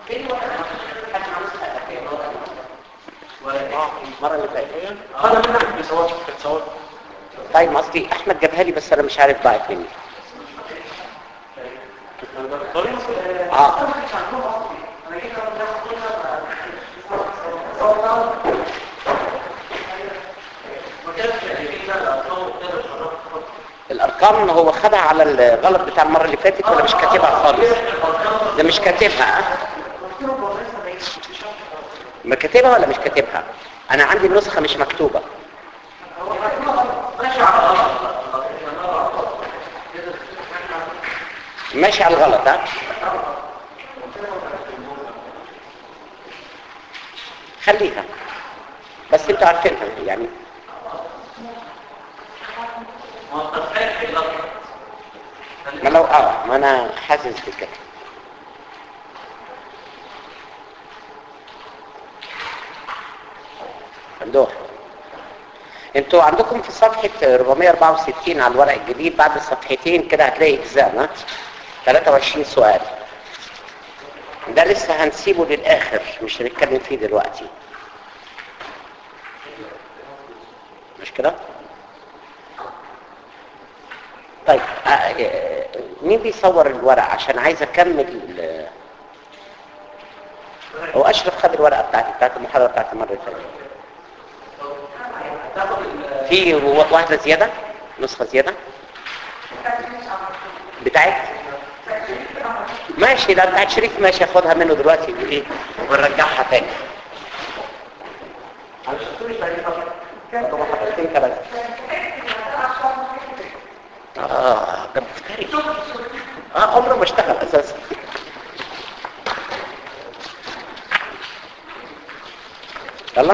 المره اللي فاتت هذا منك بصواب بصواب طيب قصدي احمد جابها لي بس انا مش عارف ضاعت مني اه الارقام هو خدها على الغلط بتاع المره اللي فاتت ولا مش كاتبها خالص ده مش كاتبها ها؟ ما كاتبها ولا مش كاتبها انا عندي النسخه مش مكتوبه ماشي على الغلط ها خليها بس انتوا عارفينها يعني ما لو اه ما انا حاسس بكده ممدوح انتوا عندكم في صفحة 464 على الورق الجديد بعد الصفحتين كده هتلاقي اجزاء ها 23 سؤال ده لسه هنسيبه للاخر مش هنتكلم فيه دلوقتي مش كده طيب آه، آه، مين بيصور الورق عشان عايز اكمل ال- هو اشرف خد الورقه بتاعتي بتاعت المحاضره بتاعت المره اللي فاتت في واحده زياده نسخه زياده بتاعت ماشي ده بتاعت شريك ماشي اخدها منه دلوقتي وايه ونرجعها تاني طبعا حضرتين كمان اه ده مفتري اه عمره ما اشتغل اساسا يلا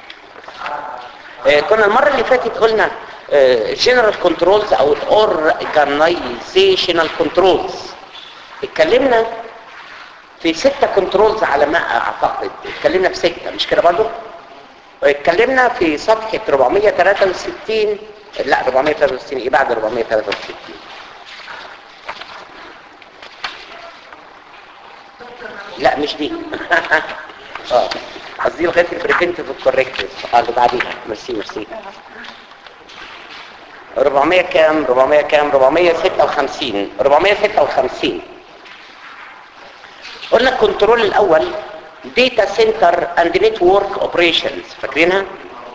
آه كنا المره اللي فاتت قلنا جنرال كنترولز او الاورجانيزيشنال كنترولز اتكلمنا في ستة كنترولز على ما اعتقد اتكلمنا في ستة مش كده برضو اتكلمنا في صفحة 463 لا 463 ايه بعد 463 لا مش دي اه قصدي لغايه البريفنتيف والكوركتيف اه اللي بعديها ميرسي ميرسي 400 كام 400 كام 456 456 قلنا الكنترول الاول داتا سنتر اند نتورك اوبريشنز فاكرينها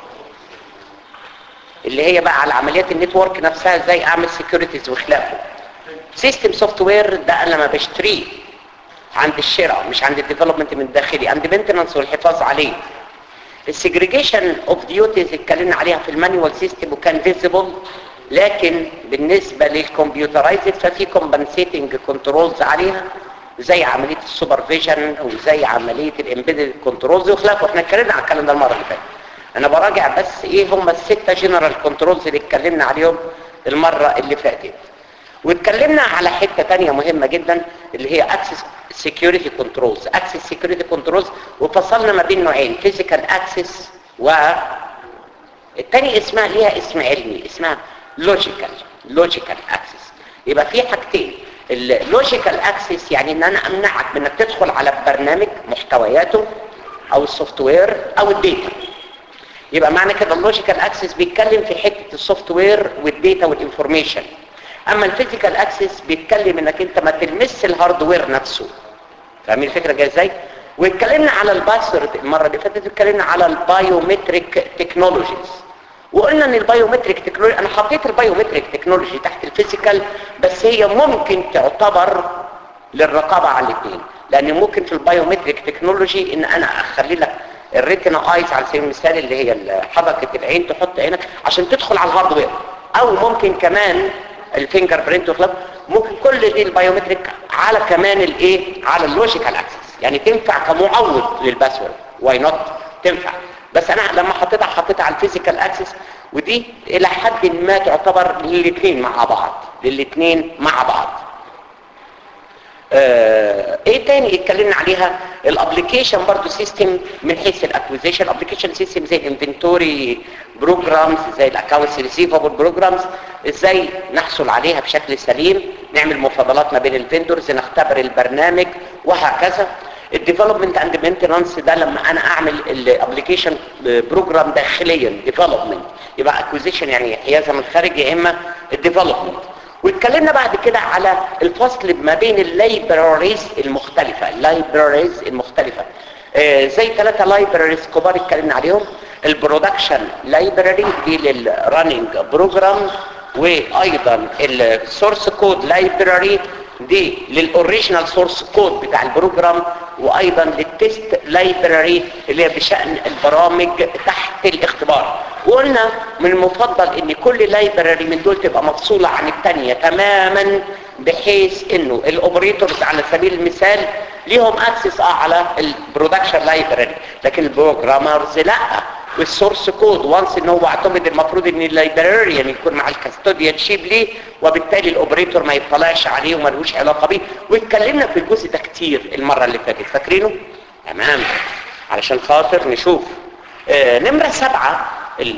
اللي هي بقى على عمليات النتورك نفسها ازاي اعمل سيكوريتيز وخلافه سيستم سوفت وير ده انا لما بشتريه عند الشراء مش عند الديفلوبمنت من الداخلي عند مينتنانس والحفاظ عليه السيجريجيشن اوف ديوتيز اتكلمنا عليها في المانيوال سيستم وكان فيزيبل لكن بالنسبه للكمبيوترايزد ففي كومبنسيتنج كنترولز عليها زي عمليه السوبرفيجن وزي عمليه الامبيدد كنترولز وخلافه احنا اتكلمنا على الكلام ده المره اللي فاتت انا براجع بس ايه هم السته جنرال كنترولز اللي اتكلمنا عليهم المره اللي فاتت واتكلمنا على حته تانية مهمه جدا اللي هي اكسس سيكيورتي كنترولز اكسس سيكيورتي كنترولز وفصلنا ما بين نوعين فيزيكال اكسس و التاني اسمها ليها اسم علمي اسمها لوجيكال لوجيكال اكسس يبقى في حاجتين اللوجيكال اكسس يعني ان انا امنعك من انك تدخل على برنامج محتوياته او السوفت وير او الداتا يبقى معنى كده اللوجيكال اكسس بيتكلم في حته السوفت وير والداتا والانفورميشن اما الفيزيكال اكسس بيتكلم انك انت ما تلمس الهاردوير نفسه فاهمين الفكره جايه ازاي واتكلمنا على الباسورد المره اللي فاتت اتكلمنا على البايومتريك تكنولوجيز وقلنا ان البايومتريك تكنولوجي انا حطيت البايومتريك تكنولوجي تحت الفيزيكال بس هي ممكن تعتبر للرقابه على الاثنين لان ممكن في البايومتريك تكنولوجي ان انا اخلي لك الريتنا ايز على سبيل المثال اللي هي حركه العين تحط عينك عشان تدخل على الهاردوير او ممكن كمان الفينجر برينت وخلاف ممكن كل دي البايومتريك على كمان الايه على اللوجيكال اكسس يعني تنفع كمعوض للباسورد واي نوت تنفع بس انا لما حطيتها حطيتها على الفيزيكال اكسس ودي الى حد ما تعتبر للاثنين مع بعض للاثنين مع بعض آه ايه تاني اتكلمنا عليها الابلكيشن برضو سيستم من حيث الاكوزيشن ابلكيشن سيستم زي الانفنتوري بروجرامز زي الاكونتس ريسيفبل بروجرامز ازاي نحصل عليها بشكل سليم نعمل مفاضلات ما بين الفندورز نختبر البرنامج وهكذا الديفلوبمنت اند مينتنانس ده لما انا اعمل الابلكيشن بروجرام داخليا ديفلوبمنت يبقى اكوزيشن يعني حيازه من الخارج يا اما الديفلوبمنت واتكلمنا بعد كده على الفصل ما بين اللايبراريز المختلفه اللايبراريز المختلفه آه زي ثلاثه لايبراريز كبار اتكلمنا عليهم البرودكشن لايبراري دي للرننج بروجرام وايضا السورس كود لايبراري دي للاوريجينال سورس كود بتاع البروجرام وايضا للتست لايبراري اللي هي بشان البرامج تحت الاختبار وقلنا من المفضل ان كل لايبراري من دول تبقى مفصوله عن الثانيه تماما بحيث انه الاوبريتورز على سبيل المثال ليهم اكسس اه على البرودكشن لايبراري لكن البروجرامرز لا والسورس كود وانس ان هو اعتمد المفروض ان اللايبراريان يكون مع الكاستوديان شيب ليه وبالتالي الاوبريتور ما يطلعش عليه وما لهوش علاقه بيه واتكلمنا في الجزء ده كتير المره اللي فاتت فاكرينه تمام علشان خاطر نشوف آه نمره سبعه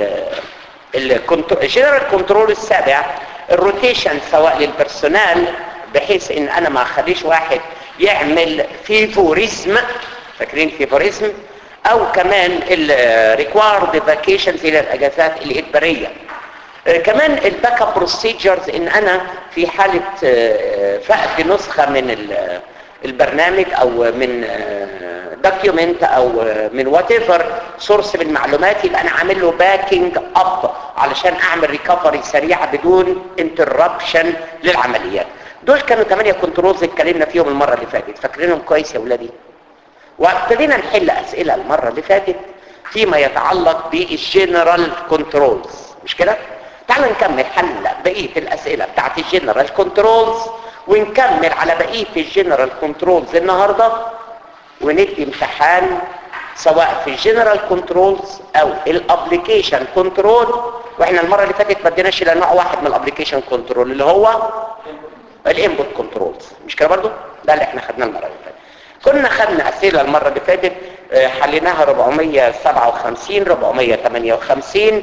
الجنرال كنترول السابع الروتيشن سواء للبرسونال بحيث ان انا ما اخليش واحد يعمل فيفوريزم فاكرين فيفوريزم او كمان الريكوايرد فاكيشنز الى الاجازات الاجباريه آه كمان الباك اب بروسيجرز ان انا في حاله آه فقد نسخه من البرنامج او من دوكيومنت او من وات ايفر سورس من معلومات يبقى انا عامل له باكينج اب علشان اعمل ريكفري سريعه بدون انتربشن للعمليات دول كانوا 8 كنترولز اتكلمنا فيهم المره اللي فاتت فاكرينهم كويس يا ولادي وابتدينا نحل اسئله المره اللي فاتت فيما يتعلق بالجنرال كنترولز مش كده تعال نكمل حل بقيه الاسئله بتاعت الجنرال كنترولز ونكمل على بقيه الجنرال كنترولز النهارده وندي امتحان سواء في الجنرال كنترولز او الابلكيشن كنترول واحنا المره اللي فاتت ما اديناش الا نوع واحد من الابلكيشن كنترول اللي هو الانبوت كنترولز مش كده برضو ده اللي احنا خدناه المره اللي فاتت كنا خدنا اسئله المره اللي فاتت حليناها 457 458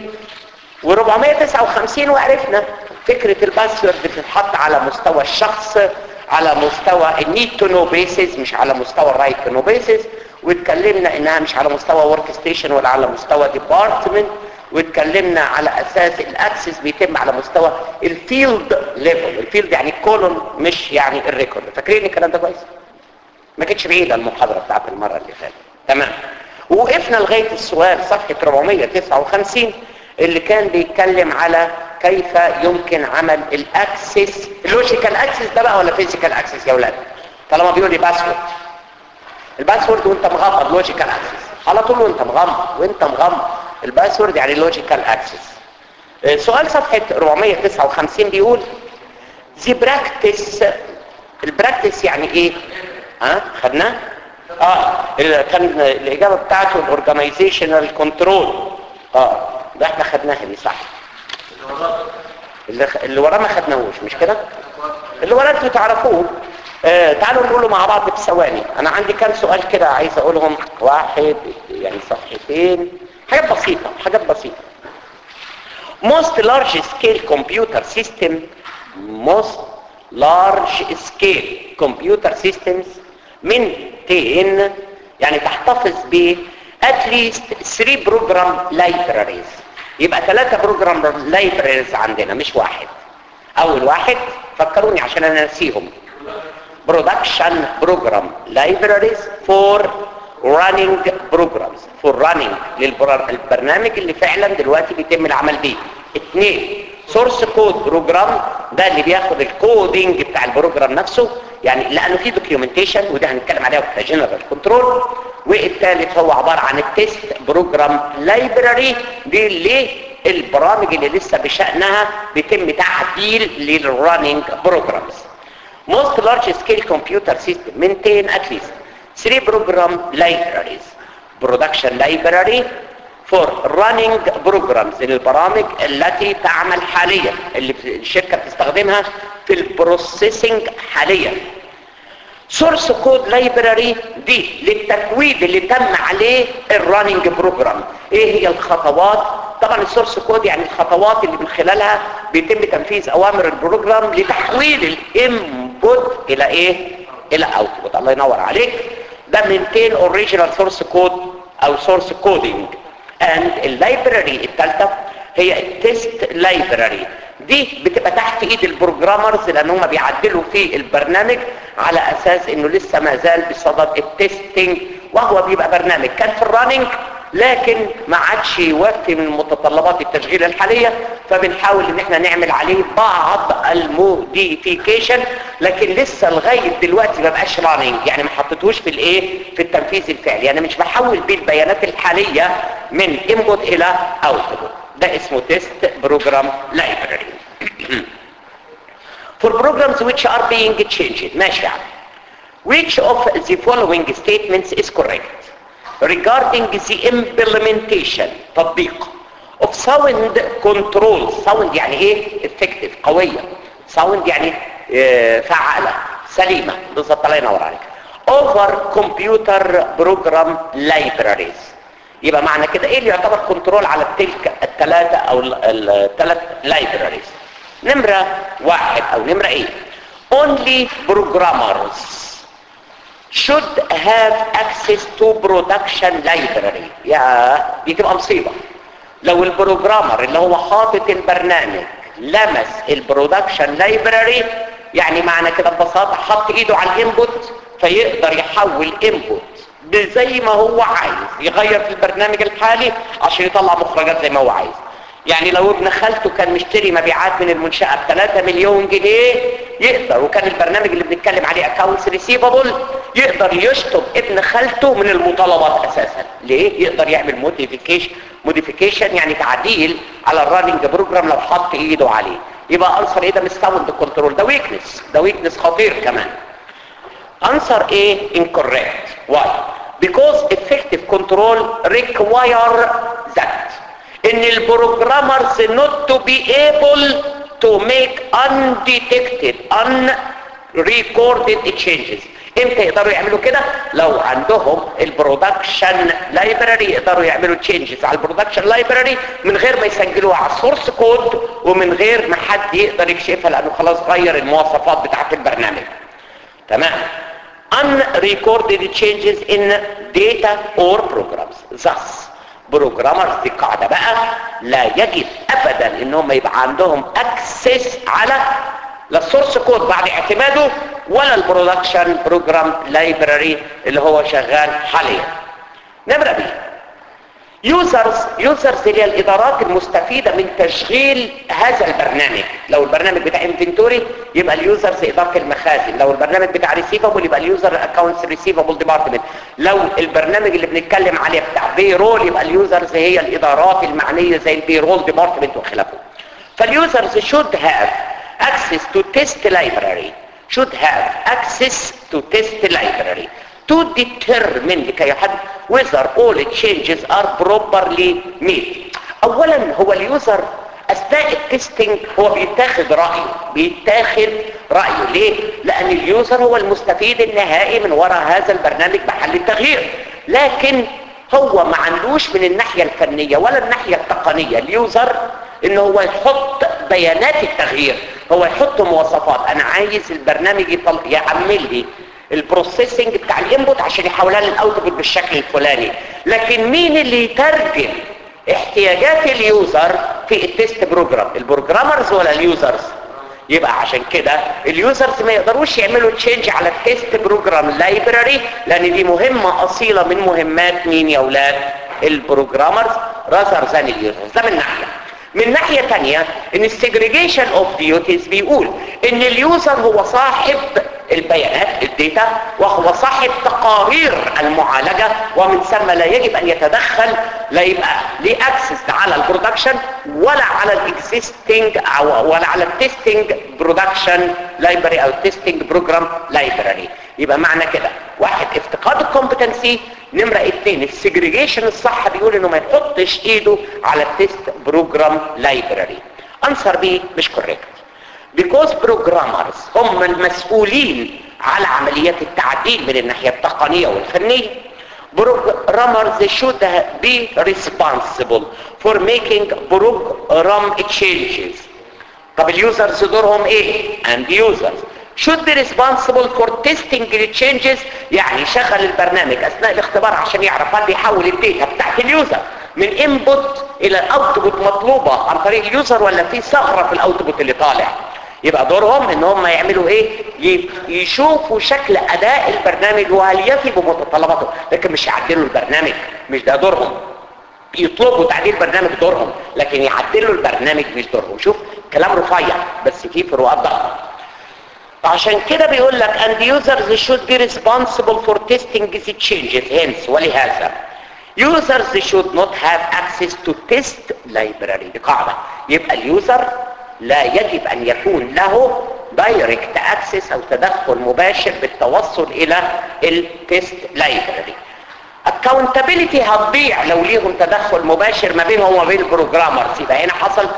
و459 وعرفنا فكره الباسورد بتتحط على مستوى الشخص على مستوى النيد تو نو بيسز مش على مستوى الرايت تو نو بيسز واتكلمنا انها مش على مستوى ورك ستيشن ولا على مستوى ديبارتمنت واتكلمنا على اساس الاكسس بيتم على مستوى الفيلد ليفل الفيلد يعني الكولون مش يعني الريكورد فاكرين الكلام ده كويس ما كانتش بعيده المحاضره بتاعت المره اللي فاتت تمام وقفنا لغايه السؤال صفحه 459 اللي كان بيتكلم على كيف يمكن عمل الاكسس اللوجيكال اكسس ده بقى ولا فيزيكال اكسس يا اولاد طالما بيقول لي باسورد الباسورد وانت مغمض لوجيكال اكسس على طول وانت مغمض وانت مغمض الباسورد يعني لوجيكال اكسس سؤال صفحه 459 بيقول the practice البراكتس يعني ايه ها خدناه اه كان الاجابه بتاعته الاورجنايزيشنال كنترول اه ده احنا خدناها دي صح اللي, اللي وراه ما خدناهوش مش كده اللي وراه انتوا تعرفوه آه تعالوا نقوله مع بعض في ثواني انا عندي كام سؤال كده عايز اقولهم واحد يعني صفحتين حاجات بسيطه حاجات بسيطه most large scale computer system most large scale computer systems من 10 يعني تحتفظ ب at least 3 program libraries يبقى ثلاثة بروجرام لايبريز عندنا مش واحد اول واحد فكروني عشان انا نسيهم برودكشن بروجرام لايبراريز فور رانينج بروجرامز فور رانينج للبرنامج اللي فعلا دلوقتي بيتم العمل بيه اثنين سورس كود بروجرام ده اللي بياخد الكودينج بتاع البروجرام نفسه يعني لانه في دوكيومنتيشن وده هنتكلم عليها في جنرال كنترول والثالث هو عباره عن التست بروجرام لايبراري دي للبرامج اللي لسه بشانها بيتم تعديل للرننج بروجرامز most large scale computer system maintain at least three program libraries production library for running programs للبرامج التي تعمل حاليا اللي الشركة بتستخدمها في البروسيسنج حاليا سورس كود لايبراري دي للتكويد اللي تم عليه الرننج بروجرام ايه هي الخطوات طبعا السورس كود يعني الخطوات اللي من خلالها بيتم تنفيذ اوامر البروجرام لتحويل الانبوت الى ايه الى اوتبوت الله ينور عليك ده maintain original source code او source coding and اللايبراري الثالثه هي التست لايبراري دي بتبقى تحت ايد البروجرامرز لان هم بيعدلوا في البرنامج على اساس انه لسه ما زال بصدد التستنج وهو بيبقى برنامج كان في الراننج لكن ما عادش يوفي من متطلبات التشغيل الحالية فبنحاول ان احنا نعمل عليه بعض الموديفيكيشن لكن لسه لغاية دلوقتي ما بقاش راننج يعني ما حطيتهوش في الايه في التنفيذ الفعلي يعني مش بحول بيه البيانات الحالية من انبوت الى اوتبوت ده اسمه تيست بروجرام لايبراري for programs which are being changed ماشي يعني which of the following statements is correct regarding the implementation تطبيق of sound control sound يعني ايه effective قوية sound يعني اه فعالة سليمة بالظبط الله ينور عليك over computer program libraries يبقى معنى كده ايه اللي يعتبر كنترول على تلك الثلاثة او الثلاث libraries نمرة واحد او نمرة ايه only programmers should have access to production library يا دي تبقى مصيبة لو البروجرامر اللي هو حاطط البرنامج لمس البرودكشن لايبراري يعني معنى كده ببساطة حط ايده على الانبوت فيقدر يحول انبوت زي ما هو عايز يغير في البرنامج الحالي عشان يطلع مخرجات زي ما هو عايز يعني لو ابن خالته كان مشتري مبيعات من المنشأة ب 3 مليون جنيه يقدر وكان البرنامج اللي بنتكلم عليه اكاونتس ريسيفبل يقدر يشطب ابن خالته من المطالبات اساسا ليه يقدر يعمل موديفيكيشن موديفيكيشن يعني تعديل على الراننج بروجرام لو حط ايده عليه يبقى انصر ايه ده مستوند كنترول ده ويكنس ده ويكنس خطير كمان answer A incorrect why because effective control require that ان البروجرامرز not to be able to make undetected unrecorded changes امتى يقدروا يعملوا كده لو عندهم البرودكشن لايبراري يقدروا يعملوا تشينجز على البرودكشن لايبراري من غير ما يسجلوها على السورس كود ومن غير ما حد يقدر يكشفها لانه خلاص غير المواصفات بتاعت البرنامج تمام unrecorded changes in data or programs thus بروجرامرز دي قاعدة بقى لا يجب ابدا ان هم يبقى عندهم اكسس على لا السورس كود بعد اعتماده ولا البرودكشن بروجرام لايبراري اللي هو شغال حاليا نمرة بي يوزرز يوزرز اللي هي الادارات المستفيدة من تشغيل هذا البرنامج لو البرنامج بتاع انفنتوري يبقى اليوزرز ادارة المخازن لو البرنامج بتاع ريسيفبل يبقى اليوزر اكونتس ريسيفبل ديبارتمنت لو البرنامج اللي بنتكلم عليه بتاع بيرول يبقى اليوزرز هي الادارات المعنية زي البيرول ديبارتمنت وخلافه فاليوزرز should have access to test library should have access to test library to determine لكي يحدد whether all changes are properly made اولا هو اليوزر اثناء التستنج هو بيتاخد رايه بيتاخد رايه ليه لان اليوزر هو المستفيد النهائي من وراء هذا البرنامج محل التغيير لكن هو ما عندوش من الناحيه الفنيه ولا الناحيه التقنيه اليوزر ان هو يحط بيانات التغيير هو يحط مواصفات انا عايز البرنامج يطل... يعمل لي البروسيسنج بتاع الانبوت عشان يحولها للاوتبوت بالشكل الفلاني لكن مين اللي يترجم احتياجات اليوزر في التست بروجرام البروجرامرز ولا اليوزرز يبقى عشان كده اليوزرز ما يقدروش يعملوا تشينج على التست بروجرام لايبراري لان دي مهمة اصيلة من مهمات مين يا اولاد البروجرامرز رازر ذان اليوزرز ده من ناحية من ناحية تانية ان السيجريجيشن اوف ديوتيز بيقول ان اليوزر هو صاحب البيانات الداتا وهو صاحب تقارير المعالجة ومن ثم لا يجب ان يتدخل لا يبقى ليه اكسس على البرودكشن ولا على الاكزيستنج او ولا على التستنج برودكشن لايبراري او التستنج بروجرام لايبراري يبقى معنى كده واحد افتقاد الكومبتنسي نمرة اتنين السيجريجيشن الصح بيقول انه ما يحطش ايده على التست بروجرام لايبراري انسر بي مش كوريكت because programmers هم المسؤولين على عمليات التعديل من الناحية التقنية والفنية programmers should be responsible for making program changes طب اليوزرز دورهم ايه and users should be responsible for testing the changes يعني يشغل البرنامج اثناء الاختبار عشان يعرف هل بيحول الداتا بتاعت اليوزر من انبوت الى اوتبوت مطلوبه عن طريق اليوزر ولا في ثغره في الاوتبوت اللي طالع يبقى دورهم ان هم يعملوا ايه ي- يشوفوا شكل اداء البرنامج وهل يفي بمتطلباته لكن مش يعدلوا البرنامج مش ده دورهم يطلبوا تعديل برنامج دورهم لكن يعدلوا البرنامج مش دورهم شوف كلام رفيع بس فيه فروقات ضخمه عشان كده بيقول لك and users should be responsible for testing the changes hence ولهذا users should not have access to test library دي قاعدة يبقى اليوزر لا يجب ان يكون له direct access او تدخل مباشر بالتوصل الى التست library accountability هتضيع لو ليهم تدخل مباشر ما بينهم وما بين البروجرامرز يبقى هنا حصل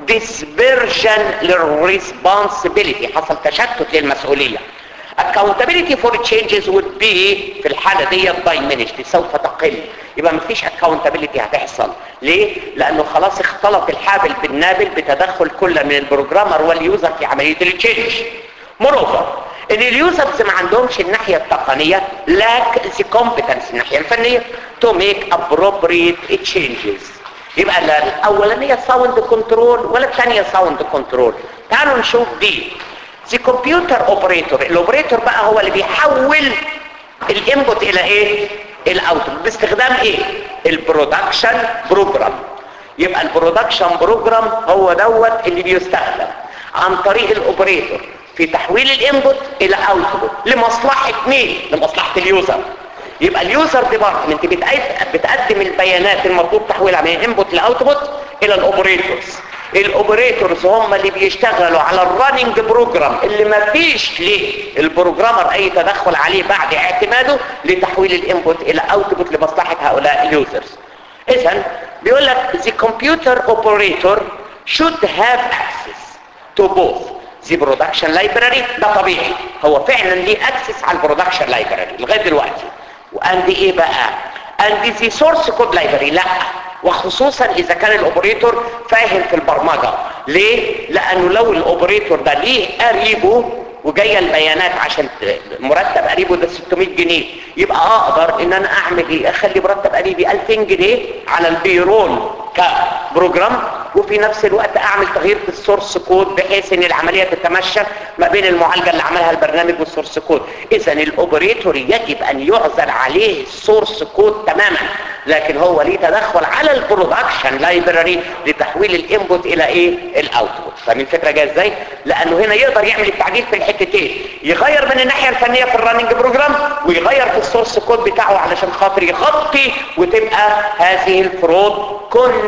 dispersion للresponsibility حصل تشتت للمسؤولية accountability for changes would be في الحالة دي diminished سوف تقل يبقى مفيش accountability هتحصل ليه؟ لأنه خلاص اختلط الحابل بالنابل بتدخل كل من البروجرامر واليوزر في عملية التشينج moreover ان اليوزرز ما عندهمش الناحية التقنية lack the competence الناحية الفنية to make appropriate changes يبقى لا الاولانيه ساوند كنترول ولا الثانيه ساوند كنترول تعالوا نشوف دي the computer operator الاوبريتور بقى هو اللي بيحول الانبوت الى ايه الاوتبوت باستخدام ايه البرودكشن بروجرام يبقى البرودكشن بروجرام هو دوت اللي بيستخدم عن طريق الاوبريتور في تحويل الانبوت الى اوتبوت لمصلحه مين لمصلحه اليوزر يبقى اليوزر ديبارتمنت بتقدم البيانات المطلوب تحويلها من انبوت لاوتبوت الى الاوبريتورز الاوبريتورز هم اللي بيشتغلوا على الرننج بروجرام اللي ما فيش للبروجرامر اي تدخل عليه بعد اعتماده لتحويل الانبوت الى اوتبوت لمصلحه هؤلاء اليوزرز اذا بيقول لك the computer operator should have access to both the production library ده طبيعي هو فعلا ليه access على البرودكشن library لغايه دلوقتي واند ايه بقى اند the source code library لا وخصوصا اذا كان الاوبريتور فاهم في البرمجه ليه لانه لو الاوبريتور ده ليه قريبه وجايه البيانات عشان مرتب قريبه ده 600 جنيه يبقى اقدر ان انا اعمل ايه اخلي مرتب قريبي 2000 جنيه على البيرول كبروجرام وفي نفس الوقت اعمل تغيير في السورس كود بحيث ان العمليه تتمشى ما بين المعالجه اللي عملها البرنامج والسورس كود اذا الاوبريتور يجب ان يعزل عليه السورس كود تماما لكن هو ليه تدخل على البرودكشن لايبراري لتحويل الانبوت الى ايه الاوتبوت فاهمين الفكره جايه ازاي لانه هنا يقدر يعمل التعديل في الحتتين يغير من الناحيه الفنيه في الرننج بروجرام ويغير في السورس كود بتاعه علشان خاطر يغطي وتبقى هذه الفروض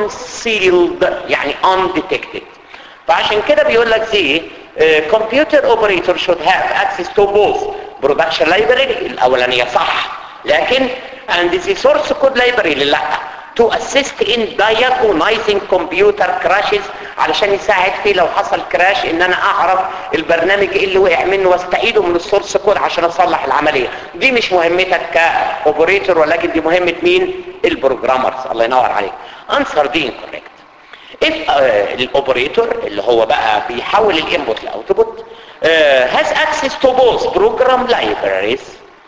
concealed يعني undetected فعشان كده بيقول لك زي كمبيوتر اوبريتور should have access to both production library الاولانيه صح لكن and the source code library لا to assist in diagnosing computer crashes علشان يساعد في لو حصل كراش ان انا اعرف البرنامج ايه اللي وقع منه واستعيده من السورس كود عشان اصلح العمليه دي مش مهمتك كاوبريتور ولكن دي مهمه مين البروجرامرز الله ينور عليك انسر دي incorrect if uh, الاوبريتور اللي هو بقى بيحول الانبوت لاوتبوت uh, has access to both program libraries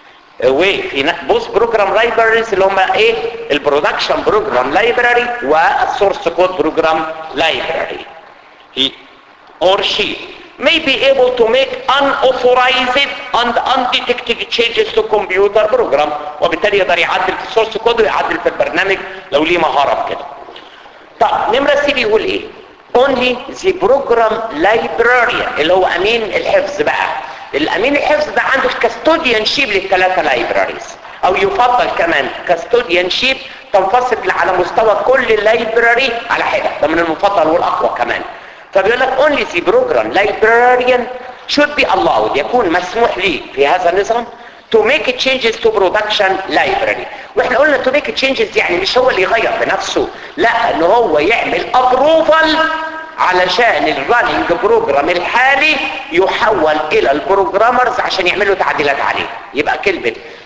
وفي بوث بروجرام لايبراريز اللي هم ايه البرودكشن بروجرام لايبراري والسورس كود بروجرام لايبراري he or she may be able to make unauthorized and undetected changes to computer program وبالتالي يقدر يعدل في السورس كود ويعدل في البرنامج لو ليه مهارة كده طب نمرة سي بيقول ايه only the program librarian اللي هو امين الحفظ بقى الامين الحفظ ده عنده الكاستوديان شيب للثلاثه لايبراريز او يفضل كمان كاستوديان شيب تنفصل على مستوى كل اللايبراري على حده ده من المفضل والاقوى كمان فبيقول لك only the program librarian should be allowed يكون مسموح ليه في هذا النظام to make changes to production library واحنا قلنا to make changes يعني مش هو اللي يغير بنفسه لا ان هو يعمل approval علشان الرننج بروجرام الحالي يحول الى البروجرامرز عشان يعملوا تعديلات عليه يبقى كلمة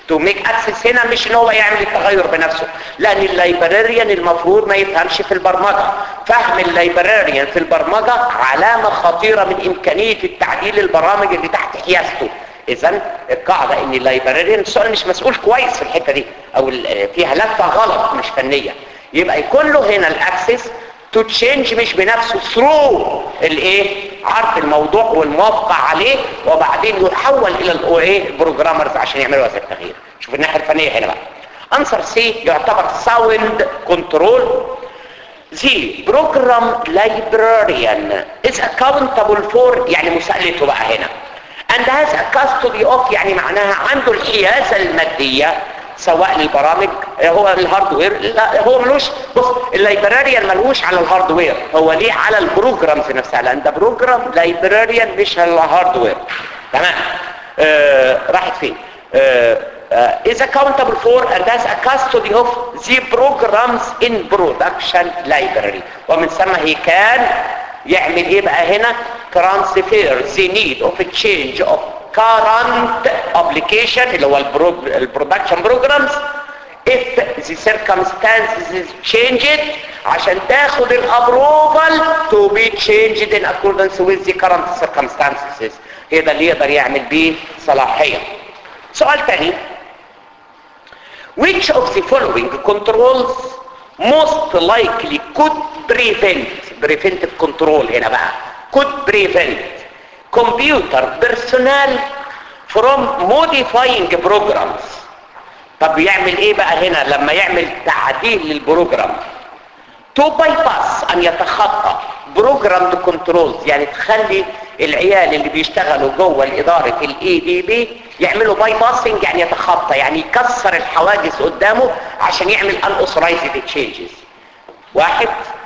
تو ميك اكسس هنا مش ان هو يعمل التغير بنفسه لان اللايبراريان المفروض ما يفهمش في البرمجه فهم اللايبراريان في البرمجه علامه خطيره من امكانيه التعديل البرامج اللي تحت حيازته اذا القاعده ان اللايبراريان السؤال مش مسؤول كويس في الحته دي او ال- فيها لفه غلط مش فنيه يبقى يكون له هنا الاكسس تو تشينج مش بنفسه ثرو الايه عرض الموضوع والموافقه عليه وبعدين يحول الى الايه البروجرامرز عشان يعملوا هذا التغيير شوف الناحيه الفنيه هنا بقى انسر سي يعتبر ساوند كنترول The program librarian is accountable for يعني مسألته بقى هنا and has a custody of يعني معناها عنده الحيازة المادية سواء للبرامج هو الهاردوير لا هو ملوش بص اللايبراريان ملوش على الهاردوير هو ليه على البروجرامز نفسها لان ده بروجرام لايبراريان مش على الهاردوير تمام آه راحت فين آه uh, is accountable for and has a custody of the programs in production library ومن ثم he can يعمل ايه بقى هنا transfer the need of a change of current application اللي هو البرودكشن programs if the circumstances changed عشان تاخد الابروفال to be changed in accordance with the current circumstances هذا اللي يقدر يعمل بيه صلاحية سؤال تاني which of the following controls most likely could prevent preventive control هنا بقى could prevent computer personnel from modifying programs طب يعمل ايه بقى هنا لما يعمل تعديل للبروجرام تو باي باس ان يتخطى بروجرام كنترولز يعني تخلي العيال اللي بيشتغلوا جوه الاداره الاي دي بي يعملوا باي باسنج يعني يتخطى يعني يكسر الحواجز قدامه عشان يعمل ان اوثرايزد تشينجز واحد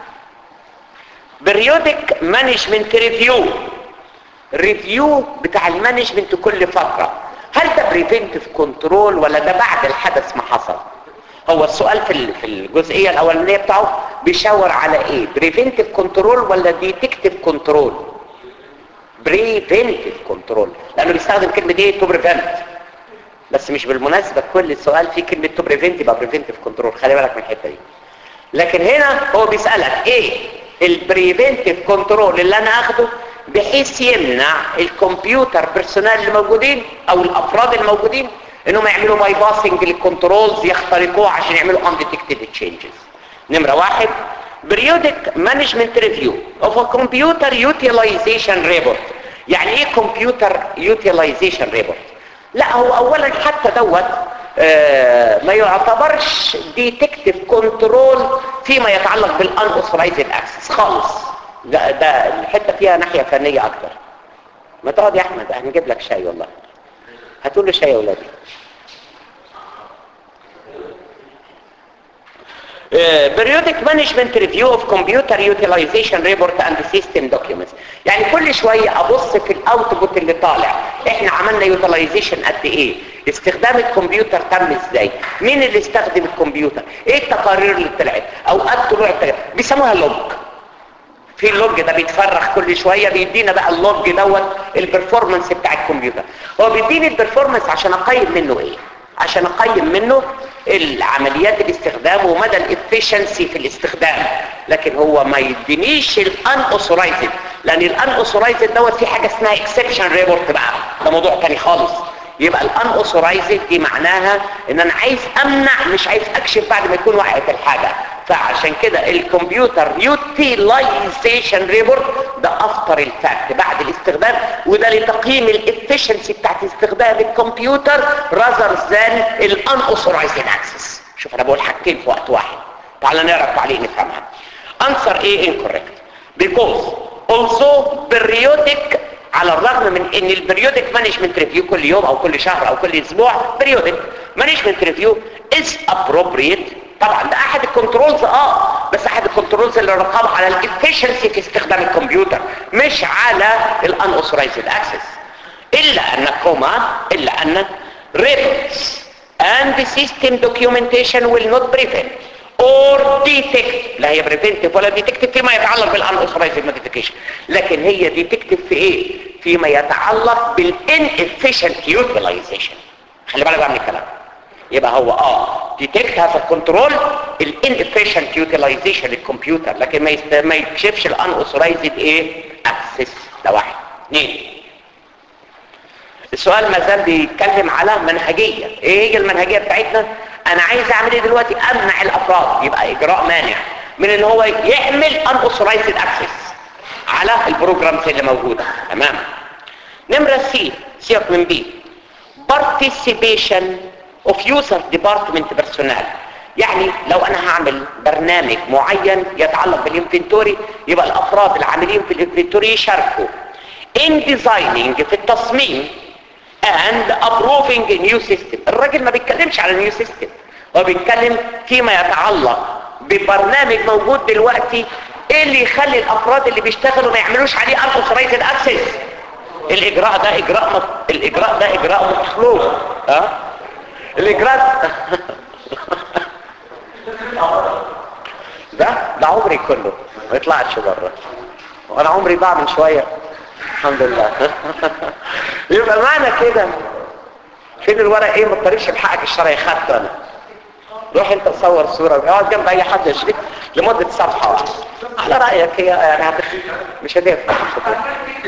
بريودك مانجمنت ريفيو ريفيو بتاع المانجمنت كل فتره هل ده بريفنتيف كنترول ولا ده بعد الحدث ما حصل هو السؤال في ال- في الجزئيه الاولانيه بتاعه بيشاور على ايه بريفنتيف كنترول ولا ديتكتيف كنترول بريفنتيف كنترول لانه بيستخدم كلمه ايه تو بريفنت بس مش بالمناسبه كل السؤال فيه كلمه تو بريفنت يبقى بريفنتيف كنترول خلي بالك من الحته دي لكن هنا هو بيسالك ايه البريفنتيف كنترول اللي انا اخده بحيث يمنع الكمبيوتر بيرسونال اللي موجودين او الافراد الموجودين انهم يعملوا باي باسنج للكنترولز يخترقوها عشان يعملوا undetected changes نمرة واحد periodic management review of a computer utilization report يعني ايه computer utilization report لا هو اولا حتى دوت آه ما يعتبرش ديتكتيف كنترول فيما يتعلق بالان اوثرايزد اكسس خالص ده ده الحته فيها ناحيه فنيه اكتر ما تقعد يا احمد هنجيب لك شاي والله هاتوا لي شاي يا ولادي periodic management review of computer utilization report and system documents يعني كل شوية ابص في الاوتبوت اللي طالع احنا عملنا يوتيلايزيشن قد ايه استخدام الكمبيوتر تم ازاي مين اللي استخدم الكمبيوتر ايه التقارير اللي طلعت اوقات طلوع التقارير بيسموها لوج في اللوج ده بيتفرغ كل شويه بيدينا بقى اللوج دوت البرفورمانس بتاع الكمبيوتر هو بيديني البرفورمانس عشان اقيم منه ايه عشان اقيم منه العمليات الاستخدام ومدى الافشنسي في الاستخدام لكن هو ما يدينيش الان اوثورايزد لان الان اوثورايزد دوت في حاجه اسمها اكسبشن ريبورت بقى ده موضوع تاني خالص يبقى الان اوثورايزد دي معناها ان انا عايز امنع مش عايز اكشف بعد ما يكون وقعت الحاجه فعشان كده الكمبيوتر يوتيلايزيشن ريبورت ده افتر الفاكت بعد الاستخدام وده لتقييم الافشنسي بتاعت استخدام الكمبيوتر راذر ذان الان اوثورايزد اكسس شوف انا بقول حاجتين في وقت واحد تعال نقرا التعليق نفهمها answer A incorrect because also periodic على الرغم من ان البريودك مانجمنت ريفيو كل يوم او كل شهر او كل اسبوع بريودك مانجمنت ريفيو از appropriate طبعا ده احد الكنترولز اه بس احد الكنترولز اللي رقم على الافشنسي في استخدام الكمبيوتر مش على الان اوثرايزد اكسس الا ان كوما الا ان reports and the system documentation will not prevent or detect لا هي preventive ولا detective فيما يتعلق بالان اوثرايزد موديفيكيشن لكن هي detective في ايه فيما يتعلق بالinefficient utilization خلي بالك بقى من الكلام يبقى هو اه ديتكت هذا الكنترول الانفيشنت يوتيلايزيشن للكمبيوتر لكن ما يست... ما يكشفش الان اوثرايزد ايه اكسس ده واحد اثنين السؤال ما زال بيتكلم على منهجيه ايه هي المنهجيه بتاعتنا انا عايز اعمل ايه دلوقتي امنع الافراد يبقى اجراء مانع من ان هو يعمل ان اوثرايزد اكسس على البروجرامز اللي موجوده تمام نمره سي سيبك من بي participation of user department personnel يعني لو انا هعمل برنامج معين يتعلق بالانفنتوري يبقى الافراد العاملين في الانفنتوري يشاركوا in designing في التصميم and approving a new system الراجل ما بيتكلمش على نيو سيستم هو بيتكلم فيما يتعلق ببرنامج موجود دلوقتي ايه اللي يخلي الافراد اللي بيشتغلوا ما يعملوش عليه unauthorized access الاجراء ده اجراء مط... الاجراء ده اجراء مطلوب ها الاجراء ده ده عمري كله ما يطلعش بره وانا عمري ضاع من شويه الحمد لله يبقى معنى كده فين الورق ايه ما تطريش بحقك الشرعي خدته انا روح انت تصور صوره اقعد جنب اي حد يشريك لمده صفحه واحده على رايك هي يعني هت... مش هتنفع مش هتنفع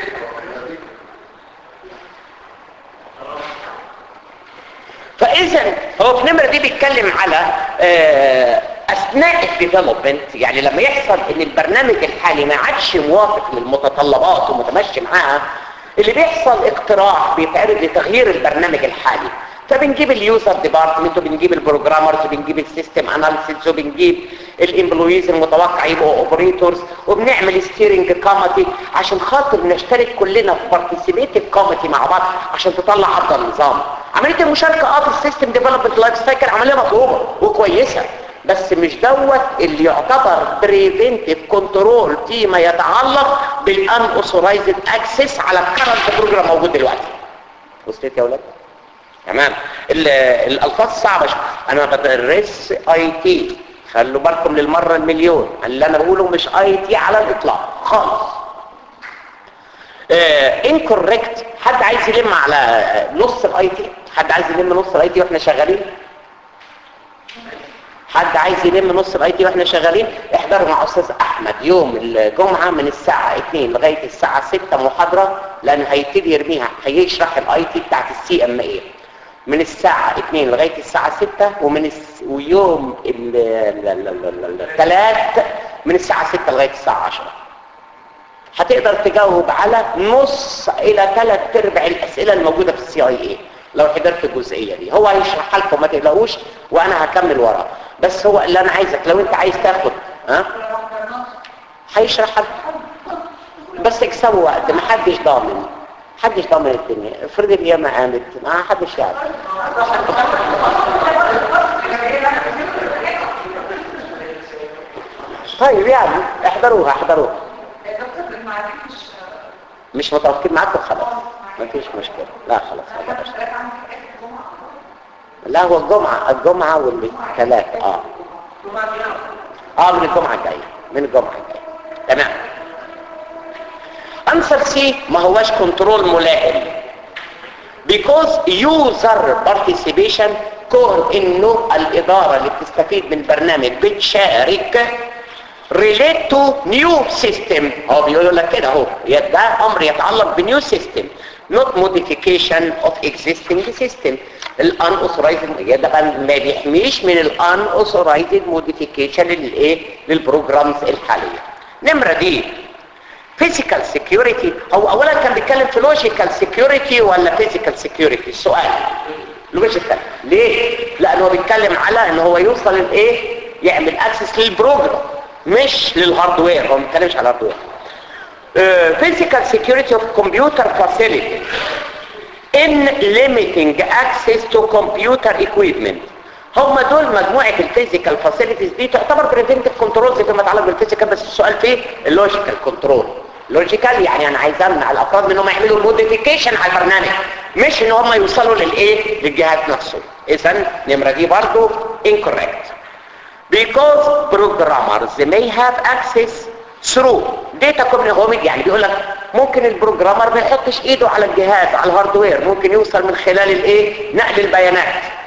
فاذا هو في نمره دي بيتكلم على آه اثناء الديفلوبمنت يعني لما يحصل ان البرنامج الحالي ما عادش موافق للمتطلبات ومتمشي معاها اللي بيحصل اقتراح بيتعرض لتغيير البرنامج الحالي فبنجيب اليوزر ديبارتمنت وبنجيب البروجرامرز وبنجيب السيستم اناليسيس وبنجيب الامبلويز المتوقع يبقوا اوبريتورز وبنعمل ستيرنج كوميتي عشان خاطر نشترك كلنا في بارتيسيبيتيف كوميتي مع بعض عشان تطلع افضل نظام عمليه المشاركه اه في السيستم ديفلوبمنت لايف سايكل عمليه مطلوبه وكويسه بس مش دوت اللي يعتبر بريفنتيف كنترول فيما يتعلق بالان اوثورايزد اكسس على الكرنت بروجرام موجود دلوقتي وصلت يا ولاد تمام الالفاظ صعبه شويه انا بدرس اي تي خلوا بالكم للمره المليون اللي انا بقوله مش اي تي على الاطلاق خالص انكوركت حد عايز يلم على نص الاي تي حد عايز يلم نص الاي تي واحنا شغالين حد عايز يلم نص الاي تي واحنا شغالين احضروا مع استاذ احمد يوم الجمعه من الساعه 2 لغايه الساعه 6 محاضره لان هيبتدي يرميها هيشرح الاي تي بتاعت السي ام اي من الساعة 2 لغاية الساعة 6 ومن الس... ويوم الثلاث من الساعة 6 لغاية الساعة 10 هتقدر تجاوب على نص الى ثلاث ارباع الاسئلة الموجودة في السي اي اي لو حضرت الجزئية دي هو هيشرحها لكم ما تقلقوش وانا هكمل وراه بس هو اللي انا عايزك لو انت عايز تاخد ها هيشرح بس اكسبوا وقت ما حدش ضامن حدش ضامن الدنيا افرض القيامة قامت ما حدش يعرف طيب يعني احضروها احضروها مش متوافقين معاكم خلاص ما فيش مشكلة لا خلاص ما بلاش لا هو الجمعة الجمعة والثلاث اه اه من الجمعة الجاية من الجمعة الجاية تمام انسر سي ما هواش كنترول ملائم because user participation كون انه الادارة اللي بتستفيد من البرنامج بتشارك relate to new system هو بيقول لك كده اهو ده امر يتعلق بنيو system not modification of existing system unauthorized ده ما بيحميش من unauthorized modification للايه للبروجرامز الحاليه نمره دي physical security هو اولا كان بيتكلم في logical security ولا physical security السؤال logical ليه لانه بيتكلم على ان هو يوصل الايه يعمل اكسس للبروجرام مش للهاردوير هو ما بيتكلمش على الهاردوير uh, physical security of computer facility in limiting access to computer equipment هم دول مجموعة الفيزيكال فاسيلتيز دي تعتبر بريفنتيف كنترولز فيما يتعلق بالفيزيكال بس السؤال فيه اللوجيكال كنترول لوجيكال يعني انا عايز امنع الافراد من انهم يعملوا موديفيكيشن على البرنامج مش ان هم يوصلوا للايه للجهاز نفسه اذا النمره دي برضه incorrect because programmers may have access through data communication يعني بيقول لك ممكن البروجرامر ما يحطش ايده على الجهاز على الهاردوير ممكن يوصل من خلال الايه نقل البيانات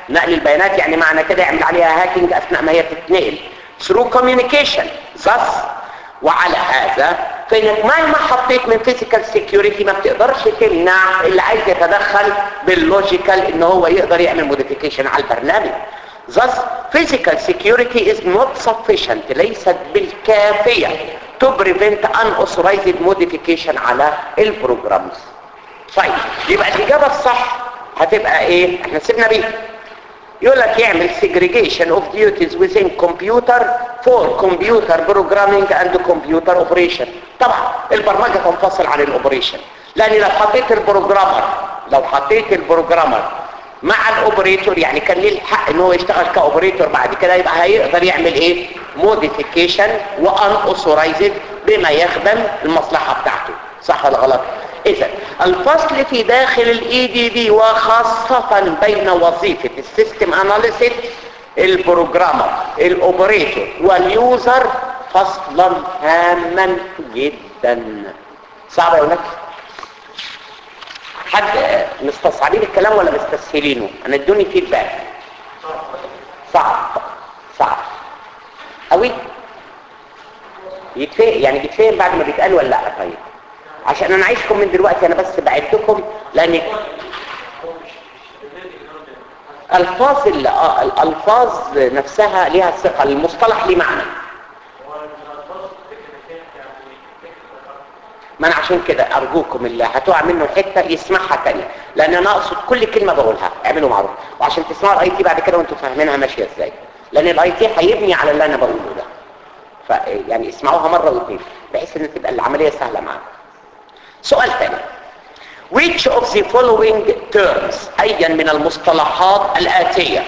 نقل البيانات يعني معنى كده يعمل عليها هاكينج اثناء ما هي تتنقل through communication thus وعلى هذا فانك مهما حطيت من فيزيكال سيكيورتي ما بتقدرش تمنع اللي عايز يتدخل باللوجيكال ان هو يقدر يعمل موديفيكيشن على البرنامج thus physical security is not sufficient ليست بالكافية to prevent unauthorized modification على البروجرامز طيب يبقى الإجابة الصح هتبقى ايه احنا سيبنا بيه يقول لك يعمل segregation of duties within computer for computer programming and computer operation طبعا البرمجة تنفصل عن الاوبريشن لان لو حطيت البروجرامر لو حطيت البروجرامر مع الاوبريتور يعني كان ليه الحق ان هو يشتغل كاوبريتور بعد كده يبقى هيقدر يعمل ايه موديفيكيشن وان اوثورايزد بما يخدم المصلحه بتاعته صح ولا غلط اذا الفصل في داخل الاي دي دي وخاصه بين وظيفه السيستم اناليسيس البروجرامر الاوبريتور واليوزر فصلا هاما جدا صعب يا ولاد حد مستصعبين الكلام ولا مستسهلينه انا ادوني فيدباك صعب صعب قوي يتفهم يعني بيتفهم بعد ما بيتقال ولا لا طيب عشان انا عايزكم من دلوقتي انا بس بعدتكم لان الفاظ ال- آه، الالفاظ نفسها ليها ثقه المصطلح ليه معنى ما انا عشان كده ارجوكم اللي هتقع منه حته يسمعها تانية لان انا اقصد كل كلمه بقولها اعملوا معروف وعشان تسمعوا الاي تي بعد كده وانتوا فاهمينها ماشيه ازاي لان الاي تي هيبني على اللي انا بقوله ده ف يعني اسمعوها مره واثنين بحيث ان تبقى العمليه سهله معاكم سؤال ثاني which of the following terms ايا من المصطلحات الاتيه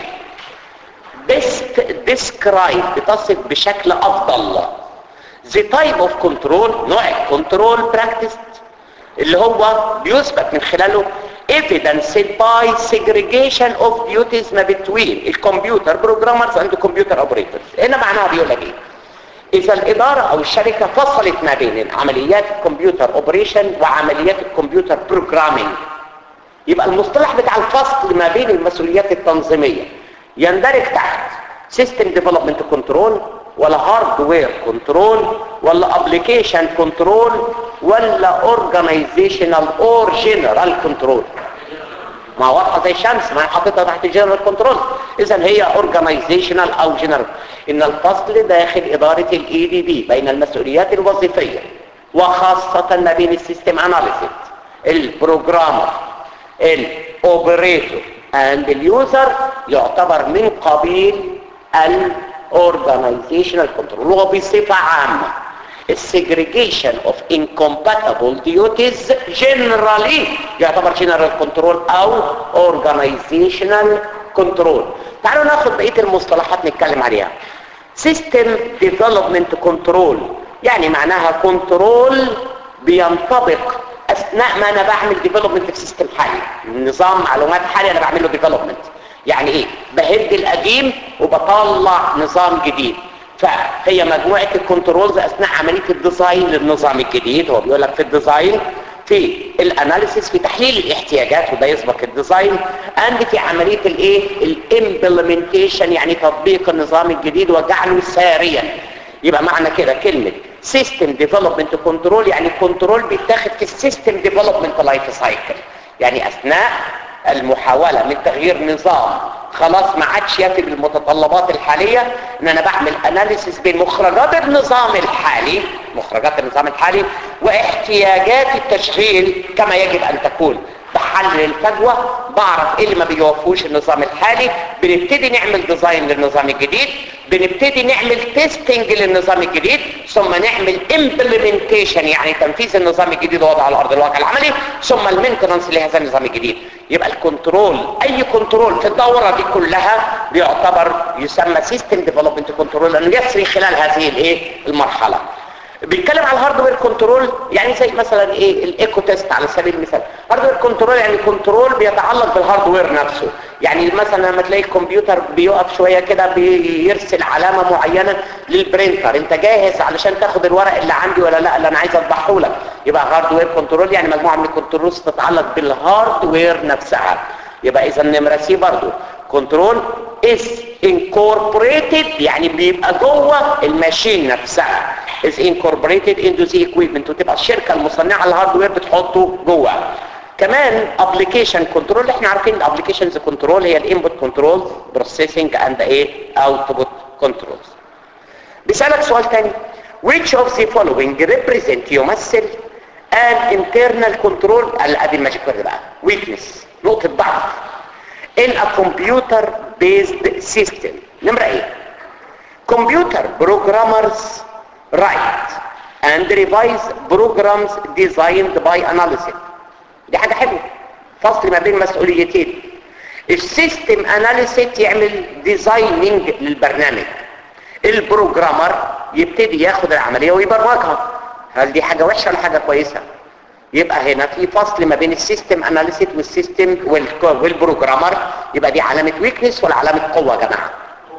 best describe تصف بشكل افضل the type of control نوع الكنترول practiced اللي هو بيثبت من خلاله evidence by segregation of duties ما between الكمبيوتر programmers and computer operators هنا معناها بيقول لك ايه اذا الاداره او الشركه فصلت ما بين عمليات الكمبيوتر اوبريشن وعمليات الكمبيوتر بروجرامينج يبقى المصطلح بتاع الفصل ما بين المسؤوليات التنظيميه يندرج تحت سيستم ديفلوبمنت كنترول ولا هاردوير كنترول ولا ابلكيشن كنترول ولا اورجانيزيشنال اور جنرال كنترول ما واضحه زي الشمس ما هي حاططها تحت جنرال كنترول اذا هي اورجانيزيشنال او جنرال ان الفصل داخل اداره الاي دي بي بين المسؤوليات الوظيفيه وخاصه ما بين السيستم اناليسيس البروجرامر الاوبريتور اند اليوزر يعتبر من قبيل الاورجانيزيشنال كنترول وبصفه عامه السيجريجيشن اوف incompatible duties generally يعتبر general control او organizational control تعالوا ناخد بقيه المصطلحات نتكلم عليها system development control يعني معناها كنترول بينطبق اثناء ما انا بعمل ديفلوبمنت في سيستم حالي نظام معلومات حالي انا بعمل له ديفلوبمنت يعني ايه بهد القديم وبطلع نظام جديد فهي مجموعة الكنترولز اثناء عملية الديزاين للنظام الجديد هو بيقول لك في الديزاين في الاناليسيس في تحليل الاحتياجات وده يسبق الديزاين اند في عملية الايه الامبلمنتيشن يعني تطبيق النظام الجديد وجعله ساريا يبقى معنى كده كلمة سيستم ديفلوبمنت كنترول يعني كنترول بيتاخد في السيستم ديفلوبمنت لايف سايكل يعني اثناء المحاولة من تغيير نظام خلاص ما عادش يفي بالمتطلبات الحالية ان انا بعمل اناليسيس بين مخرجات النظام الحالي مخرجات النظام الحالي واحتياجات التشغيل كما يجب ان تكون بحلل الفجوة بعرف ايه اللي ما بيوفوش النظام الحالي بنبتدي نعمل ديزاين للنظام الجديد بنبتدي نعمل تيستنج للنظام الجديد ثم نعمل امبلمنتيشن يعني تنفيذ النظام الجديد ووضع على ارض الواقع العملي ثم المينتنانس لهذا النظام الجديد يبقى الكنترول اي كنترول في الدوره دي كلها بيعتبر يسمى سيستم ديفلوبمنت كنترول لانه يسري خلال هذه الايه المرحله بيتكلم على الهاردوير كنترول يعني زي مثلا ايه الايكو تيست على سبيل المثال هاردوير كنترول يعني كنترول بيتعلق بالهاردوير نفسه يعني مثلا لما تلاقي الكمبيوتر بيقف شويه كده بيرسل علامه معينه للبرينتر انت جاهز علشان تاخد الورق اللي عندي ولا لا اللي انا عايز اطبعه لك يبقى هاردوير كنترول يعني مجموعه من الكنترولز تتعلق بالهاردوير نفسها يبقى اذا نمره سي برضه كنترول is incorporated يعني بيبقى جوه الماشين نفسها is incorporated into the equipment وتبقى الشركة المصنعة الهاردوير بتحطه جوه كمان application control احنا عارفين الابليكيشنز كنترول هي الانبوت كنترولز بروسيسنج اند ايه اوتبوت كنترولز بيسألك سؤال تاني which of the following represent يمثل an internal control ادي الماجيك وورد بقى weakness نقطة ضعف in a computer based system نمرة ايه computer programmers write and revise programs designed by analysis دي حاجة حلوة فصل ما بين مسؤوليتين السيستم اناليسيت يعمل ديزايننج للبرنامج البروجرامر يبتدي ياخد العملية ويبرمجها هل دي حاجة وحشة ولا حاجة كويسة يبقى هنا في فصل ما بين السيستم اناليسيت والسيستم والبروجرامر يبقى دي علامة ويكنس ولا علامة قوة يا جماعة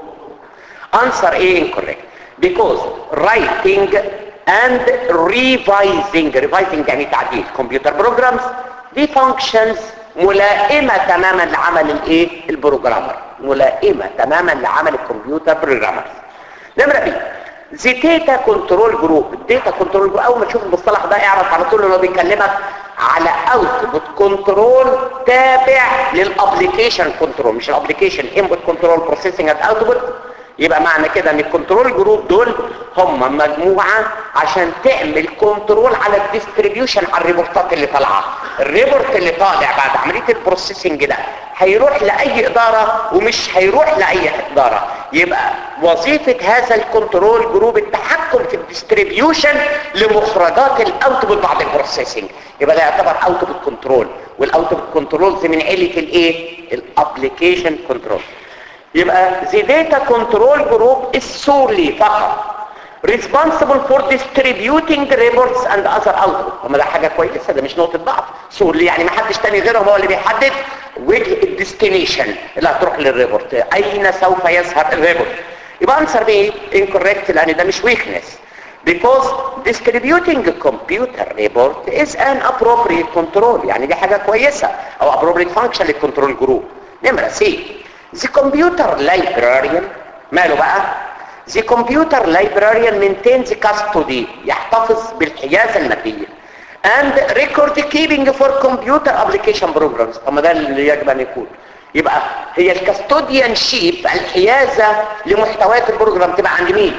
answer A incorrect because writing and revising revising يعني تعديل computer programs دي functions ملائمة تماما لعمل الايه البروجرامر ملائمة تماما لعمل الكمبيوتر بروجرامر نمرة بي زي داتا كنترول جروب الداتا كنترول جروب اول ما تشوف المصطلح ده اعرف على طول انه بيكلمك على اوتبوت كنترول تابع للابليكيشن كنترول مش الابليكيشن انبوت كنترول بروسيسنج اند اوتبوت يبقى معنى كده ان الكنترول جروب دول هم مجموعة عشان تعمل كنترول على الديستريبيوشن على الريبورتات اللي طالعه الريبورت اللي طالع بعد عملية البروسيسنج ده هيروح لأي إدارة ومش هيروح لأي إدارة يبقى وظيفة هذا الكنترول جروب التحكم في الديستريبيوشن لمخرجات الاوتبوت بعد البروسيسنج يبقى ده يعتبر اوتبوت كنترول والاوتبوت كنترولز من عيلة الايه الابليكيشن كنترول يبقى the data control group is solely فقط responsible for distributing reports and other output وما ده حاجة كويسة ده مش نقطة ضعف solely يعني ما حدش تاني غيرهم هو اللي بيحدد وجه الديستنيشن اللي هتروح للريبورت اين سوف يذهب الريبورت يبقى answer B incorrect لان ده مش weakness because distributing a computer report is an appropriate control يعني دي حاجة كويسة او appropriate function للكنترول جروب نمرة سي The computer librarian ماله بقى The computer librarian maintains custody يحتفظ بالحيازة المادية and record keeping for computer application programs طب ده اللي يجب ان يكون يبقى هي الكاستوديان شيب الحيازة لمحتويات البروجرام تبقى عند مين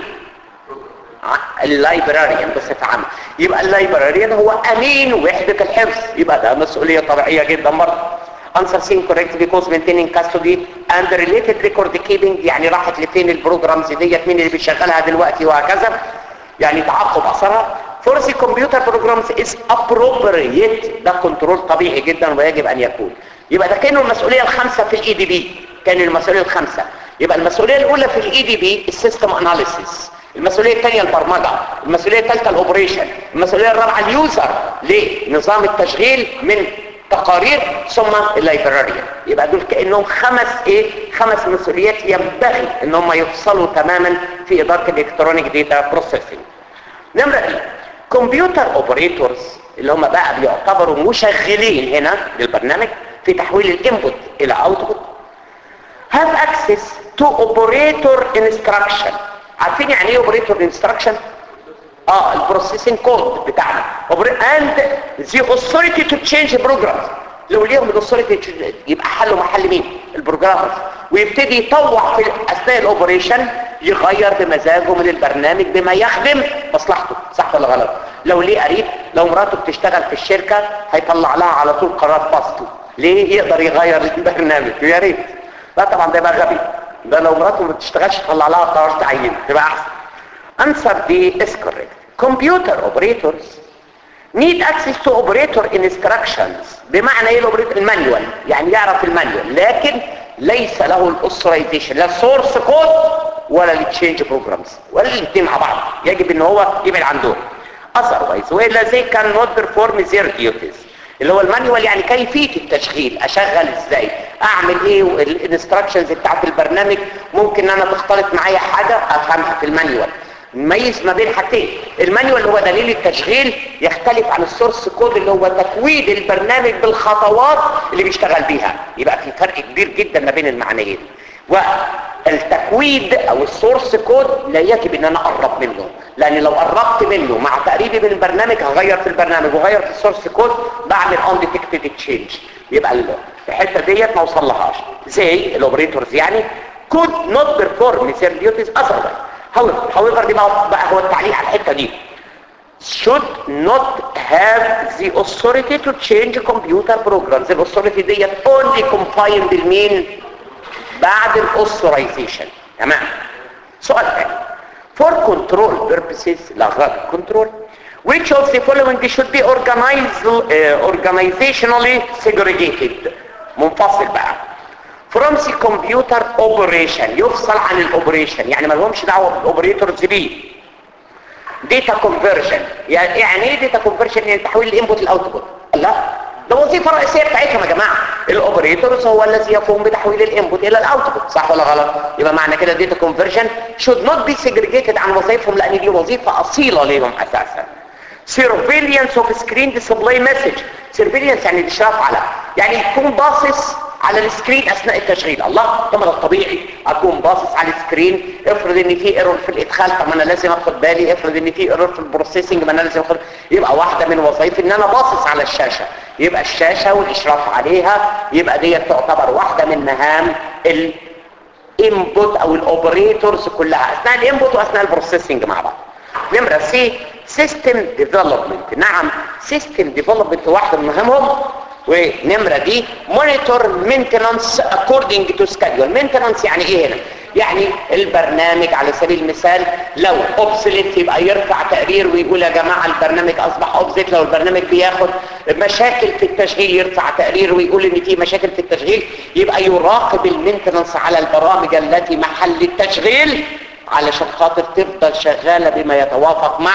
اللايبراريان بصفة عامة يبقى اللايبراريان هو امين وحدة الحفظ يبقى ده مسؤولية طبيعية جدا برضه answer C incorrect because maintaining custody and related record keeping يعني راحت لفين البروجرامز ديت مين اللي بيشغلها دلوقتي وهكذا يعني تعقب اثرها for the computer programs is appropriate ده كنترول طبيعي جدا ويجب ان يكون يبقى ده كانه المسؤوليه الخامسه في الاي دي بي كان المسؤوليه الخامسه يبقى المسؤوليه الاولى في الاي دي بي السيستم اناليسيس المسؤوليه الثانيه البرمجه المسؤوليه الثالثه الاوبريشن المسؤوليه الرابعه اليوزر لنظام التشغيل من تقارير ثم اللايبراريان يبقى دول كانهم خمس ايه خمس مسؤوليات ينبغي ان هم يفصلوا تماما في اداره الالكترونيك داتا بروسيسنج نمره ايه كمبيوتر اوبريتورز اللي هم بقى بيعتبروا مشغلين هنا للبرنامج في تحويل الانبوت الى اوتبوت have access to operator instruction عارفين يعني ايه operator instruction اه البروسيسنج كود بتاعنا and the authority to change programs لو ليهم الاثوريتي يبقى حله محل مين البروجرامرز ويبتدي يطوع في اثناء الاوبريشن يغير بمزاجه من البرنامج بما يخدم مصلحته صح ولا غلط لو ليه قريب لو مراته بتشتغل في الشركه هيطلع لها على طول قرار فصل ليه يقدر يغير البرنامج يا ريت لا طبعا ده يبقى غبي ده لو مراته ما بتشتغلش تطلع لها قرار تعيين تبقى احسن answer D is correct. Computer operators need access to operator instructions بمعنى ايه الاوبريتور المانيوال يعني يعرف المانيوال لكن ليس له الاوثرايزيشن لا سورس كود ولا التشينج بروجرامز ولا الاثنين مع بعض يجب ان هو يبعد عن دول otherwise والا زي كان not perform their duties اللي هو المانيوال يعني كيفية التشغيل اشغل ازاي اعمل ايه الانستراكشنز بتاعت البرنامج ممكن انا تختلط معايا حاجة افهمها في المانيوال نميز ما بين حاجتين المانيوال اللي هو دليل التشغيل يختلف عن السورس كود اللي هو تكويد البرنامج بالخطوات اللي بيشتغل بيها يبقى في فرق كبير جدا ما بين المعنيين والتكويد او السورس كود لا يجب ان انا اقرب منه لان لو قربت منه مع تقريبي من البرنامج هغير في البرنامج وغير في السورس كود بعمل undetected تشينج يبقى الحته ديت ما وصلهاش زي الاوبريتورز يعني could not perform their duties otherwise however however دي بقى, بقى هو التعليق على الحته دي should not have the authority to change computer programs الاثوريتي ديت only confined لمين بعد الاوثرايزيشن تمام سؤال ثاني for control purposes لاغراض الكنترول which of the following should be organized uh, organizationally segregated منفصل بقى from the computer operation يفصل عن الاوبريشن يعني ما لهمش دعوه بالاوبريتورز بيه داتا كونفرجن يعني ايه داتا كونفرجن يعني تحويل الانبوت للاوتبوت لا ده وظيفه رئيسيه بتاعتهم يا جماعه الاوبريتورز هو الذي يقوم بتحويل الانبوت الى الاوتبوت صح ولا غلط يبقى معنى كده داتا كونفرجن should not be segregated عن وظائفهم لان دي وظيفه اصيله ليهم اساسا surveillance of screen display message surveillance يعني الاشراف على يعني يكون باصص على السكرين اثناء التشغيل الله ده ما ده الطبيعي اكون باصص على السكرين افرض ان في ايرور في الادخال طب ما انا لازم اخد بالي افرض ان في ايرور في البروسيسنج ما انا لازم اخد يبقى واحده من وظائفي ان انا باصص على الشاشه يبقى الشاشه والاشراف عليها يبقى ديت تعتبر واحده من مهام الانبوت او الاوبريتورز كلها اثناء الانبوت واثناء البروسيسنج مع بعض نمره سي سيستم ديفلوبمنت نعم سيستم ديفلوبمنت واحده من مهامهم ونمرة دي monitor maintenance according to schedule maintenance يعني ايه هنا يعني البرنامج على سبيل المثال لو obsolete يبقى يرفع تقرير ويقول يا جماعة البرنامج اصبح obsolete لو البرنامج بياخد مشاكل في التشغيل يرفع تقرير ويقول ان في مشاكل في التشغيل يبقى يراقب المينتنانس على البرامج التي محل التشغيل علشان خاطر تفضل شغالة بما يتوافق مع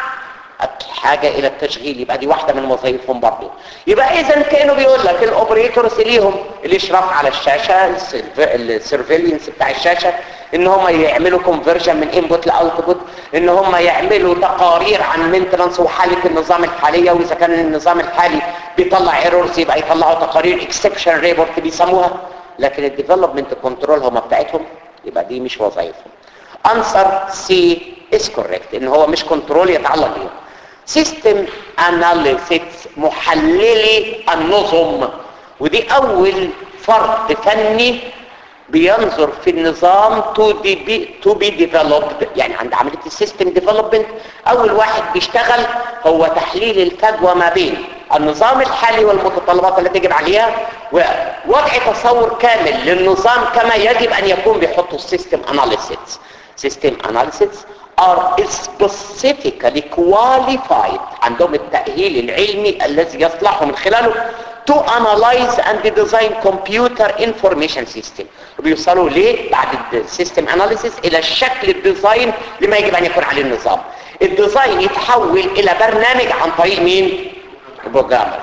حاجة الى التشغيل يبقى دي واحدة من وظائفهم برضه يبقى اذا كانوا بيقول لك الاوبريتورز ليهم الاشراف على الشاشة السيرفيلينس بتاع الشاشة ان هم يعملوا كونفرجن من انبوت لاوتبوت ان هم يعملوا تقارير عن مينتنانس وحالة النظام الحالية واذا كان النظام الحالي بيطلع ايرورز يبقى يطلعوا تقارير اكسبشن ريبورت بيسموها لكن الديفلوبمنت كنترول هم بتاعتهم يبقى دي مش وظائفهم انسر سي is correct ان هو مش كنترول يتعلق بيهم سيستم اناليسيس محللي النظم ودي اول فرد فني بينظر في النظام تو بي تو بي ديفلوبد يعني عند عمليه السيستم ديفلوبمنت اول واحد بيشتغل هو تحليل الفجوه ما بين النظام الحالي والمتطلبات التي يجب عليها ووضع تصور كامل للنظام كما يجب ان يكون بيحطوا السيستم اناليسيس سيستم اناليسيس are specifically qualified عندهم التأهيل العلمي الذي يصلح من خلاله to analyze and design computer information system بيوصلوا ليه بعد السيستم اناليسيس الى الشكل الديزاين لما يجب ان يكون عليه النظام الديزاين يتحول الى برنامج عن طريق مين البروجرامرز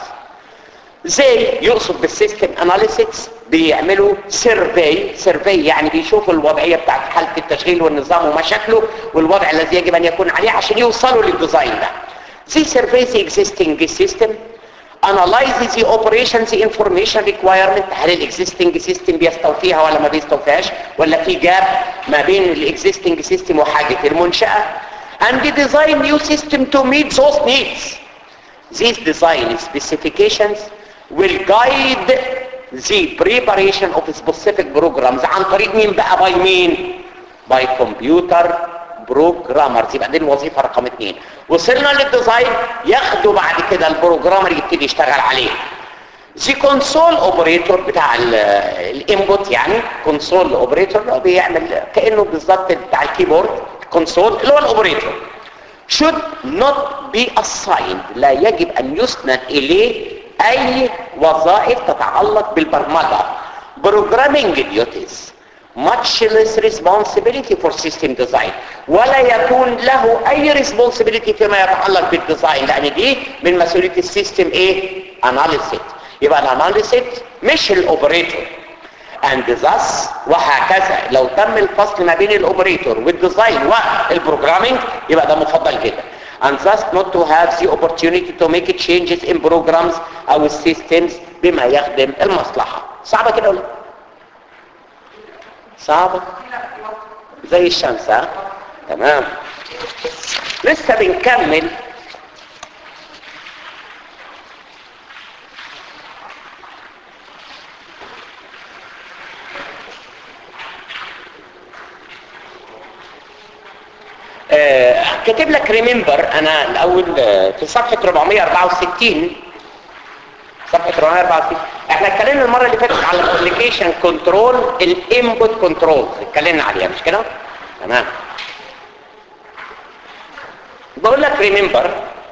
زي يقصد بالسيستم اناليسيس بيعملوا سيرفي سيرفي يعني بيشوفوا الوضعية بتاعت حالة التشغيل والنظام ومشاكله والوضع الذي يجب ان يكون عليه عشان يوصلوا للديزاين ده زي سيرفي the existing system analyzes the operations information requirement هل الاكزيستنج سيستم بيستوفيها ولا ما بيستوفيهاش ولا في جاب ما بين الاكزيستنج سيستم وحاجة المنشأة and design new system to meet those needs these design specifications will guide the preparation of specific programs عن طريق مين بقى باي مين باي كمبيوتر بروجرامرز يبقى دي الوظيفه رقم اثنين وصلنا للديزاين ياخدوا بعد كده البروجرامر يبتدي يشتغل عليه زي كونسول اوبريتور بتاع الانبوت يعني كونسول اوبريتور بيعمل كانه بالظبط بتاع الكيبورد كونسول اللي هو الاوبريتور should not be assigned لا يجب ان يسند اليه اي وظائف تتعلق بالبرمجة programming duties much less responsibility for system design ولا يكون له اي responsibility فيما يتعلق بالديزاين لان دي من مسؤولية السيستم ايه analysis يبقى الاناليسيس مش الاوبريتور and thus وهكذا لو تم الفصل ما بين الاوبريتور والديزاين والبروجرامينج يبقى ده مفضل جدا and thus not to have the opportunity to make changes in programs او systems بما يخدم المصلحة صعبة كده ولا صعبة زي الشمس ها تمام لسه بنكمل آه، كاتب لك ريمبر انا الاول آه، في صفحه 464 صفحه 464 احنا اتكلمنا المره اللي فاتت على الابلكيشن كنترول الانبوت كنترول اتكلمنا عليها مش كده تمام بقول لك ريمبر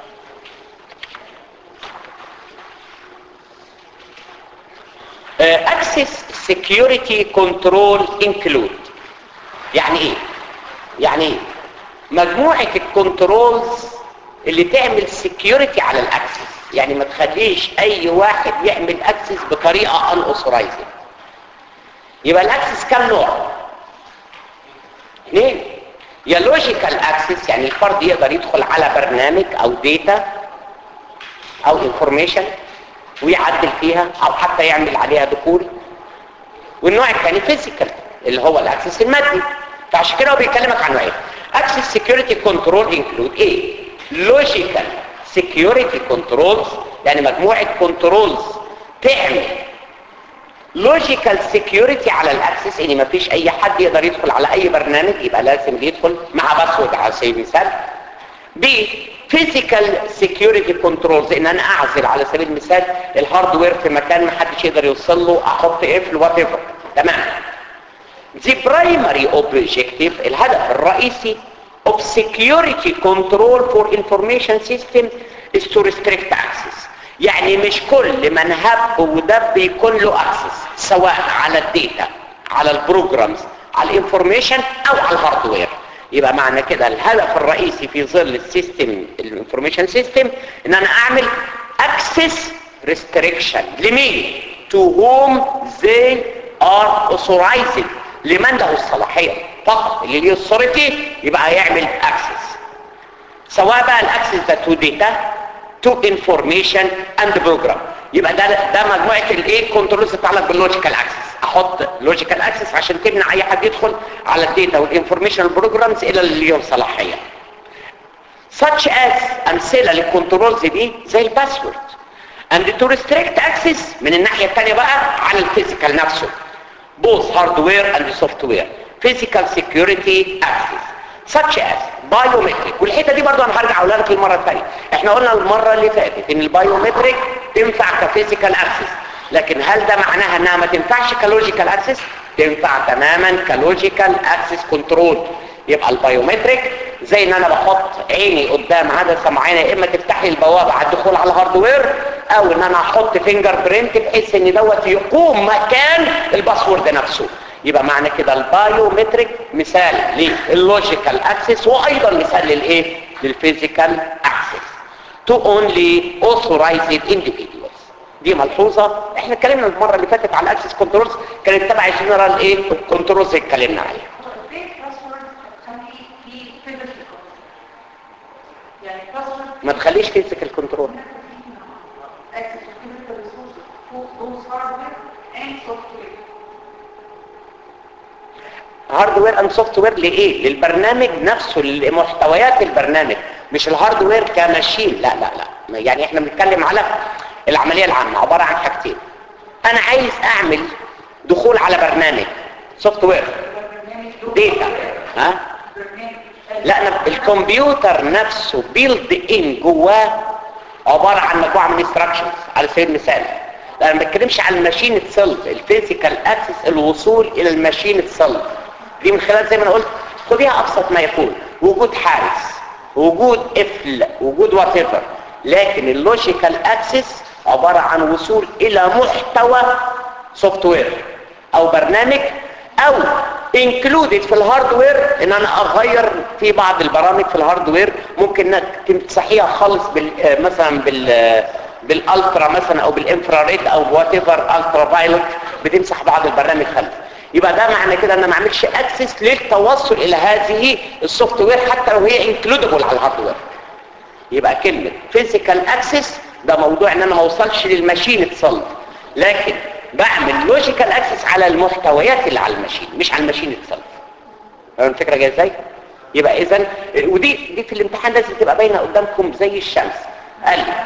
اكسس سكيورتي كنترول انكلود يعني ايه يعني ايه مجموعة الكنترولز اللي تعمل سكيورتي على الاكسس يعني ما تخليش اي واحد يعمل اكسس بطريقة ان اوثورايزد يبقى الاكسس كم نوع اثنين يا لوجيكال اكسس يعني الفرد يقدر يدخل على برنامج او ديتا او انفورميشن ويعدل فيها او حتى يعمل عليها دخول والنوع الثاني فيزيكال اللي هو الاكسس المادي فعشان كده هو بيكلمك عن نوعين access security control include ايه logical security controls يعني مجموعة كنترولز تعمل logical security على الاكسس ان مفيش اي حد يقدر يدخل على اي برنامج يبقى لازم يدخل مع باسورد على سبيل المثال ب physical security controls ان انا اعزل على سبيل المثال الهاردوير في مكان محدش يقدر يوصل له احط قفل وات ايفر تمام The primary objective الهدف الرئيسي of security control for information system is to restrict access يعني مش كل من هب ودب يكون له access سواء على الداتا على البروجرامز على الانفورميشن او على الهاردوير يبقى معنى كده الهدف الرئيسي في ظل السيستم الانفورميشن سيستم ان انا اعمل access restriction لمين to whom they are authorized لمن له الصلاحية فقط اللي ليه الصورتي يبقى هيعمل اكسس سواء بقى الاكسس ده تو داتا تو انفورميشن اند بروجرام يبقى ده ده مجموعه الايه كنترولز تتعلق باللوجيكال اكسس احط لوجيكال اكسس عشان تمنع اي حد يدخل على الداتا والانفورميشن بروجرامز الى اللي ليهم صلاحيه such as امثله للكنترولز دي زي الباسورد and to restrict access من الناحيه الثانيه بقى على الفيزيكال نفسه both hardware and software physical security access such as biometric والحته دي برضو انا هرجع اقولها لك المره الثانيه احنا قلنا المره اللي فاتت ان البايومتريك تنفع كفيزيكال اكسس لكن هل ده معناها انها ما تنفعش كلوجيكال اكسس تنفع تماما كلوجيكال اكسس كنترول يبقى البايومتريك زي ان انا بحط عيني قدام عدسه معينه يا اما تفتح لي البوابه على الدخول على الهاردوير او ان انا احط فينجر برينت بحيث ان دوت يقوم مكان الباسورد نفسه يبقى معنى كده البايومتريك مثال لللوجيكال اكسس وايضا مثال للايه للفيزيكال اكسس to only authorized individuals دي ملحوظه احنا اتكلمنا المره اللي فاتت على الاكسس كنترولز كانت تبع الجنرال ايه كنترولز اللي اتكلمنا عليها ما تخليش فيزيكال كنترول هاردوير اند سوفت وير لايه للبرنامج نفسه لمحتويات البرنامج مش الهاردوير كماشين لا لا لا يعني احنا بنتكلم على العمليه العامه عباره عن حاجتين انا عايز اعمل دخول على برنامج سوفت وير داتا ها لا أنا الكمبيوتر نفسه بيلد ان جواه عباره عن مجموعه من انستراكشنز على سبيل المثال انا ما بتكلمش عن الماشين اتسلف الفيزيكال اكسس الوصول الى الماشين اتسلف دي من خلال زي ما انا قلت خديها ابسط ما يكون وجود حارس وجود قفل وجود وات ايفر لكن اللوجيكال اكسس عباره عن وصول الى محتوى سوفت وير او برنامج او انكلودد في الهاردوير ان انا اغير في بعض البرامج في الهاردوير ممكن انك تمسحيها خالص بال مثلا بال بالالترا مثلا او بالانفراريد او وات ايفر الترا فايلوت بتمسح بعض البرنامج خلف يبقى ده معنى كده ان انا ما اعملش اكسس للتوصل الى هذه السوفت وير حتى لو هي انكلودبل على الهاردوير يبقى كلمة physical access ده موضوع ان انا ما اوصلش للماشين اتصل لكن بعمل لوجيكال اكسس على المحتويات اللي على الماشين مش على الماشين اتصل فاهم الفكرة جاية ازاي يبقى اذا ودي دي في الامتحان لازم تبقى باينة قدامكم زي الشمس قال لي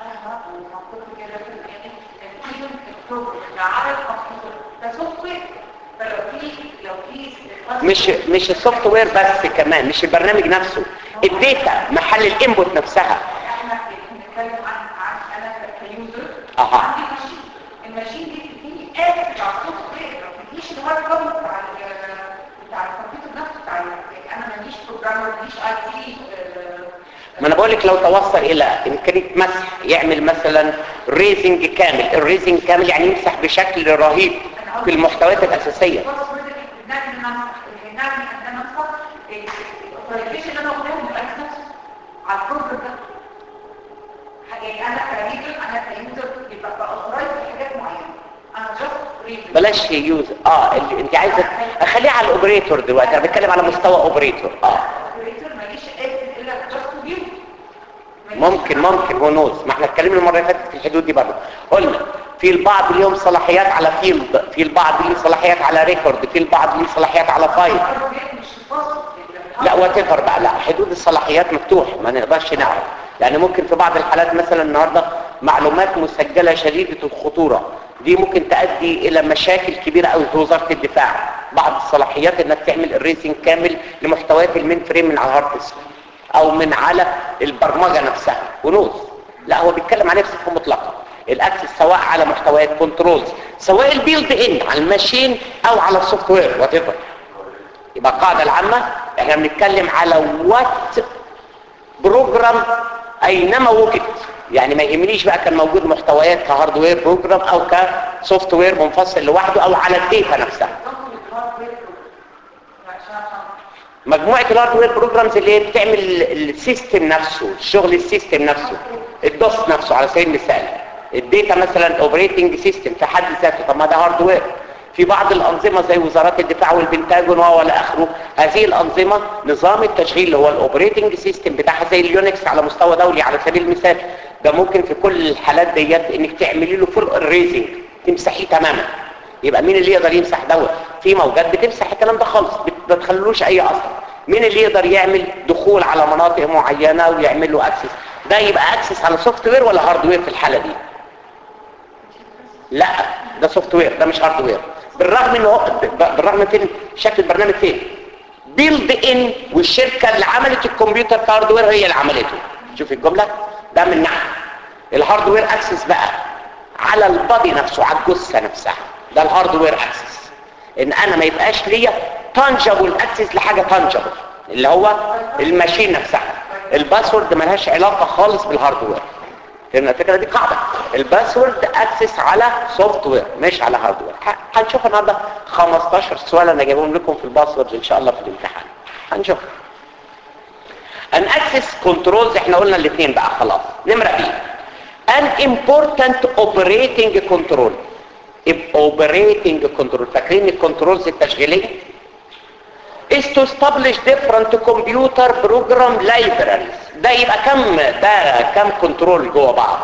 مش مش السوفت وير بس كمان مش البرنامج نفسه الداتا محل الانبوت نفسها احنا بنتكلم عن عن انا كيوزر أها. عندي ماشين الماشين دي بتديني اسف على السوفت وير ما بتديش الهارد كود بتاع ال- بتاع الكمبيوتر نفسه بتاع ال- انا ماليش بروجرامر ماليش اي تي ما انا بقول لك لو توصل الى امكانيه مسح يعمل مثلا ريزنج كامل الريزنج كامل يعني يمسح بشكل رهيب في المحتويات الاساسيه بنعمل نمسح بنعمل ان انا امسح الاوبريشن اللي انا قلته بالاكس نفسه على البروجرام ده يعني انا كريدر انا كيوزر يبقى باوثرايز حاجات معينه انا جاست ريدر بلاش يوز اه اللي انت عايزه اخليها على الاوبريتور دلوقتي انا بتكلم على مستوى اوبريتور اه الاوبريتور ماليش اسم الا جاست فيو ممكن ممكن هو نوز ما احنا اتكلمنا المره اللي فاتت في الحدود دي برضه قلنا في البعض ليهم صلاحيات على فيلد في البعض ليه صلاحيات على ريكورد في البعض ليه صلاحيات على فايل مش فاصل لا واتفر بقى لا حدود الصلاحيات مفتوح ما نقدرش نعرف يعني ممكن في بعض الحالات مثلا النهارده معلومات مسجله شديده الخطوره دي ممكن تؤدي الى مشاكل كبيره قوي في وزاره الدفاع بعض الصلاحيات انك تعمل الريسنج كامل لمحتويات المين فريم من على الهارد ديسك او من على البرمجه نفسها ونوز لا هو بيتكلم عليه بصفه مطلقه الاكسس سواء على محتويات كنترولز سواء البيلد ان على الماشين او على السوفت وير وات يبقى القاعدة العامة احنا بنتكلم على وات بروجرام اينما وجد يعني ما يهمنيش بقى كان موجود محتويات كهاردوير بروجرام او كسوفت وير منفصل لوحده او على الداتا نفسها مجموعة الهاردوير بروجرامز اللي هي بتعمل السيستم نفسه الشغل السيستم نفسه الدوس نفسه على سبيل المثال الداتا مثلا اوبريتنج سيستم في حد ذاته طب ما ده هاردوير في بعض الأنظمة زي وزارات الدفاع والبنتاجون وإلى آخره هذه الأنظمة نظام التشغيل اللي هو الأوبريتنج سيستم بتاعها زي اليونكس على مستوى دولي على سبيل المثال ده ممكن في كل الحالات ديت انك تعملي له فول ريزنج تمسحيه تماما يبقى مين اللي يقدر يمسح دوت في موجات بتمسح الكلام ده خالص ما تخلوش اي اثر مين اللي يقدر يعمل دخول على مناطق معينه ويعمل له اكسس ده يبقى اكسس على سوفت وير ولا هاردوير في الحاله دي لا ده سوفت وير ده مش هاردوير بالرغم ان هو بالرغم فين شكل البرنامج فين بيلد ان والشركه اللي عملت الكمبيوتر كهاردوير هي اللي عملته شوف الجمله ده من ناحيه الهاردوير اكسس بقى على البادي نفسه على الجثه نفسها ده الهاردوير اكسس ان انا ما يبقاش ليا تانجبل اكسس لحاجه تانجبل اللي هو الماشين نفسها الباسورد ملهاش علاقه خالص بالهاردوير فهمنا الفكره دي قاعده الباسورد اكسس على سوفت وير مش على هاردوير هنشوف النهارده 15 سؤال انا جايبهم لكم في الباسورد ان شاء الله في الامتحان هنشوف ان اكسس كنترولز احنا قلنا الاثنين بقى خلاص نمره بي ان important operating control operating control فاكرين الكنترولز التشغيليه is to establish different computer program libraries ده يبقى كم ده كم كنترول جوه بعض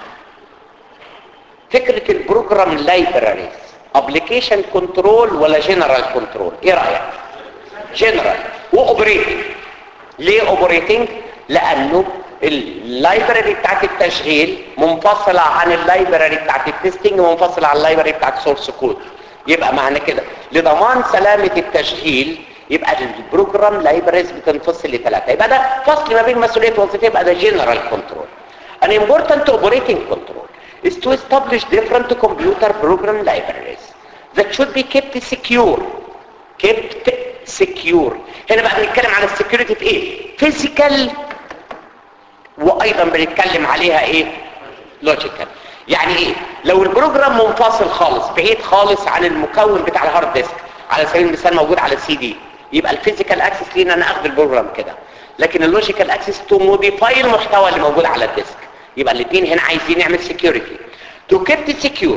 فكرة البروجرام لايبراريز ابلكيشن كنترول ولا جنرال كنترول ايه رأيك جنرال واوبريتنج ليه اوبريتنج لانه اللايبراري بتاعت التشغيل منفصلة عن اللايبراري بتاعت التستنج ومنفصلة عن اللايبراري بتاعت سورس كود يبقى معنى كده لضمان سلامة التشغيل يبقى البروجرام لايبرز بتنفصل لثلاثه يبقى ده فصل ما بين مسؤوليه وظيفه يبقى ده جنرال كنترول an important operating control is to establish different computer program libraries that should be kept secure kept secure هنا بقى بنتكلم عن السكيورتي في ايه physical وايضا بنتكلم عليها ايه logical يعني ايه لو البروجرام منفصل خالص بعيد خالص عن المكون بتاع الهارد ديسك على سبيل المثال موجود على السي دي يبقى الفيزيكال اكسس لينا انا اخد البروجرام كده لكن اللوجيكال اكسس تو موديفاي المحتوى اللي موجود على الديسك يبقى الاثنين هنا عايزين نعمل سكيورتي تو كيبت سكيور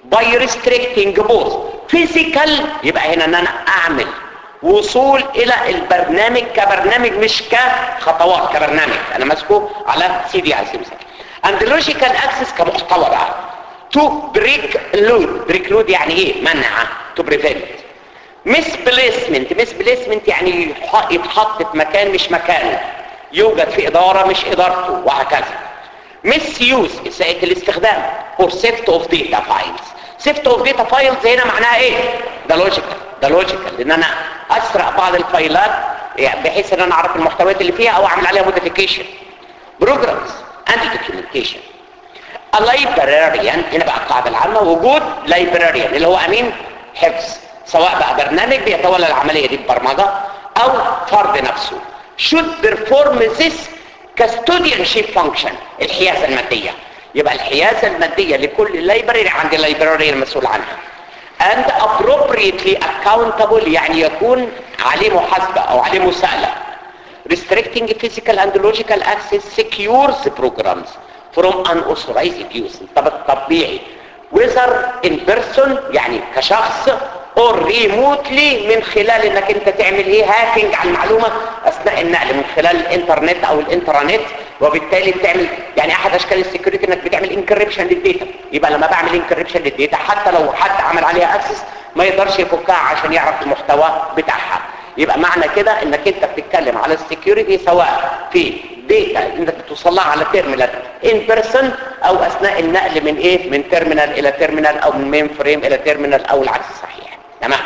باي ريستريكتنج بوث فيزيكال يبقى هنا ان انا اعمل وصول الى البرنامج كبرنامج مش كخطوات كبرنامج انا ماسكه على سي دي على سبيل المثال اند لوجيكال اكسس كمحتوى بقى تو بريك لود بريك لود يعني ايه منع تو بريفنت مس بليسمنت مس بليسمنت يعني يح- يتحط في مكان مش مكانه يوجد في اداره مش ادارته وهكذا مس يوز اساءة الاستخدام اور سيفت اوف داتا فايلز سيفت اوف داتا فايلز هنا معناها ايه ده لوجيكال ده لوجيكال لان انا اسرق بعض الفايلات يعني بحيث ان انا اعرف المحتويات اللي فيها او اعمل عليها موديفيكيشن بروجرامز اند دوكيومنتيشن اللايبراريان هنا بقى القاعده العامه وجود لايبراريان اللي هو امين حفظ سواء بقى برنامج بيتولى العمليه دي ببرمجه او فرد نفسه should perform this custodianship function الحيازه الماديه يبقى الحيازه الماديه لكل لايبراري عند اللايبراري المسؤول عنها and appropriately accountable يعني يكون عليه محاسبه او عليه مساءله restricting physical and logical access secures programs from unauthorized use طب الطبيعي whether in person يعني كشخص or remotely من خلال انك انت تعمل ايه هاكينج على المعلومة اثناء النقل من خلال الانترنت او الانترنت وبالتالي بتعمل يعني احد اشكال السكيورتي انك بتعمل انكريبشن للداتا يبقى لما بعمل انكريبشن للداتا حتى لو حد عمل عليها اكسس ما يقدرش يفكها عشان يعرف المحتوى بتاعها يبقى معنى كده انك انت بتتكلم على السكيورتي سواء في داتا انك توصل لها على تيرمينال ان بيرسون او اثناء النقل من ايه من تيرمينال الى تيرمينال او من مين فريم الى تيرمينال او العكس صحيح تمام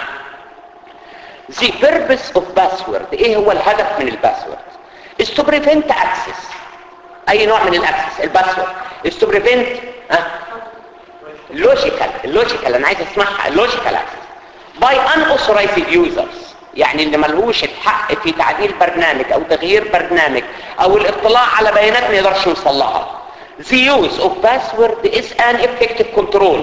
the purpose of password ايه هو الهدف من الباسورد is to prevent access اي نوع من الاكسس الباسورد is to prevent ها لوجيكال اللوجيكال انا عايز اسمعها اللوجيكال اكسس باي unauthorized users يعني اللي ملهوش الحق في تعديل برنامج او تغيير برنامج او الاطلاع على بيانات ما يقدرش يوصل لها the use of password is an effective control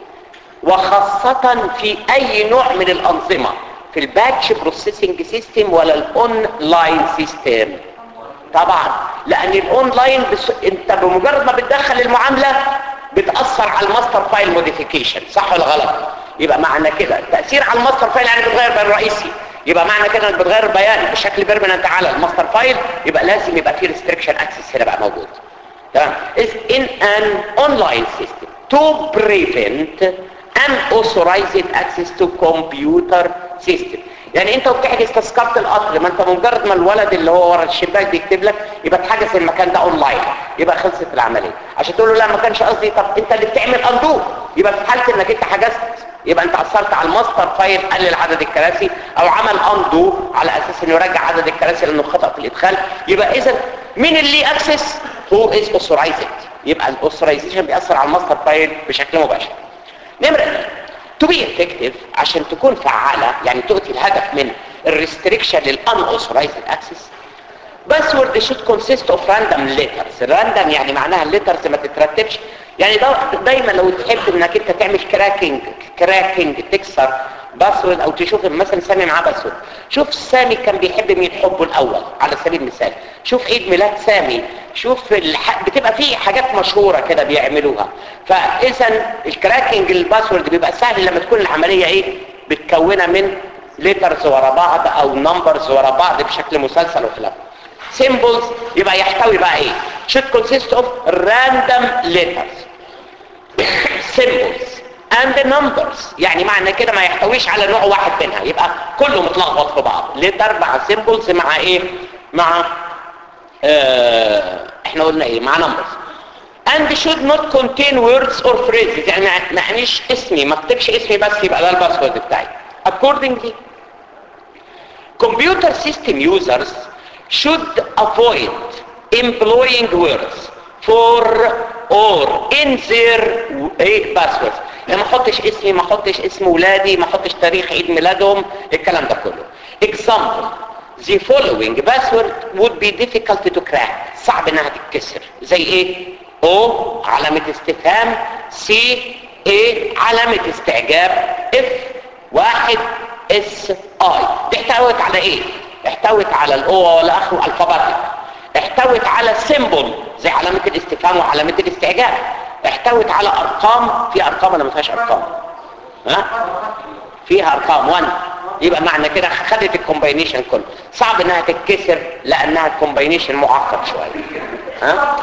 وخاصة في اي نوع من الانظمة في الباتش بروسيسنج سيستم ولا الاونلاين سيستم طبعا لان الاونلاين بس... انت بمجرد ما بتدخل المعاملة بتأثر على الماستر فايل موديفيكيشن صح ولا غلط يبقى معنى كده التأثير على الماستر فايل يعني بتغير بيان رئيسي يبقى معنى كده انك بتغير البيان بشكل بيرمننت على الماستر فايل يبقى لازم يبقى في ريستريكشن اكسس هنا بقى موجود تمام is in an online system to prevent unauthorized access to computer system يعني انت وبتحجز تذكره القطر ما انت مجرد ما الولد اللي هو ورا الشباك بيكتب لك يبقى اتحجز المكان ده اونلاين يبقى خلصت العمليه عشان تقول له لا ما كانش قصدي طب انت اللي بتعمل اندو يبقى في حاله انك انت حجزت يبقى انت اثرت على الماستر فايل قلل عدد الكراسي او عمل اندو على اساس انه يرجع عدد الكراسي لانه خطا في الادخال يبقى اذا مين اللي اكسس هو از اوثرايزد يبقى الاوثرايزيشن بيأثر على الماستر فايل بشكل مباشر نمرة to be effective عشان تكون فعالة يعني تؤتي الهدف من الريستريكشن للunauthorized access password should consist of random letters random يعني معناها الليترز ما تترتبش يعني دا دايما لو تحب انك انت تعمل كراكنج كراكنج تكسر باسورد او تشوف مثلا سامي معاه باسورد شوف سامي كان بيحب مين حبه الاول على سبيل المثال شوف عيد ميلاد سامي شوف الح... بتبقى فيه حاجات مشهوره كده بيعملوها فاذا الكراكنج الباسورد بيبقى سهل لما تكون العمليه ايه متكونه من ليترز ورا بعض او نمبرز ورا بعض بشكل مسلسل وخلافه symbols يبقى يحتوي بقى ايه should consist of random letters symbols and numbers يعني معنى كده ما يحتويش على نوع واحد منها يبقى كله متلخبط في بعض letter مع symbols مع ايه مع اه احنا قلنا ايه مع numbers and should not contain words or phrases يعني ما معنيش اسمي ما اكتبش اسمي بس يبقى ده الباسورد بتاعي accordingly computer system users should avoid employing words for or in their ايه passwords يعني ما احطش اسمي ما احطش اسم ولادي ما احطش تاريخ عيد ميلادهم الكلام ده كله example the following password would be difficult to crack صعب انها تتكسر زي ايه او علامة استفهام سي ايه علامة استعجاب اف واحد اس اي دي احتوت على ايه احتوت على الاو ولا اخره الفاباتيك احتوت على سيمبل زي علامة الاستفهام وعلامة الاستعجاب احتوت على ارقام في ارقام ولا ما فيهاش ارقام ها فيها ارقام 1 يبقى معنى كده خدت الكومباينيشن كله صعب انها تتكسر لانها الكومباينيشن معقد شويه ها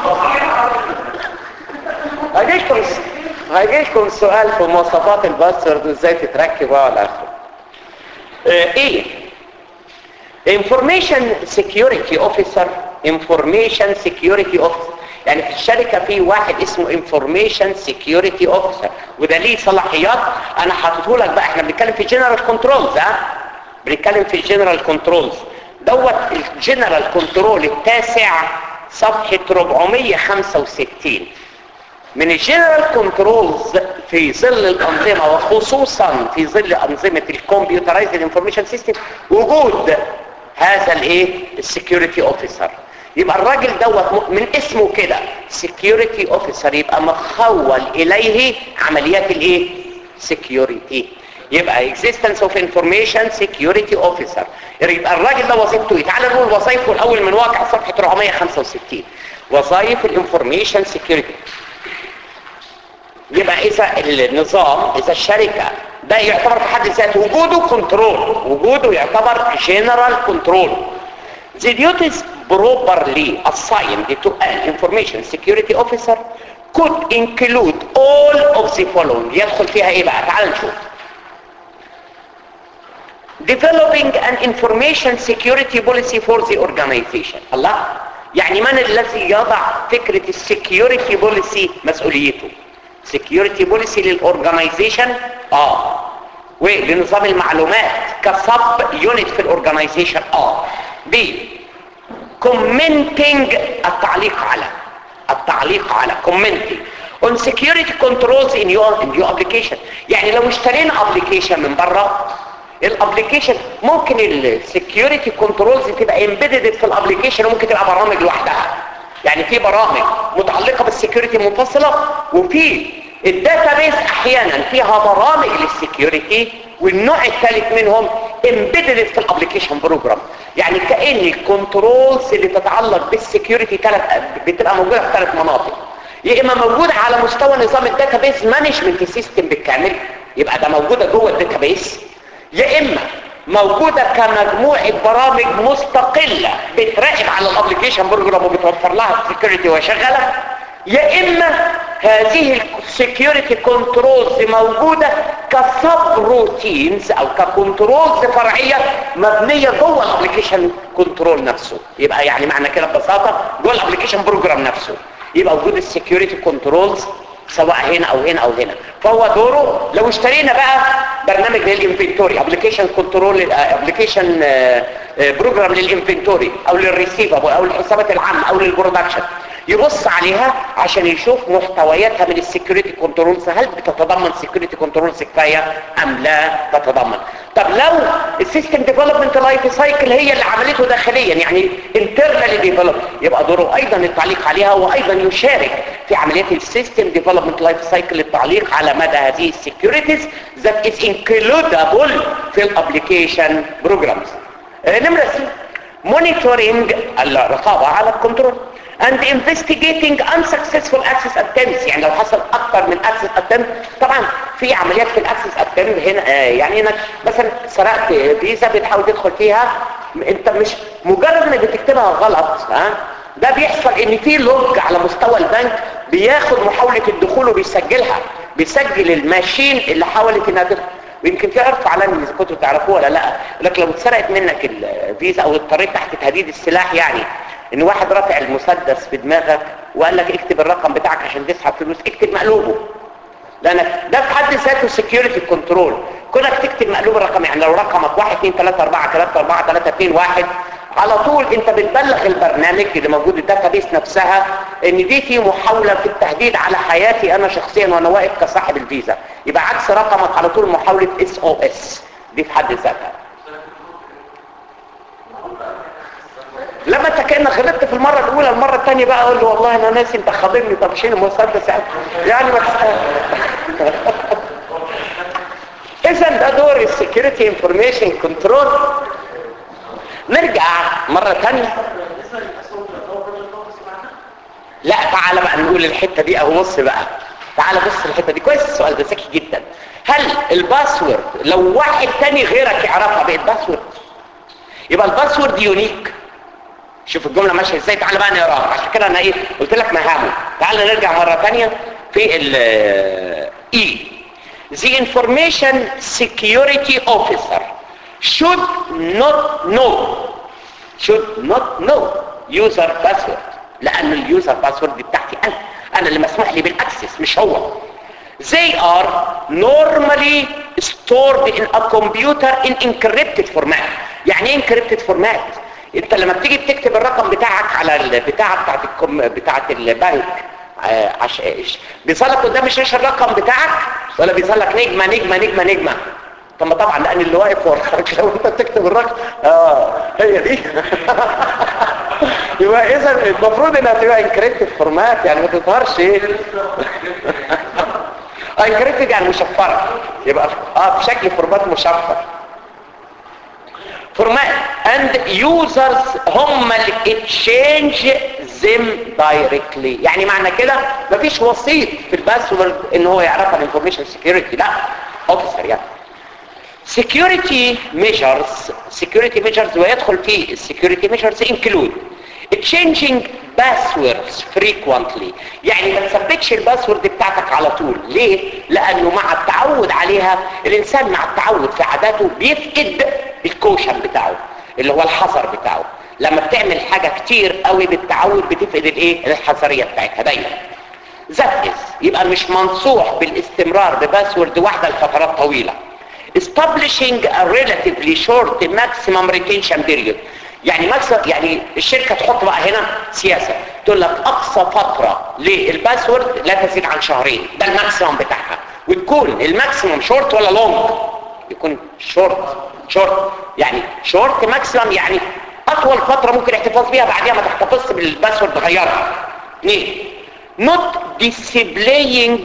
هيجيلكم هيجيلكم السؤال في مواصفات الباسورد وازاي تتركب ولا اخره آه، ايه information security officer information security officer يعني في الشركة في واحد اسمه information security officer وده ليه صلاحيات انا حاطته لك بقى احنا بنتكلم في general controls ها بنتكلم في general controls دوت الجنرال كنترول التاسع صفحة 465 من الجنرال كنترولز في ظل الأنظمة وخصوصا في ظل أنظمة الكمبيوترايزد انفورميشن سيستم وجود هذا الايه السكيورتي اوفيسر يبقى الراجل دوت من اسمه كده سكيورتي اوفيسر يبقى مخول اليه عمليات الايه سكيورتي يبقى existence of information security officer يبقى الراجل ده وظيفته ايه تعال نقول وظائفه الاول من واقع صفحه 465 وظائف الانفورميشن سكيورتي يبقى اذا النظام اذا الشركة ده يعتبر في حد ذاته وجوده كنترول وجوده يعتبر جنرال كنترول The duties properly assigned to an information security officer could include all of the following يدخل فيها ايه بقى تعال نشوف developing an information security policy for the organization الله يعني من الذي يضع فكرة السكيورتي بوليسي مسؤوليته security policy للأورجانيزيشن اه ولنظام المعلومات كسب يونت في الأورجانيزيشن اه ب commenting التعليق على التعليق على commenting on security controls in your, in your application يعني لو اشترينا application من بره الابليكيشن ممكن السكيورتي كنترولز تبقى امبيدد في الابليكيشن وممكن تبقى برامج لوحدها يعني في برامج متعلقة بالسكيورتي منفصلة وفي الداتابيس احيانا فيها برامج للسكيورتي والنوع الثالث منهم امبيدد في الابليكيشن بروجرام يعني كأن الكنترولز اللي تتعلق بالسكيورتي ثلاث بتبقى موجودة في ثلاث مناطق يا اما موجودة على مستوى نظام الداتابيس مانجمنت سيستم بالكامل يبقى ده موجودة جوه الداتابيس يا اما موجودة كمجموعة برامج مستقلة بتراقب على الابليكيشن بروجرام وبتوفر لها السكيورتي وشغالة يا اما هذه السكيورتي كنترولز موجودة كسب روتينز او ككنترولز فرعية مبنية جوه الابليكيشن كنترول نفسه يبقى يعني معنى كده ببساطة جوه الابليكيشن بروجرام نفسه يبقى وجود السكيورتي كنترولز سواء هنا او هنا او هنا فهو دوره لو اشترينا بقى برنامج للانفنتوري ابلكيشن كنترول ابلكيشن بروجرام للانفنتوري او للريسيفبل او للحسابات العامه او للبرودكشن يبص عليها عشان يشوف محتوياتها من السكيورتي كنترولز هل بتتضمن سكيورتي كنترولز كفايه ام لا تتضمن طب لو السيستم ديفلوبمنت لايف سايكل هي اللي عملته داخليا يعني انترنالي ديفلوب يبقى دوره ايضا التعليق عليها وايضا يشارك في عمليات السيستم ديفلوبمنت لايف سايكل التعليق على مدى هذه السكيورتيز that is includable في الابلكيشن بروجرامز نمرة سي monitoring الرقابة على الكنترول and investigating unsuccessful access attempts يعني لو حصل اكتر من access attempt طبعا في عمليات في الاكسس attempt هنا آه يعني انك مثلا سرقت فيزا بتحاول تدخل فيها انت مش مجرد انك بتكتبها غلط ها ده بيحصل ان في لوج على مستوى البنك بياخد محاولة الدخول وبيسجلها بيسجل الماشين اللي حاولت انها تدخل ويمكن في عرف علامي اذا كنتوا تعرفوه ولا لا لكن لو اتسرقت منك الفيزا او اضطريت تحت تهديد السلاح يعني ان واحد رافع المسدس في دماغك وقال لك اكتب الرقم بتاعك عشان تسحب فلوس اكتب مقلوبه لانك ده في حد ذاته سكيورتي كنترول كونك تكتب مقلوب الرقم يعني لو رقمك 1 2 3 4 3 4 3 2 1 على طول انت بتبلغ البرنامج اللي موجود الداتابيس نفسها ان دي في محاولة في التهديد على حياتي انا شخصيا وانا واقف كصاحب الفيزا يبقى عكس رقمك على طول محاولة اس او اس دي في حد ذاتها لما انت كانك غلطت في المره الاولى المره الثانيه بقى اقول له والله انا ناسي انت خاضرني طب شيل المسدس يعني يعني ما اذا ده دور السكيورتي انفورميشن كنترول نرجع مره ثانيه لا تعالى بقى نقول الحته دي اهو بص بقى تعال بص الحته دي كويس السؤال ده ذكي جدا هل الباسورد لو واحد تاني غيرك يعرفها بقت باسورد يبقى الباسورد يونيك شوف الجمله ماشيه ازاي تعال بقى نقراها عشان كده انا ايه قلت لك مهامه تعال نرجع مره ثانيه في ال اي The information security officer should not know should not know user password لان اليوزر باسورد دي بتاعتي انا انا اللي مسموح لي بالاكسس مش هو they are normally stored in a computer in encrypted format يعني ايه encrypted format انت لما بتيجي بتكتب الرقم بتاعك على البتاعه بتاعت الكم بتاعت البنك آه، عش... إيش؟ بيظهر لك قدام الشاشه الرقم بتاعك ولا بيظهر لك نجمه نجمه نجمه نجمه طب ما طبعا لان اللي واقف وراك لو انت بتكتب الرقم اه هي دي يبقى اذا المفروض انها تبقى انكريبتد فورمات يعني ما تظهرش ايه انكريبتد يعني مشفره يبقى اه في شكل فورمات مشفر فورمات اند يوزرز هم اللي تشينج زم دايركتلي يعني معنى كده مفيش وسيط في الباسورد ان هو يعرفها الانفورميشن سكيورتي لا اوفيسر يعني security measures security measures ويدخل فيه security measures include changing passwords frequently يعني ما تثبتش الباسورد بتاعتك على طول ليه لانه مع التعود عليها الانسان مع التعود في عاداته بيفقد الكوشن بتاعه اللي هو الحذر بتاعه لما بتعمل حاجة كتير قوي بالتعود بتفقد الايه الحذرية بتاعتها دايما ذات يبقى مش منصوح بالاستمرار بباسورد واحدة لفترات طويلة establishing a relatively short maximum retention period يعني مكسب يعني الشركة تحط بقى هنا سياسة تقول لك اقصى فترة للباسورد لا تزيد عن شهرين ده الماكسيمم بتاعها وتكون الماكسيمم شورت ولا لونج يكون شورت شورت يعني شورت ماكسيمم يعني اطول فترة ممكن احتفاظ بيها بعدها ما تحتفظش بالباسورد غيرها اثنين not displaying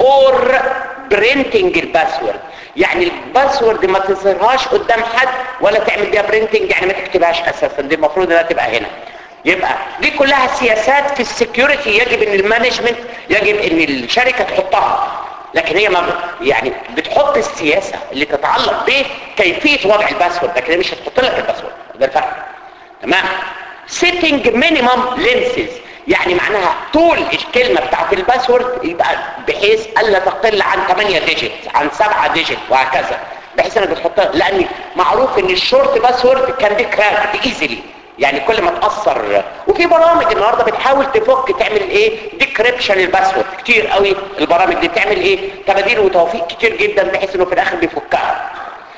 or printing الباسورد يعني الباسورد ما تظهرهاش قدام حد ولا تعمل بيها برينتنج يعني ما تكتبهاش اساسا دي المفروض انها تبقى هنا يبقى دي كلها سياسات في السكيورتي يجب ان المانجمنت يجب ان الشركه تحطها لكن هي ما يعني بتحط السياسه اللي تتعلق بكيفيه وضع الباسورد لكن هي مش هتحط لك الباسورد ده الفرق تمام setting minimum lenses يعني معناها طول الكلمة بتاعت الباسورد يبقى بحيث ألا تقل عن 8 ديجيت عن 7 ديجيت وهكذا بحيث انك بتحطها لان معروف ان الشورت باسورد كان دي كراكت ايزيلي يعني كل ما تأثر وفي برامج النهاردة بتحاول تفك تعمل ايه ديكريبشن الباسورد كتير قوي البرامج دي بتعمل ايه تباديل وتوفيق كتير جدا بحيث انه في الاخر بيفكها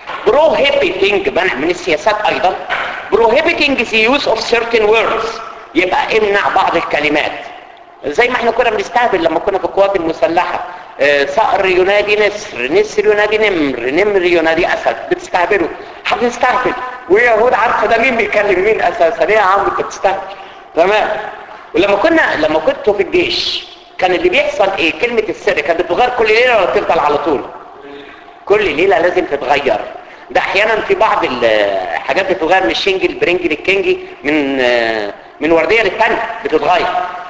prohibiting منع من السياسات ايضا prohibiting the use of certain words يبقى امنع بعض الكلمات زي ما احنا كنا بنستهبل لما كنا في القوات المسلحة اه صقر ينادي نسر نسر ينادي نمر نمر ينادي اسد بتستهبلوا هتستهبل ويهود عارفه ده مين بيكلم مين اساسا ايه يا عم انت بتستهبل تمام ولما كنا لما كنت في الجيش كان اللي بيحصل ايه كلمة السر كانت بتتغير كل ليلة ولا تفضل على طول كل ليلة لازم تتغير ده احيانا في بعض الحاجات بتتغير من الشنجي البرنجي للكنجي من من وردية للتانية بتتغير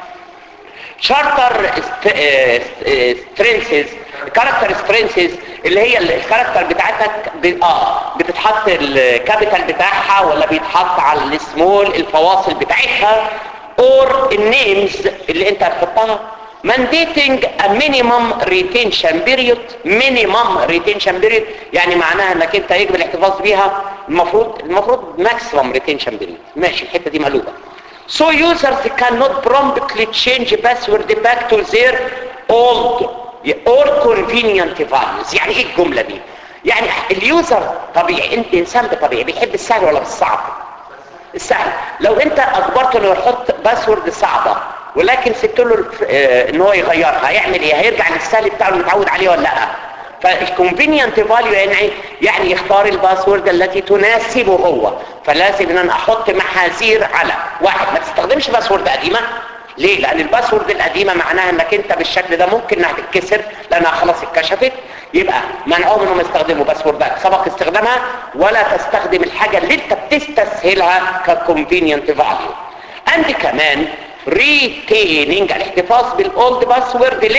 شارتر سترينسز كاركتر سترينسز اللي هي الكاركتر بتاعتك ب... اه بتتحط الكابيتال بتاعها ولا بيتحط على السمول الفواصل بتاعتها اور النيمز اللي انت هتحطها mandating a minimum retention period minimum retention period يعني معناها انك انت يجب الاحتفاظ بيها المفروض المفروض maximum retention period ماشي الحته دي مقلوبه so users cannot promptly change password back to their old or convenient values يعني ايه الجمله دي يعني اليوزر طبيعي انت انسان بطبيعي بيحب السهل ولا الصعب السهل لو انت اجبرته انه يحط باسورد صعبه ولكن سبت له اه ان هو يغيرها هيعمل ايه هيرجع للسهل بتاعه اللي متعود عليه ولا لا فالكونفينينت فاليو يعني يعني يختار الباسورد التي تناسبه هو فلازم ان انا احط محاذير على واحد ما تستخدمش باسورد قديمه ليه لان الباسورد القديمه معناها انك انت بالشكل ده ممكن انها تتكسر لانها خلاص اتكشفت يبقى منعهم انهم يستخدموا باسوردات سبق استخدامها ولا تستخدم الحاجه اللي انت بتستسهلها ككونفينينت فاليو اند كمان ريتيننج الاحتفاظ بالاولد باسورد ليه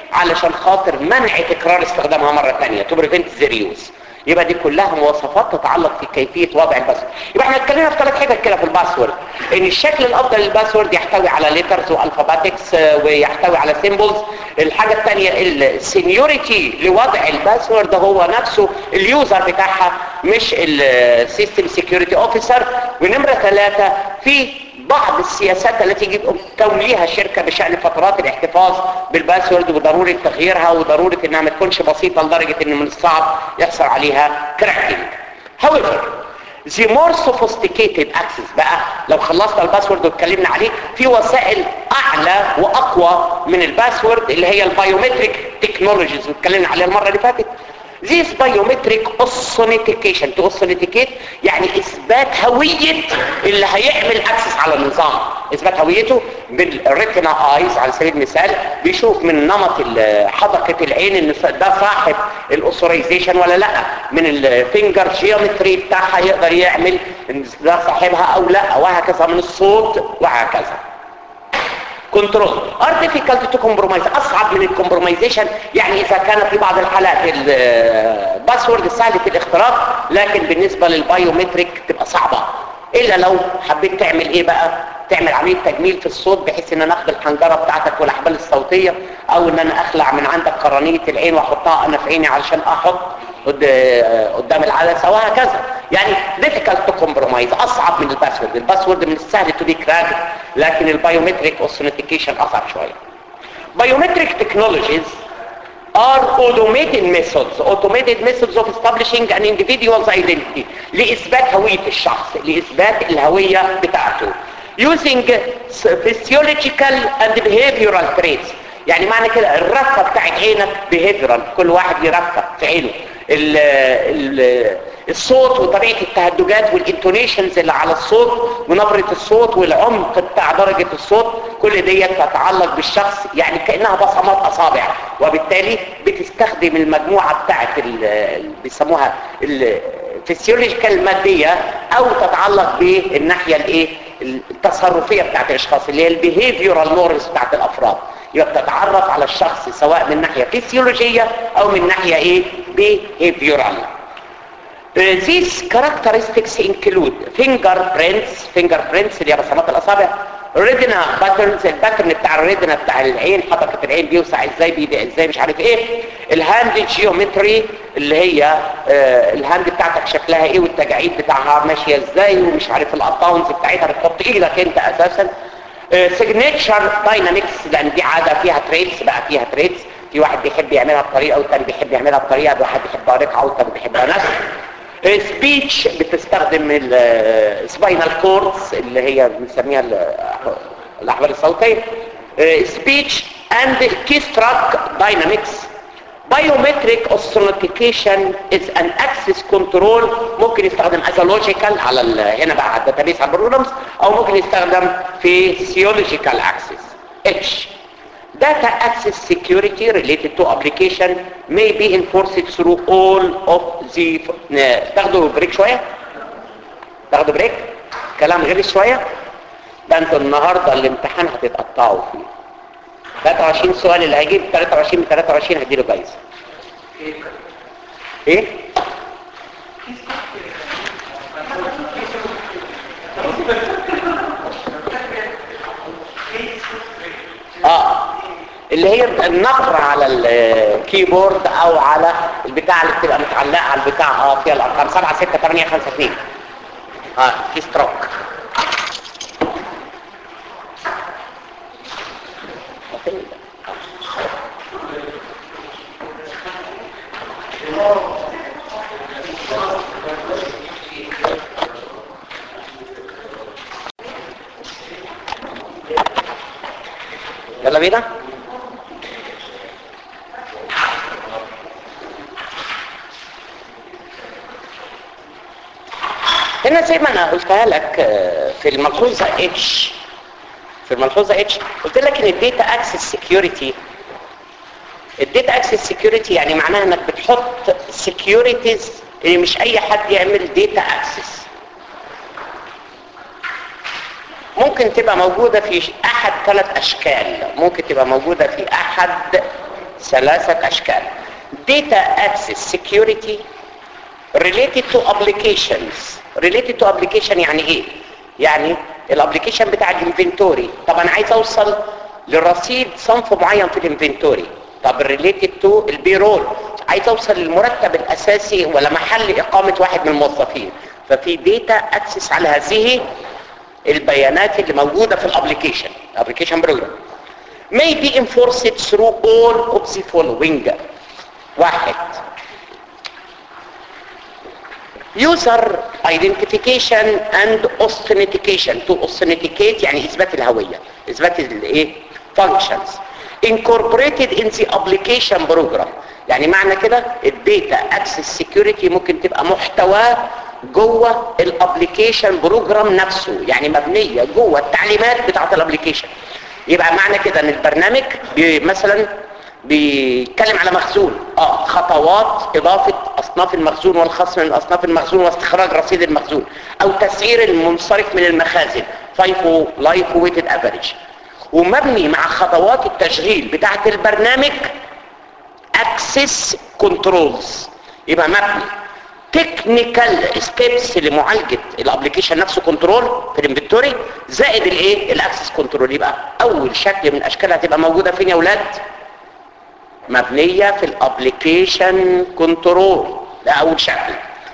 علشان خاطر منع تكرار استخدامها مرة تانية to prevent the reuse يبقى دي كلها مواصفات تتعلق في كيفية وضع الباسورد يبقى احنا اتكلمنا في ثلاث حاجات كده في الباسورد ان الشكل الافضل للباسورد يحتوي على ليترز والفاباتكس ويحتوي على سيمبلز الحاجة الثانية السينيوريتي لوضع الباسورد هو نفسه اليوزر بتاعها مش السيستم سيكيورتي اوفيسر ونمرة ثلاثة في بعض السياسات التي يجب أن توليها الشركة بشأن فترات الاحتفاظ بالباسورد وضرورة تغييرها وضرورة انها ما تكونش بسيطة لدرجة ان من الصعب يحصل عليها كراكنج however the more sophisticated access بقى لو خلصنا الباسورد واتكلمنا عليه في وسائل اعلى واقوى من الباسورد اللي هي البايومتريك تكنولوجيز واتكلمنا عليها المرة اللي فاتت This biometric authentication to authenticate يعني اثبات هوية اللي هيعمل اكسس على النظام اثبات هويته بالريتنا ايز على سبيل المثال بيشوف من نمط حدقة العين ان ده صاحب الاوثورايزيشن ولا لا من الفينجر جيومتري بتاعها يقدر يعمل ان ده صاحبها او لا وهكذا من الصوت وهكذا كنترول ار difficult تو كومبرومايز اصعب من الكومبرومايزيشن يعني اذا كان في بعض الحالات الباسورد سهل في الاختراق لكن بالنسبه للبايومتريك تبقى صعبه الا لو حبيت تعمل ايه بقى تعمل عمليه تجميل في الصوت بحيث ان انا اخد الحنجره بتاعتك والاحبال الصوتيه او ان انا اخلع من عندك قرنيه العين واحطها انا في عيني علشان احط قدام العدسه وهكذا يعني difficult to compromise اصعب من الباسورد الباسورد من السهل to be cracked لكن البايومتريك authentication اصعب شويه biometric technologies are automated methods automated methods of establishing an individual's identity لإثبات هوية الشخص لإثبات الهوية بتاعته using physiological and behavioral traits يعني معنى كده الرفة بتاعت عينك behavioral كل واحد يرفة في عينه ال ال الصوت وطبيعة التهدجات والانتونيشنز اللي على الصوت ونبرة الصوت والعمق بتاع درجة الصوت كل ديت تتعلق بالشخص يعني كأنها بصمات أصابع وبالتالي بتستخدم المجموعة بتاعت بيسموها الفسيولوجيكال المادية أو تتعلق بالناحية الايه التصرفية بتاعت الأشخاص اللي هي البيهيفيورال نورز بتاعت الأفراد يبقى بتتعرف على الشخص سواء من ناحية فسيولوجية أو من ناحية ايه behavioral These characteristics include fingerprints fingerprints اللي هي بصمات الأصابع retina patterns الباترن بتاع الريدنا بتاع العين حدقة العين بيوسع ازاي بيضيق ازاي مش عارف ايه الهاند جيومتري اللي هي آه الهاند بتاعتك شكلها ايه والتجاعيد بتاعها ماشية ازاي ومش عارف الاباونز بتاعتها بتحط ايدك انت اساسا سيجنتشر داينامكس لان دي عاده فيها تريتس بقى فيها تريتس في واحد بيحب يعملها بطريقه والتاني بيحب يعملها بطريقه واحد بيحبها رقعه والتاني بيحبها نسخ سبيتش بتستخدم السباينال كوردز اللي هي بنسميها الاحبال الصوتيه سبيتش اند كيستراك داينامكس biometric authentication is an access control ممكن يستخدم as a logical على هنا بقى على الداتابيس على البروجرامز او ممكن يستخدم في physiological access H data access security related to application may be enforced through all of the تاخدوا بريك شوية تاخدوا بريك كلام غير شوية ده انتوا النهاردة الامتحان هتتقطعوا فيه 23 سؤال اللي هيجيب 23 ب 23 هديله جايزه ايه اه اللي هي النقر على الكيبورد او على البتاع اللي بتبقى متعلقه على البتاع اه فيها الارقام 7 6 8 5 2 اه في ستروك يلا بينا هنا زي ما انا قلتها لك في الملحوظه اتش في الملحوظه اتش قلت لك ان الداتا اكسس سكيورتي الداتا اكسس سكيورتي يعني معناها انك بتحط سكيورتيز اللي مش اي حد يعمل داتا اكسس ممكن تبقى موجودة في احد ثلاث اشكال ممكن تبقى موجودة في احد ثلاثة اشكال data access security related to applications related to application يعني ايه يعني الابليكيشن بتاع الانفنتوري طب انا عايز اوصل للرصيد صنف معين في الانفنتوري طب related to البيرول عايز اوصل للمرتب الاساسي ولا محل اقامة واحد من الموظفين ففي داتا اكسس على هذه البيانات اللي موجودة في الابليكيشن الابليكيشن بروجرام may be enforced through all of the following واحد user identification and authentication to authenticate يعني اثبات الهوية اثبات الايه functions incorporated in the application program يعني معنى كده الداتا اكسس سيكيورتي ممكن تبقى محتواه جوه الابليكيشن بروجرام نفسه يعني مبنيه جوه التعليمات بتاعه الابليكيشن يبقى معنى كده ان البرنامج بي مثلا بيتكلم على مخزون اه خطوات اضافه اصناف المخزون والخصم من اصناف المخزون واستخراج رصيد المخزون او تسعير المنصرف من المخازن فايفو لايف ويتد افريج ومبني مع خطوات التشغيل بتاعه البرنامج اكسس كنترولز يبقى مبني تكنيكال ستيبس لمعالجه الابلكيشن نفسه كنترول في الانفنتوري زائد الايه الاكسس كنترول يبقى اول شكل من اشكالها هتبقى موجوده فين يا اولاد مبنيه في الابلكيشن كنترول ده اول شكل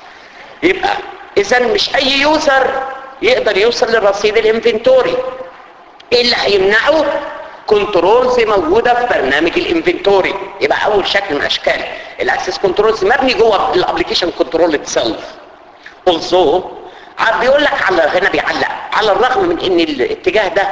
يبقى اذا مش اي يوزر يقدر يوصل للرصيد الانفنتوري ايه اللي هيمنعه كنترولز موجوده في برنامج الانفنتوري يبقى اول شكل من اشكال الاكسس كنترولز مبني جوه الابلكيشن كنترول اتسلف اولزو بيقول لك على هنا بيعلق على الرغم من ان الاتجاه ده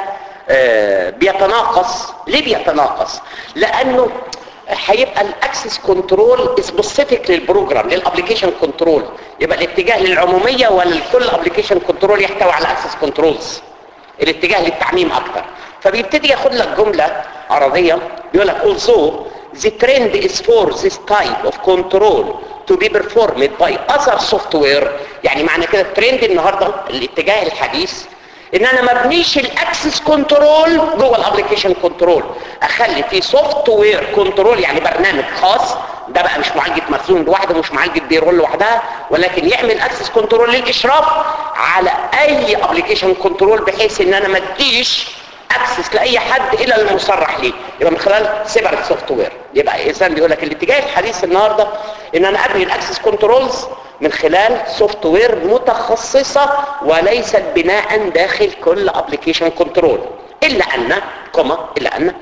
آه بيتناقص ليه بيتناقص لانه هيبقى الاكسس كنترول سبيسيفيك للبروجرام للابلكيشن كنترول يبقى الاتجاه للعموميه ولا كل ابلكيشن كنترول يحتوي على اكسس كنترولز الاتجاه للتعميم اكتر فبيبتدي ياخد لك جملة عربية يقول لك also the trend is for this type of control to be performed by other software يعني معنى كده الترند النهاردة الاتجاه الحديث ان انا ما ابنيش الاكسس كنترول جوه الابلكيشن كنترول اخلي في سوفت وير كنترول يعني برنامج خاص ده بقى مش معالجه مخزون لوحده مش معالجه بيرول لوحدها ولكن يعمل اكسس كنترول للاشراف على اي ابلكيشن كنترول بحيث ان انا ما اديش اكسس لاي حد الا المصرح ليه يبقى من خلال سيبرت سوفت وير يبقى اذا بيقول لك الاتجاه الحديث النهارده ان انا ابني الاكسس كنترولز من خلال سوفت وير متخصصه وليست بناء داخل كل ابلكيشن كنترول الا ان كوما الا ان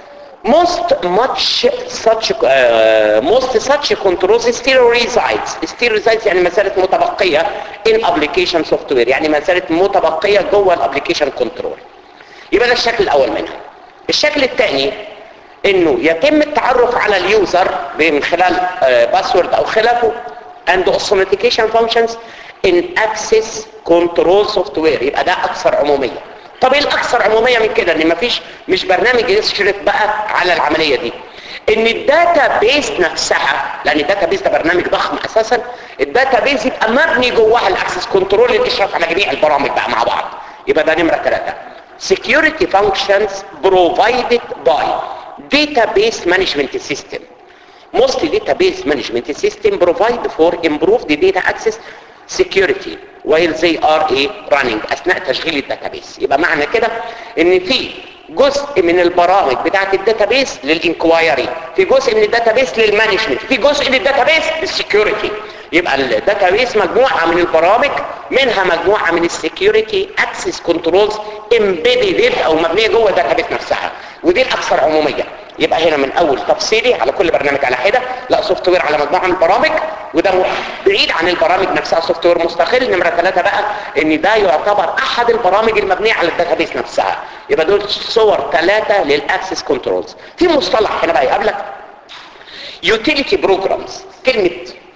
most much such uh, most such controls still resides still resides يعني ما زالت متبقيه in application software يعني ما زالت متبقيه جوه الابلكيشن كنترول يبقى ده الشكل الاول منها الشكل الثاني انه يتم التعرف على اليوزر من خلال باسورد او خلافه and authentication functions in access control software يبقى ده اكثر عموميه طب ايه الاكثر عموميه من كده ان مفيش مش برنامج يشرف بقى على العمليه دي ان الداتا بيس نفسها لان الداتا بيس ده برنامج ضخم اساسا الداتا بيس يبقى مبني جواها الاكسس كنترول للاشراف على جميع البرامج بقى مع بعض يبقى ده نمره ثلاثه security functions provided by database management system most database management system provide for improved data access security while they are a running اثناء تشغيل الداتابيس يبقى معنى كده ان في جزء من البرامج بتاعه الداتابيس للانكوايري في جزء من الداتابيس للمانجمنت في جزء للداتابيس للسكيورتي يبقى الداتابيس مجموعه من البرامج منها مجموعه من السكيورتي اكسس كنترولز امبيدد او مبنيه جوه الداتابيس نفسها ودي الاكثر عموميه يبقى هنا من اول تفصيلي على كل برنامج على حده لا سوفت وير على مجموعه من البرامج وده بعيد عن البرامج نفسها سوفت وير مستقل نمره ثلاثه بقى ان ده يعتبر احد البرامج المبنيه على الداتابيس نفسها يبقى دول صور ثلاثه للاكسس كنترولز في مصطلح هنا بقى يقابلك يوتيليتي بروجرامز كلمه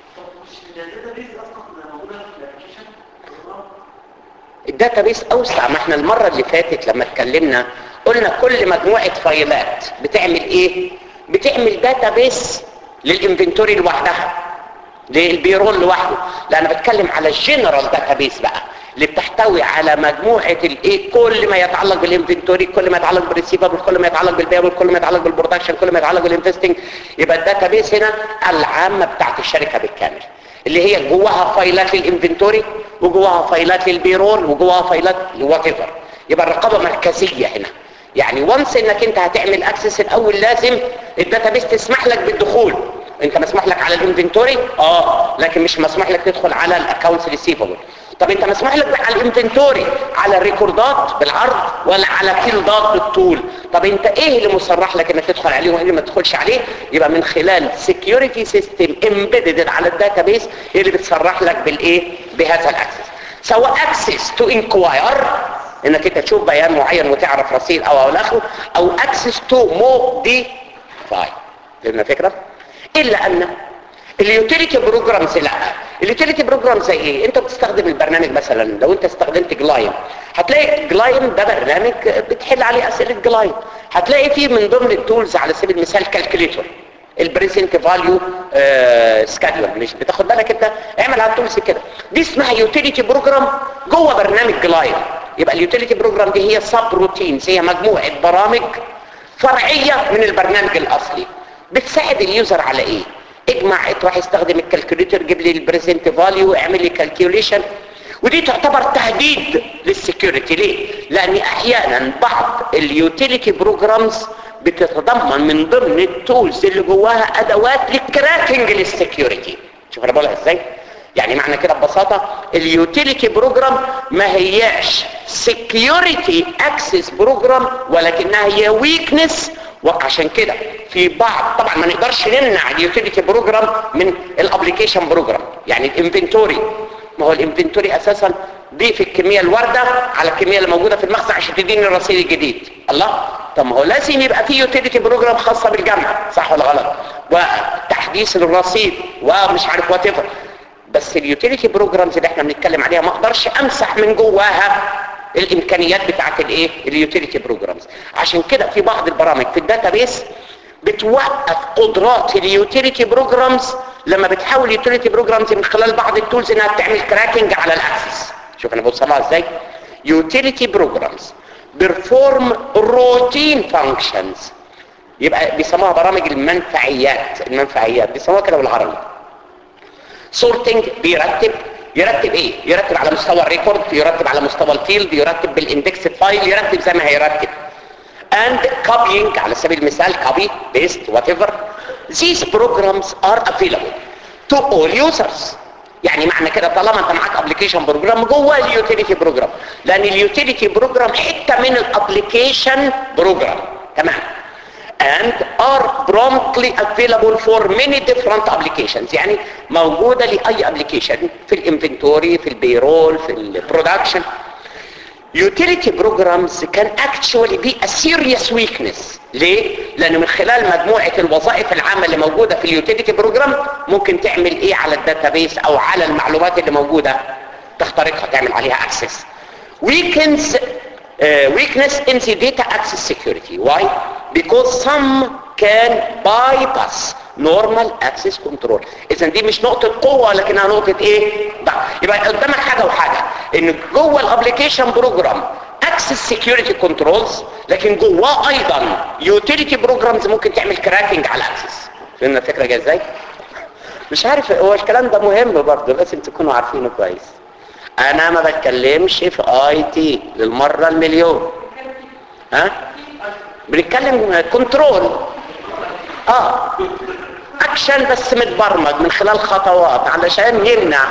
الداتابيس اوسع ما احنا المره اللي فاتت لما اتكلمنا قلنا كل مجموعه فايلات بتعمل ايه بتعمل داتابيس للانفنتوري لوحدها للبيرول لوحده لا انا بتكلم على الجنرال داتابيس بقى اللي بتحتوي على مجموعه الايه كل ما يتعلق بالانفنتوري كل ما يتعلق بالريسيفبل كل ما يتعلق بالبيبل كل ما يتعلق بالبرودكشن كل ما يتعلق بالانفستنج يبقى الداتابيس هنا العامه بتاعت الشركه بالكامل اللي هي جواها فايلات للانفنتوري وجواها فايلات للبيرول وجواها فايلات وات ايفر يبقى الرقابه مركزيه هنا يعني وانس انك انت هتعمل اكسس الاول لازم الداتابيس تسمح لك بالدخول انت مسموح لك على الانفنتوري اه لكن مش مسموح لك تدخل على الاكونتس ريسيفبل طب انت مسموح لك على الانفنتوري على الريكوردات بالعرض ولا على فيلدات بالطول طب انت ايه اللي مصرح لك انك تدخل عليه وايه اللي ما تدخلش عليه يبقى من خلال سكيورتي سيستم امبيدد على الداتابيس هي اللي بتصرح لك بالايه بهذا الاكسس سواء اكسس تو انكواير انك انت تشوف بيان معين وتعرف رصيد او او اخره او اكسس تو موديفاي فهمنا الفكره الا ان اليوتيليتي بروجرامز لا اليوتيليتي بروجرام زي ايه انت بتستخدم البرنامج مثلا لو انت استخدمت جلاين هتلاقي جلاين ده برنامج بتحل عليه اسئله جلاين هتلاقي فيه من ضمن التولز على سبيل المثال كالكوليتور البريزنت فاليو سكادول مش بتاخد بالك انت اعمل على التولز كده دي اسمها يوتيليتي بروجرام جوه برنامج جلاين يبقى اليوتيليتي بروجرام دي هي سب روتينز هي مجموعه برامج فرعيه من البرنامج الاصلي بتساعد اليوزر على ايه اجمع تروح يستخدم الكالكوليتر جيب لي البريزنت فاليو اعمل لي كالكيوليشن ودي تعتبر تهديد للسكيورتي ليه لان احيانا بعض اليوتيليتي بروجرامز بتتضمن من ضمن التولز اللي جواها ادوات للكراكنج للسكيورتي شوف انا بقولها ازاي يعني معنى كده ببساطه اليوتيليتي بروجرام ما هياش سكيورتي اكسس بروجرام ولكنها هي ويكنس وعشان كده في بعض طبعا ما نقدرش نمنع اليوتيليتي بروجرام من الابلكيشن بروجرام يعني الانفنتوري ما هو الانفنتوري اساسا ضيف الكميه الوارده على الكميه اللي موجوده في المخزن عشان تديني الرصيد الجديد الله طب ما هو لازم يبقى في يوتيليتي بروجرام خاصه بالجمع صح ولا غلط وتحديث الرصيد ومش عارف وات بس اليوتيليتي بروجرامز اللي احنا بنتكلم عليها ما اقدرش امسح من جواها الامكانيات بتاعت الايه اليوتيليتي بروجرامز عشان كده في بعض البرامج في الداتابيس بتوقف قدرات اليوتيليتي بروجرامز لما بتحاول اليوتيليتي بروجرامز من خلال بعض التولز انها تعمل كراكنج على الاكسس شوف انا بوصلها ازاي يوتيليتي بروجرامز بيرفورم روتين فانكشنز يبقى بيسموها برامج المنفعيات المنفعيات بيسموها كده بالعربي سورتنج بيرتب يرتب ايه يرتب على مستوى الريكورد يرتب على مستوى الفيلد يرتب بالاندكس فايل يرتب زي ما هيرتب and copying على سبيل المثال copy paste whatever these programs are available to all users يعني معنى كده طالما انت معاك ابلكيشن بروجرام جوه اليوتيليتي بروجرام لان اليوتيليتي بروجرام حته من الابلكيشن بروجرام تمام and are promptly available for many different applications يعني موجودة لأي application في الانفنتوري في البيرول في البرودكشن utility programs can actually be a serious weakness ليه؟ لأن من خلال مجموعة الوظائف العامة اللي موجودة في اليوتيليتي بروجرام ممكن تعمل ايه على الداتابيس او على المعلومات اللي موجودة تخترقها تعمل عليها access weakens uh, weakness in the data access security. Why? Because some can bypass normal access control. إذا دي مش نقطة قوة لكنها نقطة إيه؟ ضعف. يبقى قدامك حاجة وحاجة إن جوه الابلكيشن بروجرام access security controls لكن جواه أيضا utility programs ممكن تعمل كراكنج على الاكسس. فهمنا الفكرة جاية إزاي؟ مش عارف هو الكلام ده مهم برضه لازم تكونوا عارفينه كويس. انا ما بتكلمش في اي تي للمرة المليون ها بنتكلم كنترول اه اكشن بس متبرمج من خلال خطوات علشان يمنع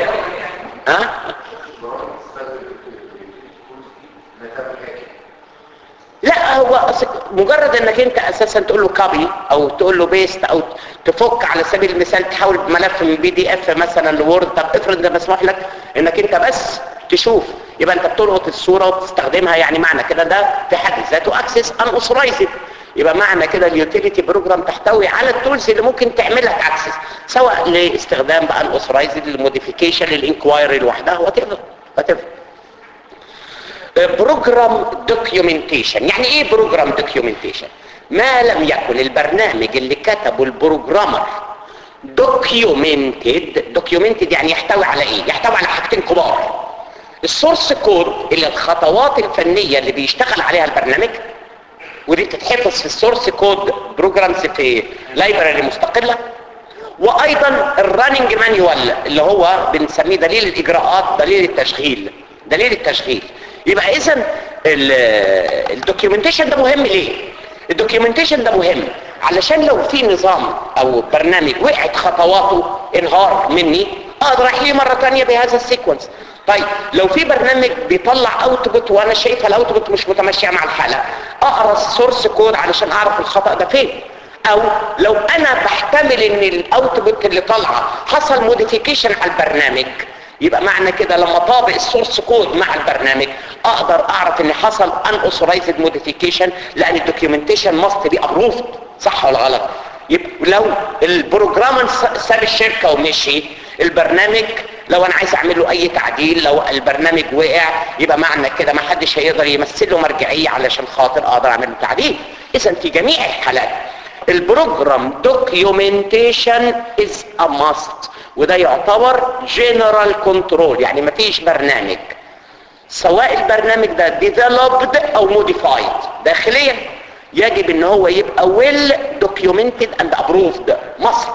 ها لا هو مجرد انك انت اساسا تقول له كوبي او تقول له بيست او تفك على سبيل المثال تحول ملف من بي دي اف مثلا لوورد طب افرض ده مسموح لك انك انت بس تشوف يبقى انت بتلقط الصوره وتستخدمها يعني معنى كده ده في حد ذاته اكسس ان اوثرايزد يبقى معنى كده اليوتيليتي بروجرام تحتوي على التولز اللي ممكن تعمل لك اكسس سواء لاستخدام بقى الاوثرايزد للموديفيكيشن للانكوايري لوحدها وات ايفر بروجرام دوكيومنتيشن يعني ايه بروجرام دوكيومنتيشن ما لم يكن البرنامج اللي كتبه البروجرامر دوكيومنتد دوكيومنتد يعني يحتوي على ايه يحتوي على حاجتين كبار السورس كود اللي الخطوات الفنيه اللي بيشتغل عليها البرنامج ودي بتتحفظ في السورس كود بروجرامز في لايبراري مستقله وايضا الرننج مانيوال اللي هو بنسميه دليل الاجراءات دليل التشغيل دليل التشغيل يبقى اذا الدوكيومنتيشن ده مهم ليه الدوكيومنتيشن ده مهم علشان لو في نظام او برنامج وقعت خطواته انهار مني اقدر احييه مره ثانيه بهذا السيكونس طيب لو في برنامج بيطلع اوتبوت وانا شايفه الاوتبوت مش متماشيه مع الحاله اقرا السورس كود علشان اعرف الخطا ده فين او لو انا بحتمل ان الاوتبوت اللي طالعه حصل موديفيكيشن على البرنامج يبقى معنى كده لما طابق السورس كود مع البرنامج اقدر اعرف ان حصل ان اوثرايزد موديفيكيشن لان الدوكيومنتيشن ماست بي ابروفد صح ولا غلط يبقى لو البروجرام ساب الشركه ومشي البرنامج لو انا عايز اعمل له اي تعديل لو البرنامج وقع يبقى معنى كده ما حدش هيقدر يمثل له مرجعيه علشان خاطر اقدر اعمل له تعديل اذا في جميع الحالات البروجرام دوكيومنتيشن از ا ماست وده يعتبر جنرال كنترول يعني مفيش برنامج سواء البرنامج ده ديفلوبد او موديفايد داخليا يجب ان هو يبقى ويل دوكيومنتد اند ابروفد ماست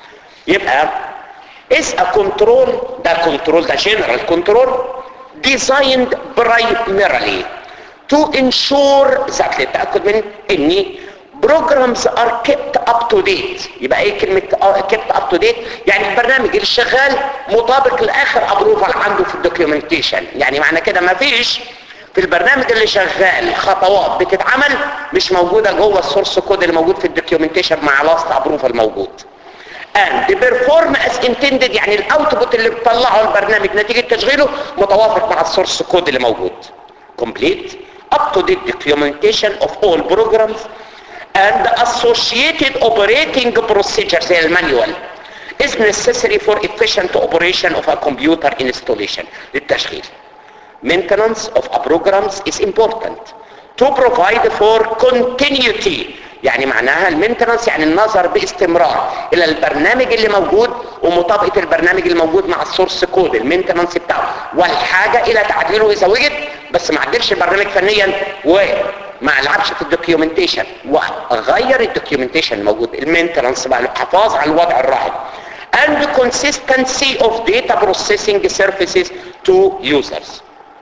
يبقى is a control ده كنترول ده general control designed primarily to ensure that للتأكد من ان programs are kept up to date يبقى ايه كلمة kept up to date يعني البرنامج اللي شغال مطابق لاخر ابروفال عنده في الدوكيومنتيشن يعني معنى كده ما فيش في البرنامج اللي شغال خطوات بتتعمل مش موجودة جوه السورس كود اللي موجود في الدوكيومنتيشن مع لاست ابروفال موجود and perform as intended يعني الاوتبوت اللي بيطلعه البرنامج نتيجة تشغيله متوافق مع السورس كود اللي موجود complete up to date documentation of all programs and associated operating procedures زي المانيوال is necessary for efficient operation of a computer installation للتشغيل maintenance of a programs is important to provide for continuity يعني معناها المينتنس يعني النظر باستمرار الى البرنامج اللي موجود ومطابقه البرنامج اللي موجود مع السورس كود المينتنس بتاعه والحاجه الى تعديله اذا وجد بس ما عدلش البرنامج فنيا وما لعبش في الدوكيومنتيشن وغير الدوكيومنتيشن الموجود المينتنس بقى الحفاظ على الوضع الراهن and consistency of data processing services to users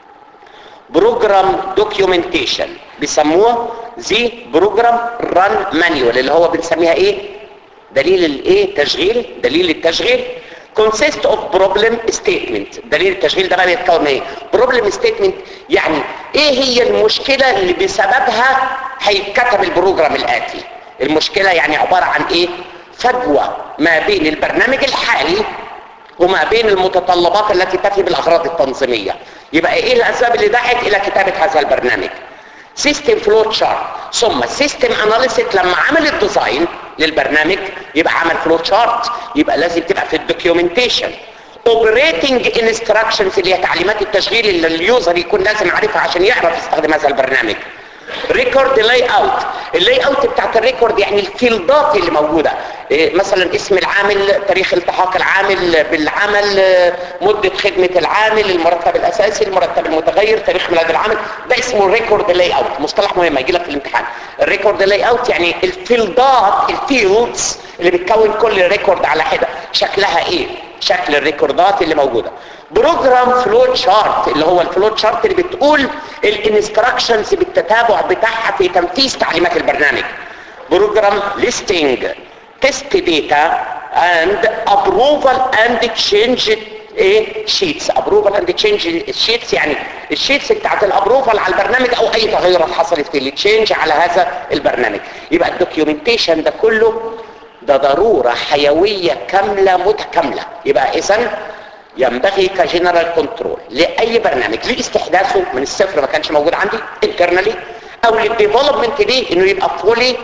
بروجرام دوكيومنتيشن بيسموه زي بروجرام ران مانيوال اللي هو بنسميها ايه دليل الايه تشغيل دليل التشغيل consist of problem statement دليل التشغيل ده بقى بيتكون من ايه problem statement يعني ايه هي المشكلة اللي بسببها هيتكتب البروجرام الاتي المشكلة يعني عبارة عن ايه فجوة ما بين البرنامج الحالي وما بين المتطلبات التي تفي بالاغراض التنظيميه يبقى ايه الاسباب اللي دعت الى كتابه هذا البرنامج سيستم فلو تشارت ثم سيستم اناليسيس لما عمل الديزاين للبرنامج يبقى عمل فلو تشارت يبقى لازم تبقى في الدوكيومنتيشن اوبريتنج انستراكشنز اللي هي تعليمات التشغيل اللي اليوزر يكون لازم عارفها عشان يعرف يستخدم هذا البرنامج ريكورد لاي اوت اللاي اوت بتاعت الريكورد يعني الفيلدات اللي موجوده إيه مثلا اسم العامل تاريخ التحاق العامل بالعمل مده خدمه العامل المرتب الاساسي المرتب المتغير تاريخ ميلاد العامل ده اسمه ريكورد لاي اوت مصطلح مهم يجي لك في الامتحان الريكورد لاي اوت يعني الفيلدات الفيلدز اللي بتكون كل ريكورد على حده شكلها ايه شكل الريكوردات اللي موجوده بروجرام فلو تشارت اللي هو الفلو تشارت اللي بتقول الانستراكشنز بالتتابع بتاعها في تنفيذ تعليمات البرنامج بروجرام ليستنج تيست داتا اند ابروفال اند تشينج ايه شيتس ابروفال اند تشينج شيتس يعني الشيتس بتاعت الابروفال على البرنامج او اي تغيرات حصلت في التشينج على هذا البرنامج يبقى الدوكيومنتيشن ده كله ده ضرورة حيوية كاملة متكاملة يبقى اذا ينبغي كجنرال كنترول لأي برنامج لاستحداثه من الصفر ما كانش موجود عندي internally او للديفلوبمنت دي انه يبقى فولي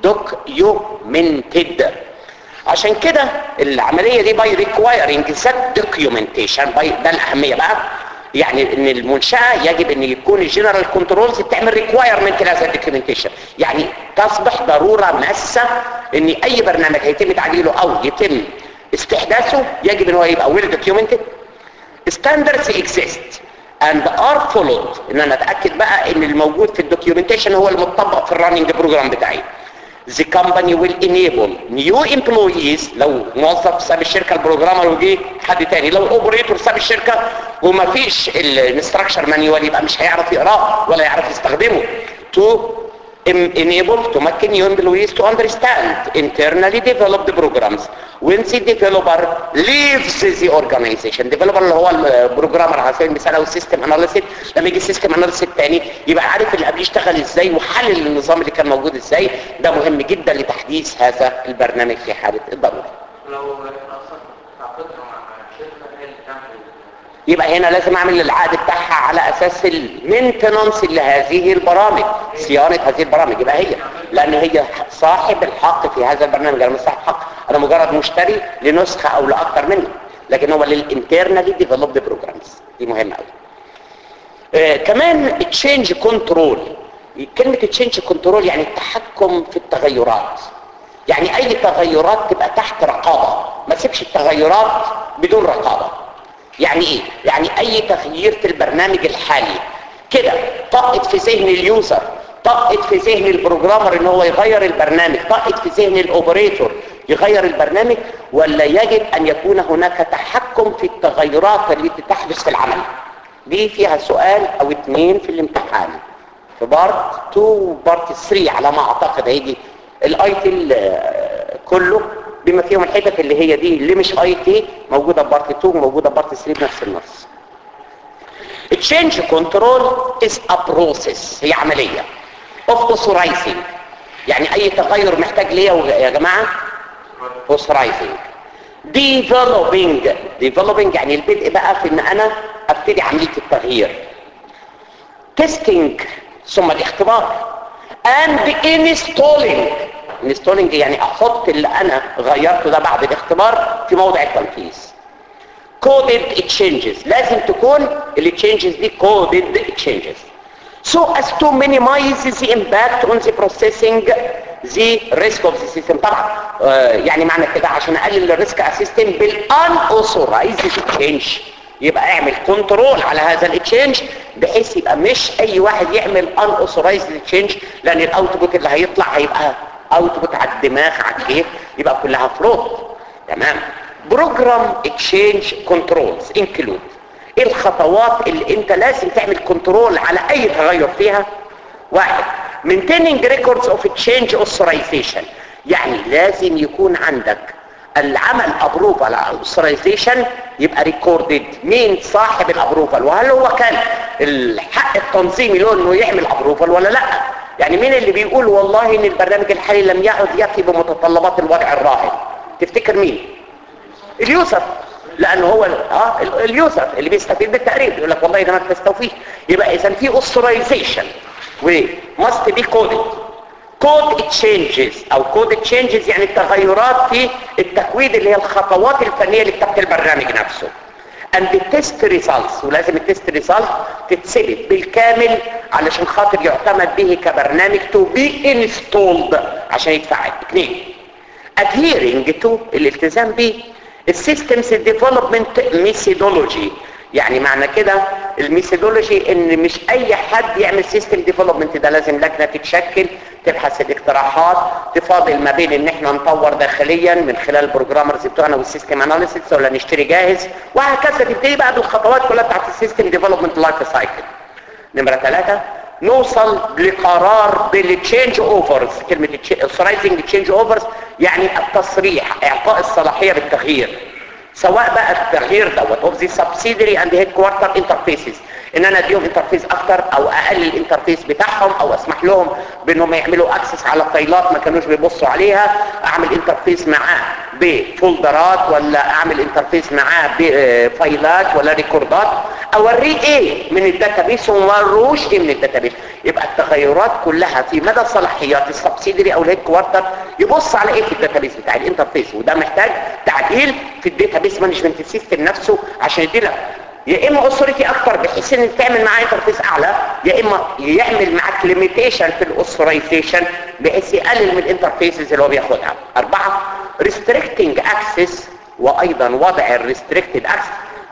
دوكيومنتد عشان كده العملية دي باي ريكوايرنج ذات دوكيومنتيشن باي ده الأهمية بقى يعني ان المنشأة يجب ان يكون الجنرال كنترولز بتعمل ريكوايرمنت لهذا الدوكيومنتيشن يعني تصبح ضرورة ماسة ان اي برنامج هيتم تعديله او يتم استحداثه يجب ان هو يبقى ويل دوكيومنتد ستاندردز اكزيست and are followed ان انا اتاكد بقى ان الموجود في الدوكيومنتيشن هو المطبق في الرننج بروجرام بتاعي the company will enable new employees لو موظف ساب الشركه البروجرامر وجه حد تاني لو اوبريتور ساب الشركه وما فيش الانستراكشر مانيوال يبقى مش هيعرف يقراه ولا يعرف يستخدمه to em- enable تمكن new employees to understand internally developed programs when the developer leaves the organization developer اللي هو البروجرامر على سبيل المثال او السيستم اناليست لما يجي السيستم اناليست الثاني يبقى عارف اللي قبل يشتغل ازاي وحلل النظام اللي كان موجود ازاي ده مهم جدا لتحديث هذا البرنامج في حاله الضروره لو احنا اصلا تعاقدنا مع شركه هي اللي بتعمل يبقى هنا لازم اعمل العقد بتاعها على اساس المينتنانس لهذه البرامج صيانه هذه البرامج يبقى هي لان هي صاحب الحق في هذا البرنامج انا مش صاحب حق انا مجرد مشتري لنسخه او لاكثر منه لكن هو للانترنالي ديفلوبد بروجرامز دي مهمه قوي آه كمان تشينج كنترول كلمه تشينج كنترول يعني التحكم في التغيرات يعني اي تغيرات تبقى تحت رقابه ما تسيبش التغيرات بدون رقابه يعني ايه يعني اي تغيير في البرنامج الحالي كده طقت في ذهن اليوزر طقت في ذهن البروجرامر ان هو يغير البرنامج طقت في ذهن الاوبريتور يغير البرنامج ولا يجب ان يكون هناك تحكم في التغيرات التي تحدث في العمل دي فيها سؤال او اتنين في الامتحان في بارت 2 وبارت 3 على ما اعتقد هيجي الاي تي كله بما فيهم الحتت اللي هي دي اللي مش اي تي موجوده في بارت 2 وموجوده في بارت 3 بنفس النص التشينج كنترول از ا بروسيس هي عمليه اوف اوثرايزنج يعني اي تغير محتاج ليه يا جماعه اوثرايزنج ديفلوبينج ديفلوبينج يعني البدء بقى في ان انا ابتدي عمليه التغيير تيستنج ثم الاختبار and installing installing يعني احط اللي انا غيرته ده بعد الاختبار في موضع التنفيذ coded changes لازم تكون ال changes دي coded changes so as to minimize the impact on the processing the risk of the system طبعا آه يعني معنى كده عشان اقلل الريسك اسيستم بالاوثورايزد change يبقى اعمل كنترول على هذا التشينج بحيث يبقى مش اي واحد يعمل ان اوثورايزد تشينج لان الاوتبوت اللي هيطلع هيبقى اوتبوت على الدماغ على الكيف يبقى كلها فرود تمام بروجرام تشينج كنترولز انكلود ايه الخطوات اللي انت لازم تعمل كنترول على اي تغير فيها واحد maintaining records of change authorization يعني لازم يكون عندك العمل ابروفال على الاوثرايزيشن يبقى ريكوردد مين صاحب الابروفال وهل هو كان الحق التنظيمي له انه يعمل ابروفال ولا لا يعني مين اللي بيقول والله ان البرنامج الحالي لم يعد يفي بمتطلبات الوضع الراهن تفتكر مين اليوزر لانه هو اه اليوزر اللي بيستفيد بالتقريب يقول لك والله ده ما تستوفيش يبقى اذا في اوثرايزيشن وماست بي كودد كود تشينجز او كود تشينجز يعني التغيرات في التكوين اللي هي الخطوات الفنيه لكتابه البرنامج نفسه and the test results ولازم التست ريزلت تتثبت بالكامل علشان خاطر يعتمد به كبرنامج to be installed عشان يتفعل اثنين adhering to الالتزام به السيستمز ديفلوبمنت ميثودولوجي يعني معنى كده الميثودولوجي ان مش اي حد يعمل سيستم ديفلوبمنت ده لازم لجنه تتشكل تبحث الاقتراحات تفاضل ما بين ان احنا نطور داخليا من خلال البروجرامرز بتوعنا والسيستم اناليسيس ولا نشتري جاهز وهكذا تبتدي بقى بالخطوات كلها بتاعت السيستم ديفلوبمنت لايف سايكل نمره ثلاثة نوصل لقرار بالتشينج اوفرز كلمه السرايزنج تشينج اوفرز يعني التصريح اعطاء الصلاحيه بالتغيير سواء بقى التغيير دوت اوف ذا سبسيدري اند هيد كوارتر انترفيسز ان انا اديهم انترفيس اكتر او اقلل الانترفيس بتاعهم او اسمح لهم بانهم يعملوا اكسس على فايلات ما كانوش بيبصوا عليها اعمل انترفيس معاه بفولدرات ولا اعمل انترفيس معاه بفايلات ولا ريكوردات اوريه ايه من الداتابيس وما وروش ايه من الداتابيس يبقى التغيرات كلها في مدى صلاحيات السبسيدري او الهيد كوارتر يبص على ايه في الداتابيس بتاع الانترفيس وده محتاج تعديل في الداتابيس مانجمنت سيستم نفسه عشان يديلك يا اما اوثوريتي اكتر بحيث ان تعمل معاه انترفيس اعلى يا اما يعمل معاك ليميتيشن في الاوثورايزيشن بحيث يقلل من الانترفيسز اللي هو بياخدها اربعه ريستريكتنج اكسس وايضا وضع الريستريكتد اكسس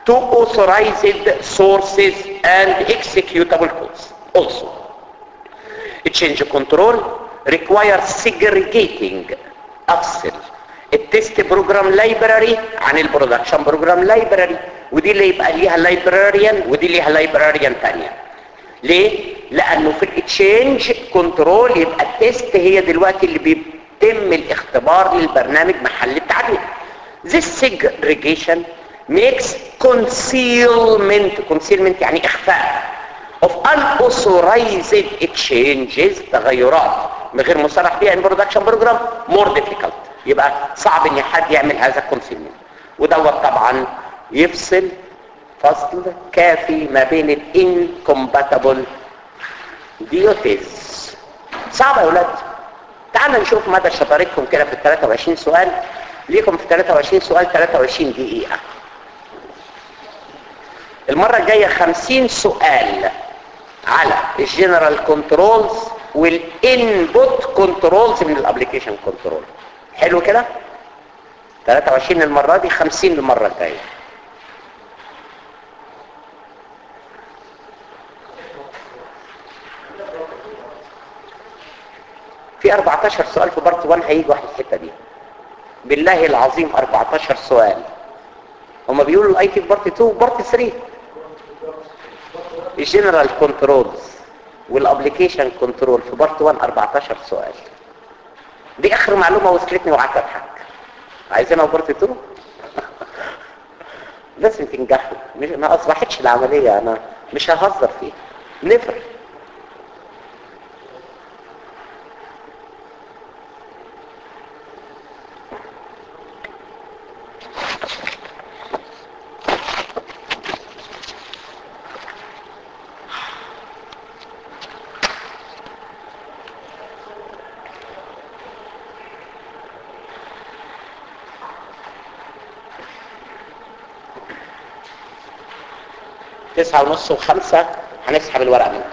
to authorized sources and executable codes also change control requires segregating افصل التست بروجرام لايبراري عن البرودكشن بروجرام لايبراري ودي اللي يبقى ليها لايبراريان ودي ليها لايبراريان ثانيه ليه لانه في التشينج كنترول يبقى التست هي دلوقتي اللي بيتم الاختبار للبرنامج محل التعديل This segregation makes concealment concealment يعني اخفاء of unauthorized changes تغيرات من غير مصرح بها in production program more difficult يبقى صعب ان حد يعمل هذا concealment ودوت طبعا يفصل فصل كافي ما بين ال incompatible duties صعب يا ولاد تعالوا نشوف مدى شطارتكم كده في ال 23 سؤال ليكم في 23 سؤال 23 دقيقة المرة الجاية 50 سؤال على الجنرال كنترولز والانبوت كنترولز من الابليكيشن كنترول حلو كده 23 المرة دي 50 المرة الجاية في 14 سؤال في بارت 1 هيجوا على الحته دي بالله العظيم 14 سؤال هما بيقولوا الاي تي في بارت 2 وبارت 3 الجنرال كنترولز والابلكيشن كنترول في بارت 1 14 سؤال دي اخر معلومه وصلتني وقعدت اضحك عايزينها في بارت 2 لازم تنجحوا مش ما اصبحتش العمليه انا مش ههزر فيها نفر تسعة ونص وخمسة هنسحب الورقة منكم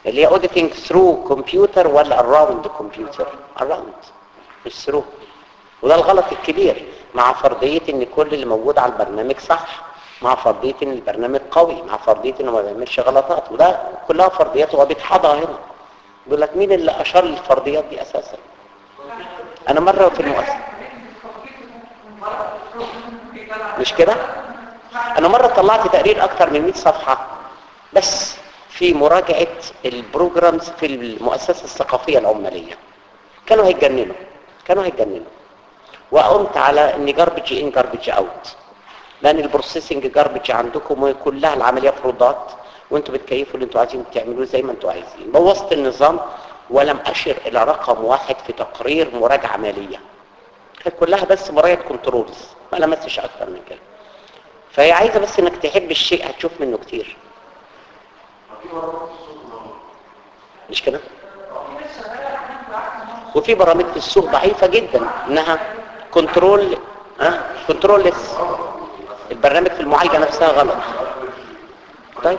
اللي هي auditing through computer ولا around computer around مش through وده الغلط الكبير مع فرضية ان كل اللي موجود على البرنامج صح مع فرضية ان البرنامج قوي مع فرضية انه ما بيعملش غلطات وده كلها فرضيات هو بيتحضها هنا بيقول لك مين اللي اشار للفرضيات دي اساسا انا مرة في المؤسسة مش كده انا مرة طلعت تقرير اكتر من 100 صفحة بس في مراجعة البروجرامز في المؤسسة الثقافية العمالية كانوا هيتجننوا كانوا هيتجننوا وقمت على ان جاربج ان جاربج اوت لان البروسيسنج جاربج عندكم كلها العمليه فروضات وانتوا بتكيفوا اللي انتوا عايزين تعملوه زي ما انتوا عايزين بوظت النظام ولم اشر الى رقم واحد في تقرير مراجعه ماليه كانت كلها بس مراجعه كنترولز ما لمستش اكتر من كده فهي عايزه بس انك تحب الشيء هتشوف منه كتير مش كده وفي برامج في السوق ضعيفة جدا انها كنترول ها كنترول لس البرنامج في المعالجة نفسها غلط طيب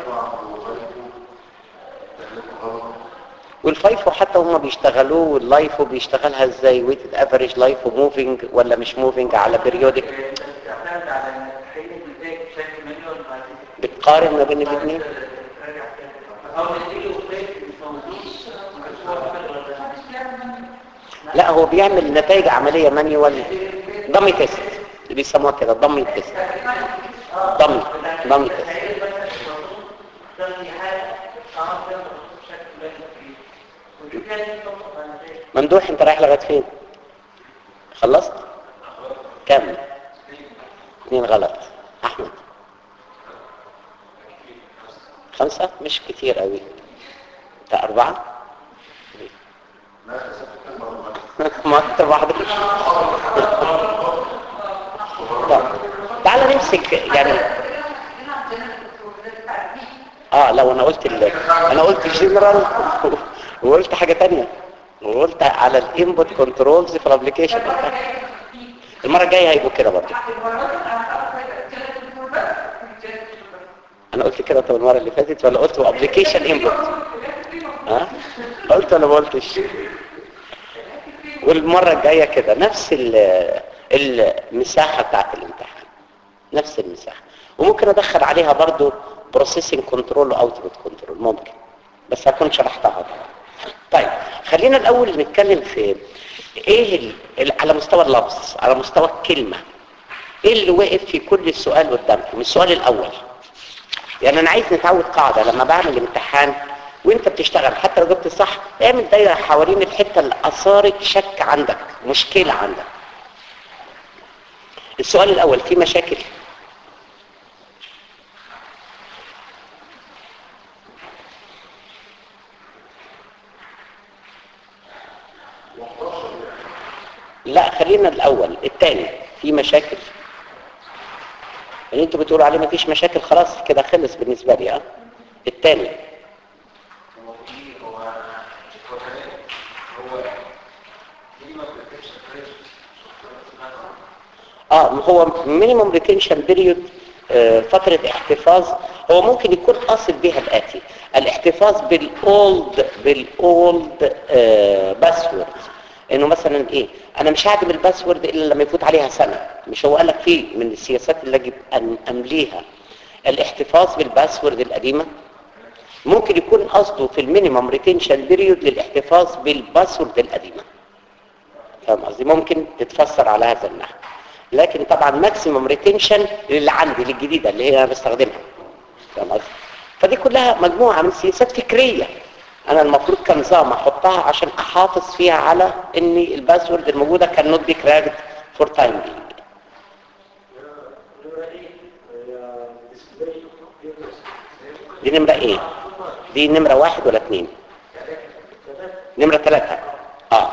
والفايفو حتى هم بيشتغلوه واللايفو بيشتغلها ازاي ويتد افريج لايفو موفينج ولا مش موفينج على بيريودك بتعتمد على تحليل النتائج بشكل مانيوال بعد كده بتقارن ما بين الاثنين تراجع كده او النتيجه وفيك مش موجود مش هو عمل ولا لا هو بيعمل نتائج عملية مانيوال ضمي تيست اللي بيسموها كده ضمي تيست ضمي ضمي تيست ممدوح انت رايح لغايه فين خلصت كم اثنين غلط احمد خمسة مش كتير قوي انت اربعة ما انت واحدة طب تعال نمسك يعني اه لو انا قلت ال... انا قلت جنرال وقلت حاجة تانية وقلت على الانبوت كنترولز في الابليكيشن المرة الجاية هيبقوا كده برضه انا قلت كده طب المرة اللي فاتت ولا قلت ابليكيشن انبوت ها قلت ولا ما قلتش والمرة الجاية كده نفس ال- المساحة بتاعت الامتحان نفس المساحة وممكن ادخل عليها برضو بروسيسنج كنترول واوتبوت كنترول ممكن بس هكون شرحتها طبعا طيب خلينا الاول نتكلم في ايه ال- ال- على مستوى اللفظ على مستوى الكلمة ايه اللي وقف في كل سؤال قدامكم السؤال الاول يعني انا عايز نتعود قاعدة لما بعمل امتحان وانت بتشتغل حتى لو جبت صح اعمل دايره حوالين الحته اللي اثارت شك عندك مشكله عندك السؤال الاول في مشاكل لا خلينا الاول الثاني في مشاكل اللي انتوا بتقولوا عليه مفيش مشاكل خلاص كده خلص بالنسبه لي ها الثاني هو في هو هو كمان هو دي ما بتكتبش فريش اه هو مينيمم ريتنشن بيريود فترة احتفاظ هو ممكن يكون قاصد بها الآتي الاحتفاظ بالأولد بالأولد باسورد انه مثلا ايه انا مش هعدم الباسورد الا لما يفوت عليها سنة مش هو قال لك فيه من السياسات اللي يجب ان امليها الاحتفاظ بالباسورد القديمة ممكن يكون قصده في المينيمم ريتنشن بيريود للاحتفاظ بالباسورد القديمة فاهم قصدي ممكن تتفسر على هذا النحو لكن طبعا ماكسيمم ريتنشن للي عندي للجديده اللي هي انا بستخدمها فاهم قصدي فدي كلها مجموعه من سياسات فكريه انا المفروض كنظام احطها عشان احافظ فيها على ان الباسورد الموجوده كان نوت بي كراكد فور تايم دي نمره ايه دي نمره واحد ولا اثنين نمره ثلاثه اه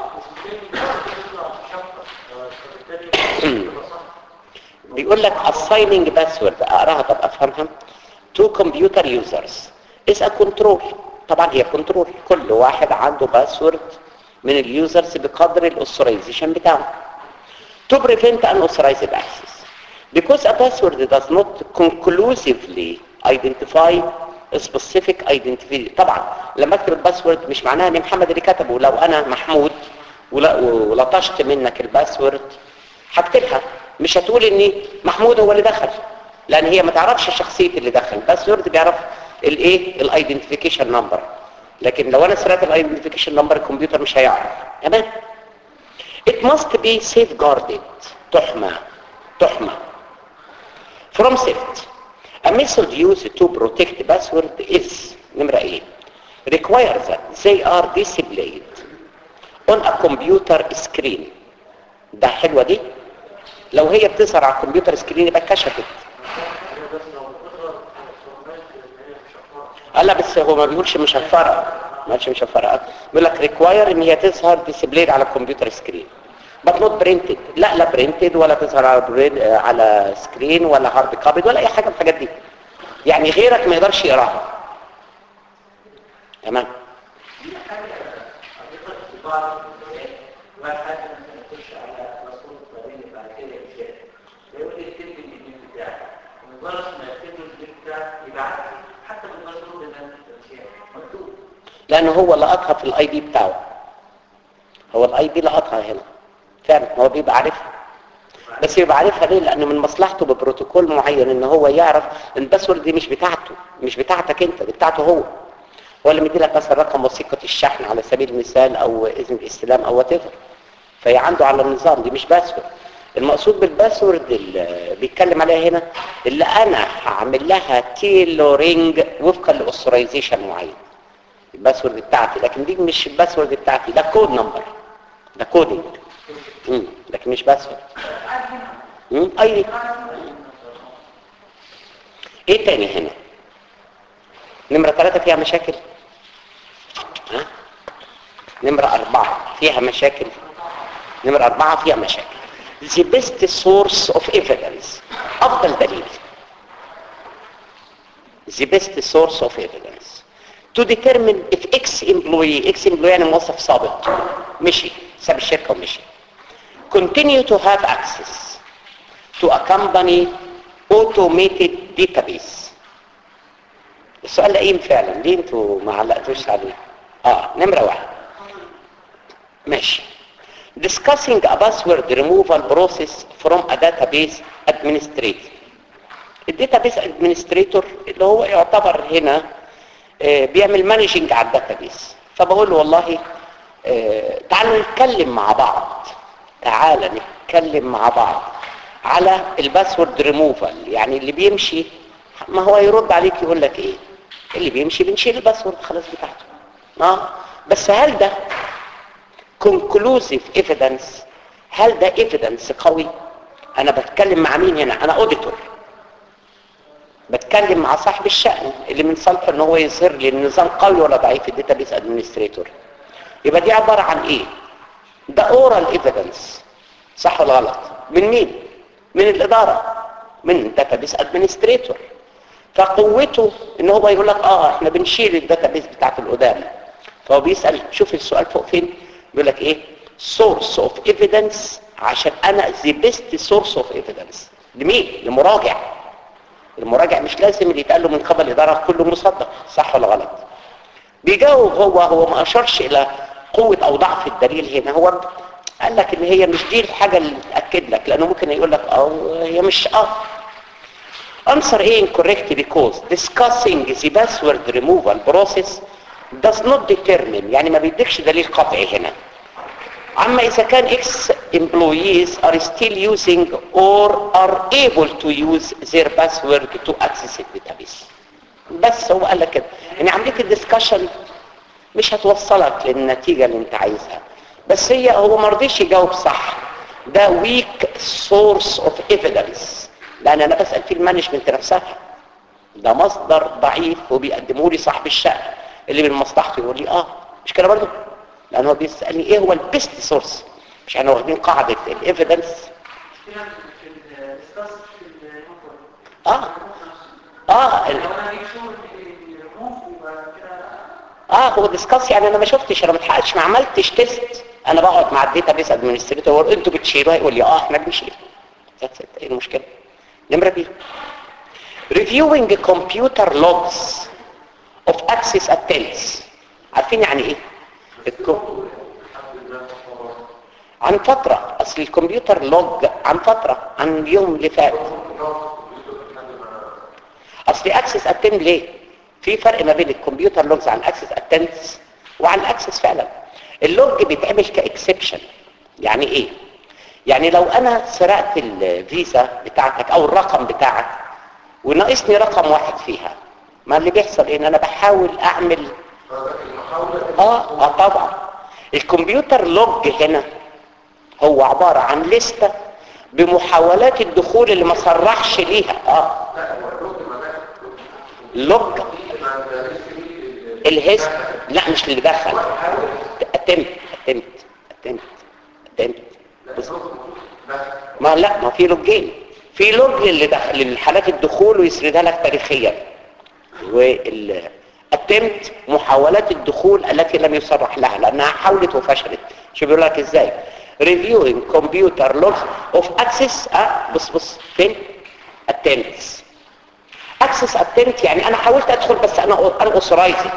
بيقول لك assigning password اقراها طب افهمها to computer users is a control طبعا هي كنترول كل واحد عنده باسورد من اليوزرز بقدر الاوثرايزيشن بتاعه to prevent unauthorized access because a password does not conclusively identify specific identity طبعا لما اكتب الباسورد مش معناها ان محمد اللي كتبه لو انا محمود ولا- ولطشت منك الباسورد هكتبها مش هتقول ان محمود هو اللي دخل لان هي ما تعرفش شخصيه اللي دخل الباسورد بيعرف الايه الايدنتيفيكيشن نمبر لكن لو انا سرقت الايدنتيفيكيشن نمبر الكمبيوتر مش هيعرف تمام it must be safeguarded تحمى تحمى from theft a method used to protect password is نمرة ايه require that they are displayed on a computer screen ده حلوة دي لو هي بتظهر على الكمبيوتر سكرين يبقى اتكشفت قال لا بس هو ما بيقولش مشفرة ما قالش مشفرة بيقول لك ريكواير ان هي تظهر ديسبلايد على الكمبيوتر سكرين but not printed لا لا printed ولا تظهر على برين على سكرين ولا هارد كابد ولا اي حاجة من الحاجات دي يعني غيرك ما يقدرش يقراها تمام لان هو لقطها في الاي دي بتاعه هو الاي دي لقطها هنا فعلا هو بيبقى عارفها بس يبقى عارفها ليه لانه من مصلحته ببروتوكول معين ان هو يعرف ان الباسورد دي مش بتاعته مش بتاعتك انت دي بتاعته هو هو اللي مديلك مثلا رقم وثيقه الشحن على سبيل المثال او اذن الاستلام او وات فهي عنده على النظام دي مش باسورد المقصود بالباسورد اللي بيتكلم عليها هنا اللي انا هعمل لها تيلورينج وفقا لاوثرايزيشن معين الباسورد بتاعتي لكن دي مش الباسورد بتاعتي ده كود نمبر ده كودينج مم. لكن مش باسورد مم. اي ايه تاني هنا نمرة ثلاثة فيها مشاكل ها نمرة أربعة فيها مشاكل نمرة أربعة فيها مشاكل the best source of evidence أفضل دليل the best source of evidence to determine if X employee X employee يعني موظف سابق مشي ساب الشركة ومشي continue to have access to a company automated database السؤال لئيم فعلا ليه انتوا ما علقتوش عليه اه نمرة واحد ماشي discussing a password removal process from a database administrator الداتابيس ادمنستريتور اللي هو يعتبر هنا آه، بيعمل مانجنج على الداتابيس فبقول له والله آه، تعالوا نتكلم مع بعض تعالى نتكلم مع بعض على الباسورد ريموفال يعني اللي بيمشي ما هو يرد عليك يقول لك ايه اللي بيمشي بنشيل الباسورد خلاص بتاعته اه بس هل ده conclusive evidence هل ده evidence قوي انا بتكلم مع مين هنا انا auditor بتكلم مع صاحب الشأن اللي من صالحه ان هو يظهر لي النظام قوي ولا ضعيف الداتابيس ادمنستريتور يبقى دي عبارة عن ايه ده اورال ايفيدنس صح ولا غلط من مين من الادارة من الداتابيس ادمنستريتور فقوته ان هو يقول لك اه احنا بنشيل الداتابيس بتاعت القدام فهو بيسأل شوف السؤال فوق فين بيقول لك ايه source of evidence عشان انا the best source of evidence لمين لمراجع المراجع مش لازم اللي يتقال له من قبل الإدارة كله مصدق صح ولا غلط بيجاوب هو هو ما أشارش إلى قوة أو ضعف الدليل هنا هو قال لك إن هي مش دي الحاجة اللي تأكد لك لأنه ممكن يقول لك أو هي مش أه Answer A incorrect because discussing the password removal process does not determine يعني ما بيديكش دليل قطعي هنا اما اذا كان اكس employees are still using or are able to use their password to access the database بس هو قال لك كده يعني عمليه الدسكشن مش هتوصلك للنتيجه اللي انت عايزها بس هي هو ما رضيش يجاوب صح ده weak source of evidence لان انا بسال في المانجمنت نفسها ده مصدر ضعيف وبيقدمه لي صاحب الشأن اللي من مصلحته يقول لي اه مش كده برضه لان هو بيسالني ايه هو البيست سورس مش احنا واخدين قاعده الايفيدنس اه اه ال- اه هو ديسكاس يعني انا ما شفتش انا ما اتحققش ما عملتش تيست انا بقعد مع الداتا بيس ادمنستريتور واقول انتوا بتشيلوها يقول لي اه احنا بنشيل That's it. ايه المشكله نمره بي reviewing computer logs of access attempts عارفين يعني ايه الكو... عن فترة اصل الكمبيوتر لوج عن فترة عن اليوم اللي فات اصل اكسس اتم ليه في فرق ما بين الكمبيوتر لوجز عن اكسس اتنس وعن اكسس فعلا اللوج بيتعمل كاكسبشن يعني ايه يعني لو انا سرقت الفيزا بتاعتك او الرقم بتاعك وناقصني رقم واحد فيها ما اللي بيحصل ان انا بحاول اعمل اه اه طبعا الكمبيوتر لوج هنا هو عبارة عن لستة بمحاولات الدخول اللي ما صرحش ليها اه لوج الهز لا مش اللي دخل اتمت اتمت اتمت اتمت ما لا ما في لوجين في لوج اللي دخل للحالات الدخول ويسردها لك تاريخيا والاتمت محاولات الدخول التي لم يصرح لها لانها حاولت وفشلت شو بيقول لك ازاي reviewing computer logs of access اه بص بص فين attempts access attempt يعني انا حاولت ادخل بس انا انا authorized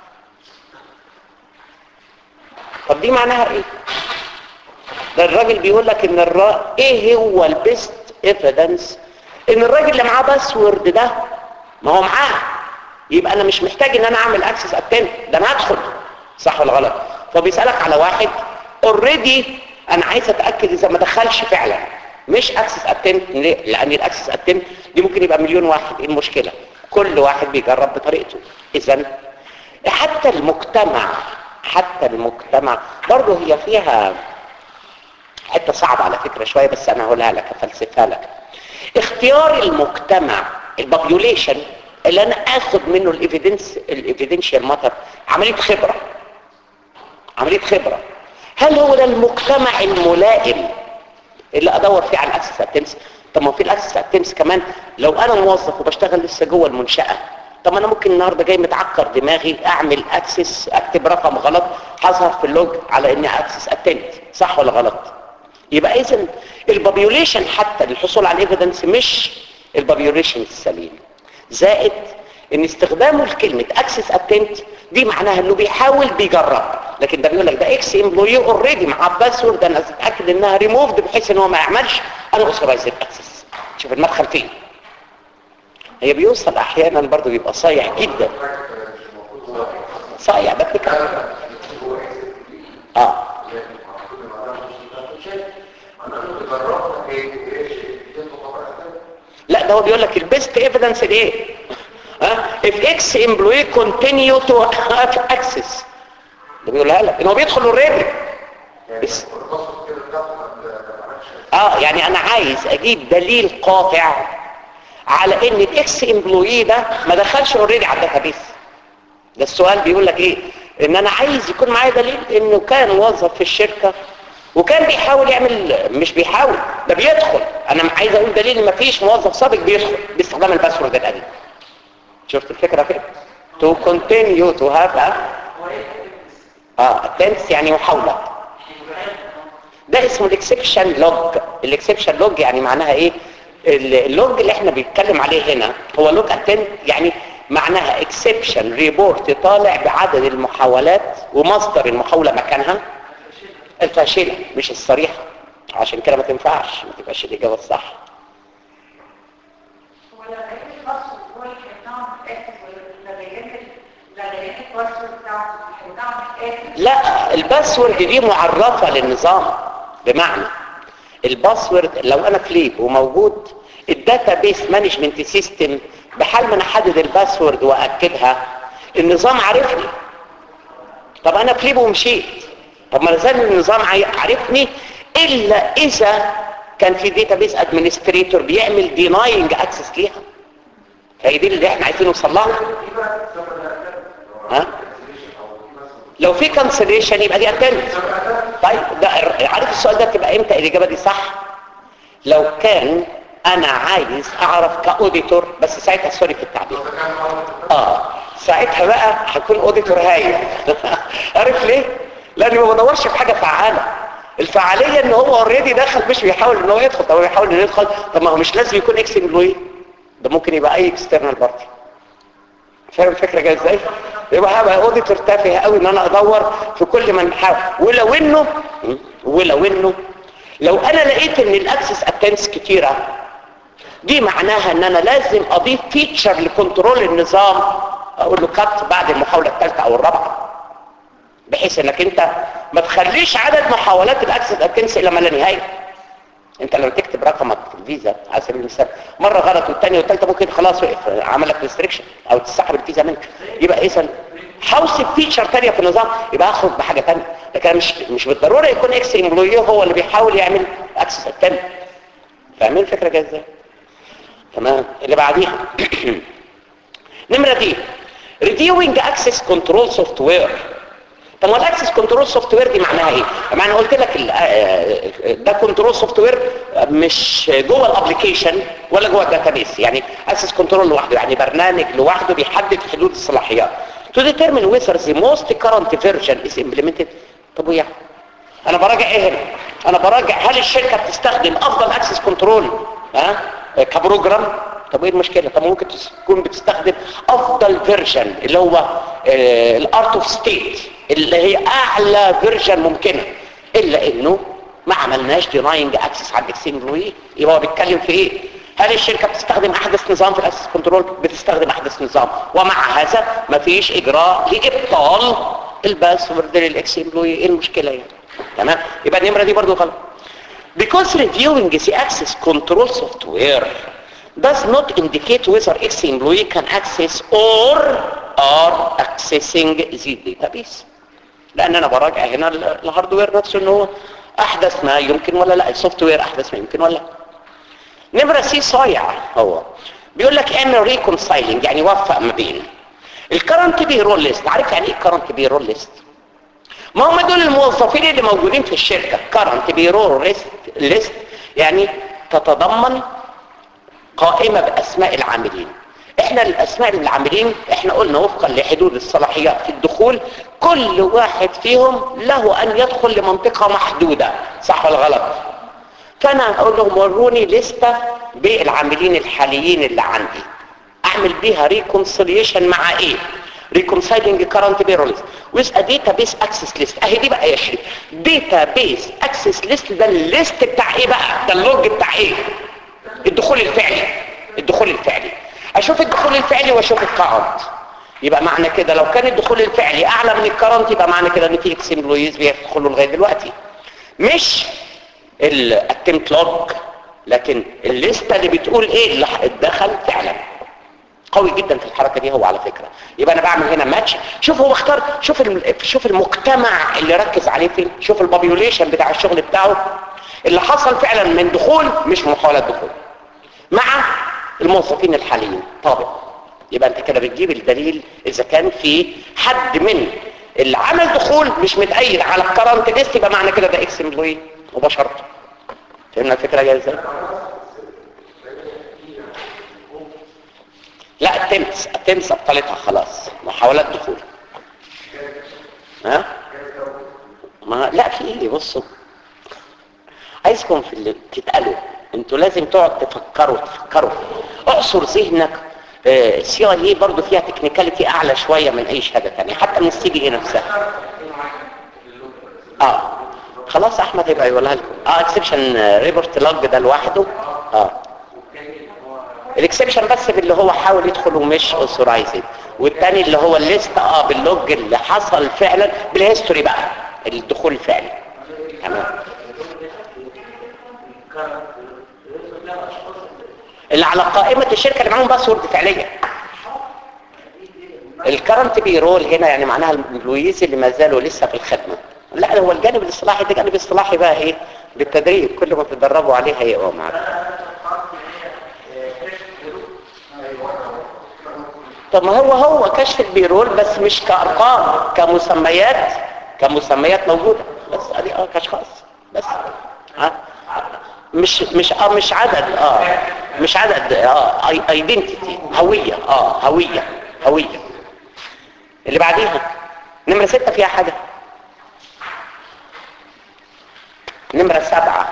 طب دي معناها ايه ده الراجل بيقول لك ان الرا... ايه هو البيست ايفيدنس ان الراجل اللي معاه باسورد ده ما هو معاه يبقى انا مش محتاج ان انا اعمل اكسس اتنت ده انا هدخل صح ولا غلط فبيسالك على واحد اوريدي انا عايز اتاكد اذا ما دخلش فعلا مش اكسس اتنت ليه لان الاكسس اتنت دي ممكن يبقى مليون واحد ايه المشكله كل واحد بيجرب بطريقته اذا حتى المجتمع حتى المجتمع برضه هي فيها حته صعبه على فكره شويه بس انا هقولها لك افلسفها لك اختيار المجتمع البوبيوليشن اللي انا اخد منه الايفيدنس الايفيدنشال ماتر عمليه خبره عمليه خبره هل هو ده المجتمع الملائم اللي ادور فيه على الاكسس اتمس طب ما في الاكسس اتمس كمان لو انا موظف وبشتغل لسه جوه المنشاه طب انا ممكن النهارده جاي متعكر دماغي اعمل اكسس اكتب رقم غلط هظهر في اللوج على اني اكسس اتمت صح ولا غلط يبقى اذا البوبيوليشن حتى للحصول على الايفيدنس مش البوبيوليشن السليم زائد ان استخدامه لكلمه اكسس اتمت دي معناها انه بيحاول بيجرب لكن ده بيقول لك ده اكس امبلوي اوريدي مع باسورد انا اتاكد انها ريموفد بحيث ان هو ما يعملش انا اوثرايز اكسس شوف المدخل فين هي بيوصل احيانا برضه بيبقى صايع جدا صايع ده فكره اه لا ده هو بيقول لك البيست ايفيدنس الايه ها if x employee continue to have access ده بيقولها لك ان هو بيدخل اوريدي بس اه يعني انا عايز اجيب دليل قاطع على ان الاكس امبلوي ده ما دخلش اوريدي على الداتابيس ده السؤال بيقول لك ايه ان انا عايز يكون معايا دليل انه كان موظف في الشركه وكان بيحاول يعمل مش بيحاول ده بيدخل انا عايز اقول دليل ان مفيش موظف سابق بيدخل باستخدام الباسورد القديم شفت الفكره فين to continue to have a اه attempts يعني محاولة ده اسمه الاكسبشن لوج الاكسبشن لوج يعني معناها ايه اللوج اللي احنا بنتكلم عليه هنا هو لوج اتنت يعني معناها اكسبشن ريبورت طالع بعدد المحاولات ومصدر المحاولة مكانها الفاشلة مش الصريحة عشان كده ما تنفعش ما تبقاش الإجابة الصح ولا بقيت الباسورد هو اللي هيمنعه من الآخر ولا بيان بيان الباسورد بتاعته هيمنعه من الآخر لا الباسورد دي معرفة للنظام بمعنى الباسورد لو انا فليب وموجود الداتا بيس مانجمنت سيستم بحال ما انا احدد الباسورد واكدها النظام عارفني طب انا فليب ومشيت طب ما لازال النظام عي- عارفني الا اذا كان في داتا بيس ادمنستريتور بيعمل ديناينج اكسس ليها هي دي اللي احنا عايزين نوصل لها ها لو في كانسليشن يبقى دي اتنت طيب ده عارف السؤال ده تبقى امتى الاجابه دي صح لو كان انا عايز اعرف كاوديتور بس ساعتها سوري في التعبير اه ساعتها بقى هكون اوديتور هايل عارف ليه لاني ما بدورش في حاجه فعاله الفعاليه ان هو اوريدي دخل مش بيحاول ان هو يدخل طب هو بيحاول انه يدخل طب ما هو مش لازم يكون اكس امبلوي ده ممكن يبقى اي اكسترنال بارتي فاهم الفكره جايه ازاي يبقى هبقى اوديتور تافه قوي ان انا ادور في كل من حاول ولو انه ولو انه لو انا لقيت ان الاكسس اتنس كتيره دي معناها ان انا لازم اضيف فيتشر لكنترول النظام اقول له كات بعد المحاوله الثالثه او الرابعه بحيث انك انت ما تخليش عدد محاولات الاكسس اتنس الى ما لا نهايه انت لما تكتب رقمك في الفيزا على سبيل المثال مره غلط والثانيه والثالثه ممكن خلاص وقف عمل لك ريستريكشن او تسحب الفيزا منك يبقى اذا حوصف فيتشر ثانيه في النظام يبقى اخرج بحاجه ثانيه لكن أنا مش مش بالضروره يكون اكس امبلوي هو اللي بيحاول يعمل اكسس الثاني فاهمين الفكره جايه ازاي تمام اللي بعديها نمره دي reviewing access control software طب ما الاكسس كنترول سوفت وير دي معناها ايه ما انا قلت لك ال- آه، ده كنترول سوفت وير مش جوه الابلكيشن ولا جوه الداتابيس يعني اكسس كنترول لوحده يعني برنامج لوحده بيحدد حدود الصلاحيات to determine whether the most current version is implemented طب ويا انا براجع ايه هنا انا براجع هل الشركه بتستخدم افضل اكسس كنترول ها كبروجرام طب ايه المشكله طب ممكن تكون بتستخدم افضل فيرجن اللي هو الارت اوف ستيت اللي هي اعلى فيرجن ممكنه الا انه ما عملناش ديناينج اكسس على الاكسنجلوي يبقى هو بيتكلم في ايه هل الشركه بتستخدم احدث نظام في الاكسس كنترول بتستخدم احدث نظام ومع هذا ما فيش اجراء لابطال الباسورد للاكس امبلوي ايه المشكله يعني تمام يبقى النمره دي برضو غلط because reviewing the access control software does not indicate whether ex employee can access or are accessing the database لان انا براجع هنا ال- الهاردوير نفسه ان هو احدث ما يمكن ولا لا السوفت وير احدث ما يمكن ولا لا نمرة سي صايع هو بيقول لك اعمل ريكونسايلنج يعني وفق ما بين الكرنت بي رول ليست عارف يعني ايه كرنت بي رول ليست ما هم دول الموظفين اللي موجودين في الشركة كرنت بي رول ليست يعني تتضمن قائمة بأسماء العاملين احنا الأسماء العاملين احنا قلنا وفقا لحدود الصلاحيات في الدخول كل واحد فيهم له أن يدخل لمنطقة محدودة صح ولا غلط فأنا أقول لهم وروني لستة بالعاملين الحاليين اللي عندي أعمل بيها ريكونسيليشن مع إيه reconciling current payrolls with a database access list اهي دي بقى يا شريف database access list ده الليست بتاع ايه بقى ده اللوج بتاع ايه الدخول الفعلي الدخول الفعلي اشوف الدخول الفعلي واشوف الكارنت يبقى معنى كده لو كان الدخول الفعلي اعلى من الكارنت يبقى معنى كده ان في اكس امبلويز بيدخلوا لغايه دلوقتي مش الاتمت لوج لكن الليسته اللي بتقول ايه اللي اتدخل فعلا قوي جدا في الحركه دي هو على فكره يبقى انا بعمل هنا ماتش شوف هو اختار شوف الم... شوف المجتمع اللي ركز عليه فين شوف البابيوليشن بتاع الشغل بتاعه اللي حصل فعلا من دخول مش محاولات دخول مع الموظفين الحاليين طابق يبقى انت كده بتجيب الدليل اذا كان في حد من اللي عمل دخول مش متأيد على الكرنت ليست يبقى معنى كده ده اكس امبلوي مباشره فهمنا الفكره جايه ازاي لا التمس التمس ابطلتها خلاص محاولات دخول ها ما لا في ايه بصوا عايزكم في اللي تتقالوا انتوا لازم تقعد تفكروا تفكروا اعصر ذهنك سي اي اي برضه فيها تكنيكاليتي اعلى شويه من اي شهاده ثانيه حتى من السي بي اي نفسها اه خلاص احمد هيبقى يقولها لكم اه اكسبشن ريبورت لوج ده لوحده اه الاكسبشن بس باللي هو حاول يدخل ومش اوثورايزد والتاني اللي هو الليست اه باللوج اللي حصل فعلا بالهيستوري بقى الدخول الفعلي تمام اللي على قائمة الشركة اللي معاهم باسورد فعليا الكرنت بيرول هنا يعني معناها الامبلويز اللي ما زالوا لسه في الخدمة لا هو الجانب الاصطلاحي ده جانب اصطلاحي بقى ايه بالتدريب كل ما تدربوا عليه هيقوى معاك طب ما هو هو كشف البيرول بس مش كأرقام كمسميات كمسميات موجودة بس ادي اه كاشخاص بس ها مش مش اه مش عدد اه مش عدد اه ايدنتيتي هوية اه هوية هوية اللي بعديها نمرة ستة فيها حاجة نمرة سبعة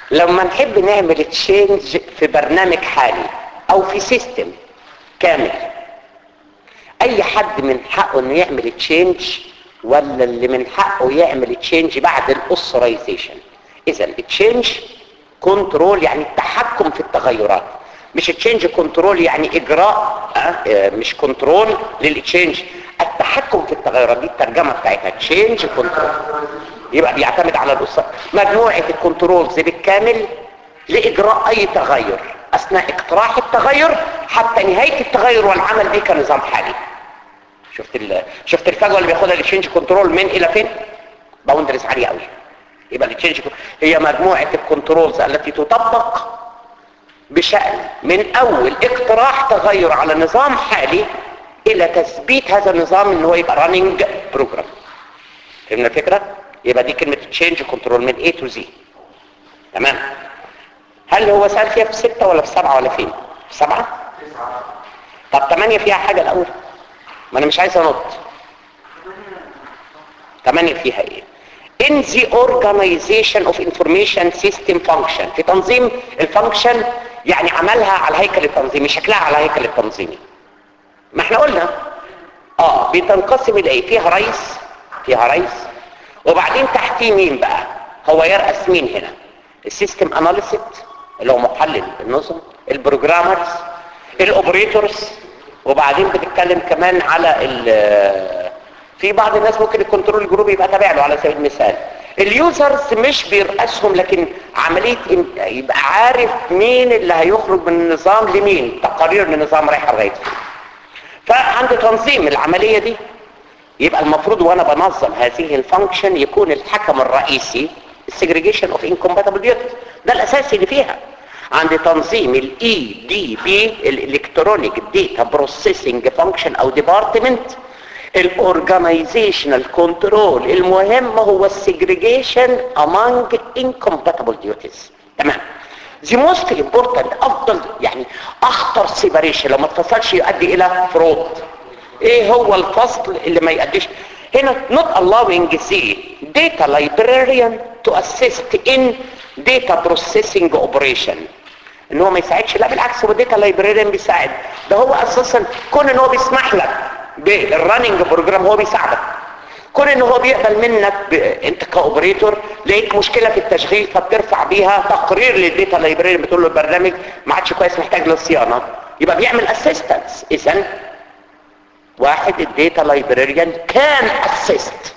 لما نحب نعمل تشينج في برنامج حالي او في سيستم كامل اي حد من حقه انه يعمل تشينج ولا اللي من حقه يعمل تشينج بعد الاوثرايزيشن اذا التشينج كنترول يعني التحكم في التغيرات مش تشينج كنترول يعني اجراء آه، مش كنترول للتشينج التحكم في التغيرات دي الترجمه بتاعتها تشينج كنترول يبقى بيعتمد على الاسره مجموعه الكنترولز بالكامل لاجراء اي تغير اثناء اقتراح التغير حتى نهايه التغير والعمل به كنظام حالي شفت ال... شفت الفجوه اللي بياخدها التشينج كنترول من الى فين باوندرز عاليه قوي يبقى التشينج هي مجموعه الكنترولز التي تطبق بشأن من اول اقتراح تغير على نظام حالي الى تثبيت هذا النظام ان هو يبقى راننج بروجرام فهمنا الفكره يبقى دي كلمه تشينج كنترول من A to Z تمام هل هو سأل فيها في ستة ولا في سبعة ولا فين في سبعة طب ثمانية فيها حاجة الأول ما أنا مش عايز أنط ثمانية فيها إيه in the organization of information system function في تنظيم الفانكشن يعني عملها على الهيكل التنظيمي شكلها على الهيكل التنظيمي ما احنا قلنا اه بتنقسم الى ايه فيها رئيس فيها رئيس وبعدين تحتيه مين بقى هو يرأس مين هنا السيستم اناليست اللي هو محلل النظم البروجرامرز الاوبريتورز وبعدين بتتكلم كمان على ال في بعض الناس ممكن الكنترول جروب يبقى تابع له على سبيل المثال اليوزرز مش بيرأسهم لكن عملية إن- يبقى عارف مين اللي هيخرج من النظام لمين تقارير من النظام رايحة لغاية فين فعند تنظيم العملية دي يبقى المفروض وانا بنظم هذه الفانكشن يكون الحكم الرئيسي السجريجيشن اوف انكومباتبل ديوتيز ده الاساسي اللي فيها عند تنظيم الاي دي بي الالكترونيك داتا بروسيسنج فانكشن او ديبارتمنت الاورجانيزيشنال كنترول المهم هو السجريجيشن among incompatible duties تمام the most important افضل يعني اخطر سيبريشن لو ما اتفصلش يؤدي الى فرود ايه هو الفصل اللي ما يؤديش هنا not allowing the data librarian to assist in data processing operation ان هو ما يساعدش لا بالعكس هو الداتا لايبراريان بيساعد ده هو اساسا كون ان هو بيسمح لك بالرننج بروجرام هو بيساعدك كون ان هو بيقبل منك ب... انت كاوبريتور لقيت مشكله في التشغيل فبترفع بيها تقرير للداتا لايبراريان بتقول له البرنامج ما عادش كويس محتاج للصيانه يبقى بيعمل اسيستنس اذا واحد الداتا لايبراريان كان اسيست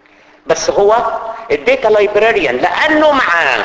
بس هو الداتا لايبراريان لانه معاه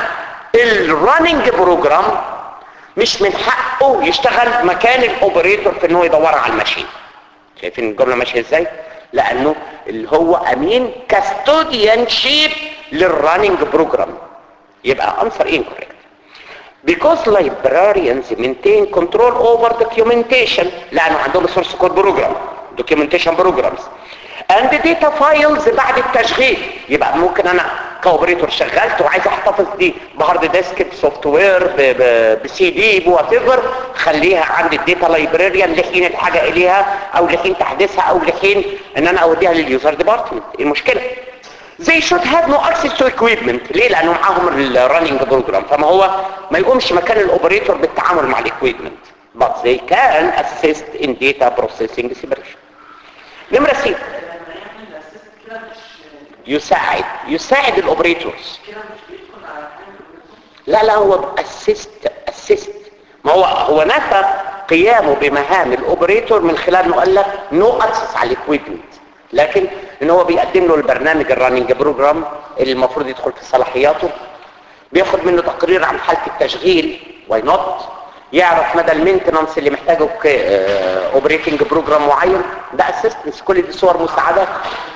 الرننج بروجرام مش من حقه يشتغل مكان الاوبريتور في ان هو يدور على الماشين شايفين الجمله ماشيه ازاي لانه اللي هو امين كاستوديان شيب للرننج بروجرام يبقى انسر incorrect because librarians maintain control over documentation لانه عندهم source code program documentation programs and data files بعد التشغيل يبقى ممكن انا كاوبريتور شغلت وعايز احتفظ دي بهارد ديسك بسوفت وير بسي دي بوات ايفر خليها عند الداتا لايبراريان لحين الحاجه اليها او لحين تحديثها او لحين ان انا اوديها لليوزر ديبارتمنت المشكله they should have no access to equipment ليه لانه معاهم الرننج بروجرام فما هو ما يقومش مكان الاوبريتور بالتعامل مع الاكويبمنت but they can assist in data processing separation نمرة سي لما يعمل اسيست كده مش يساعد يساعد الاوبريتورز كده مش بيدخل على حاجه لا لا هو اسيست اسيست ما هو هو نفى قيامه بمهام الاوبريتور من خلال انه قال لك نو اكسس على الاكويبمنت لكن ان هو بيقدم له البرنامج الرننج بروجرام اللي المفروض يدخل في صلاحياته بياخد منه تقرير عن حاله التشغيل واي نوت يعرف مدى المينتنانس اللي محتاجه اوبريتنج بروجرام معين ده اسيستنس كل دي صور مساعدات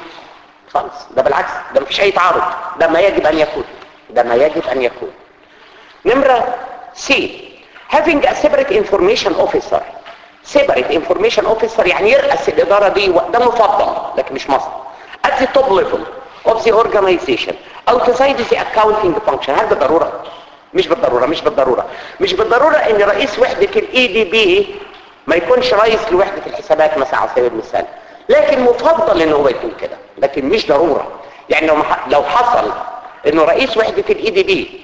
خالص ده بالعكس ده مفيش اي تعارض ده ما يجب ان يكون ده ما يجب ان يكون نمرة سي having a separate information officer separate information officer يعني يرأس الإدارة دي ده مفضل لكن مش مصر at the top level of the organization outside the accounting function هل بالضرورة مش بالضرورة مش بالضرورة مش بالضرورة ان رئيس وحدة الاي دي بي ما يكونش رئيس لوحدة الحسابات مثلا على سبيل المثال لكن مفضل ان هو يكون كده لكن مش ضرورة يعني لو مح- لو حصل انه رئيس وحدة الاي دي بي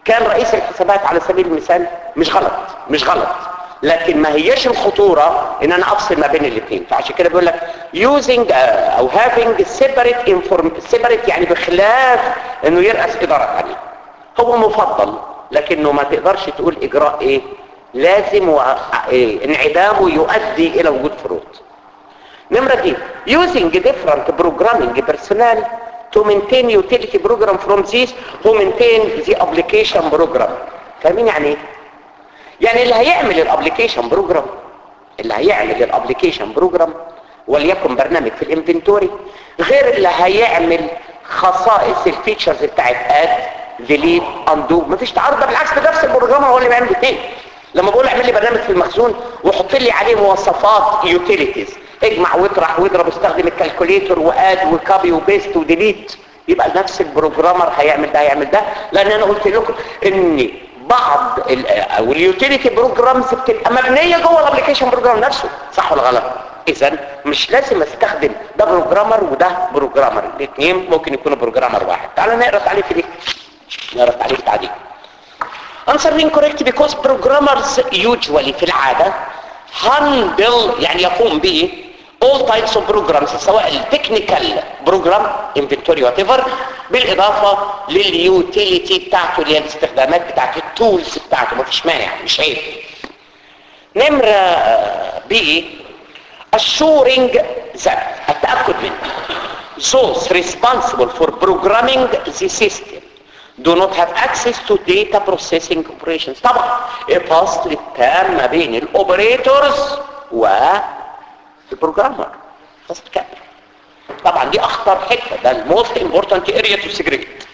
كان رئيس الحسابات على سبيل المثال مش غلط مش غلط لكن ما هيش الخطورة ان انا افصل ما بين الاثنين فعشان كده بيقول لك using uh, او having separate inform separate يعني بخلاف انه يرأس ادارة ثانيه هو مفضل لكنه ما تقدرش تقول اجراء ايه لازم و... إيه؟ انعدامه يؤدي الى وجود فروض نمرة دي using different programming personnel to maintain utility program from this who maintain the application program فاهمين يعني ايه يعني اللي هيعمل الابليكيشن بروجرام اللي هيعمل الابليكيشن بروجرام وليكن برنامج في الانفنتوري غير اللي هيعمل خصائص الفيتشرز بتاعت اد ديليت اندو مفيش تعارض ده بالعكس ده نفس البروجرام هو اللي بيعمل الاثنين لما بقول اعمل لي برنامج في المخزون وحط لي عليه مواصفات يوتيليتيز اجمع واطرح واضرب استخدم الكالكوليتر واد وكابي وبيست وديليت يبقى نفس البروجرامر هيعمل ده هيعمل ده لان انا قلت لكم ان بعض ال- او اليوتيليتي بروجرامز بتبقى مبنيه جوه الابلكيشن بروجرام نفسه صح ولا غلط اذا مش لازم استخدم ده بروجرامر وده بروجرامر الاثنين ممكن يكونوا بروجرامر واحد تعالوا نقرا تعريف دي نقرا تعريف تعديل answer incorrect because programmers usually في العادة handle يعني يقوم به all types of programs سواء التكنيكال بروجرام inventory whatever بالإضافة لليوتيليتي بتاعته اللي هي الاستخدامات بتاعته التولز بتاعته مفيش مانع مش عيب نمرة بي assuring that التأكد منه those responsible for programming the system do not have access to data processing operations طبعا الفصل التام ما بين الاوبريتورز والبروجرامر فصل كامل طبعا دي اخطر حته ده الموست امبورتنت اريا تو سيجريت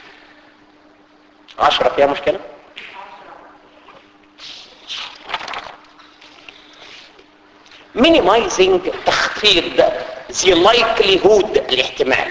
10 فيها مشكله minimizing تخفيض the likelihood الاحتمال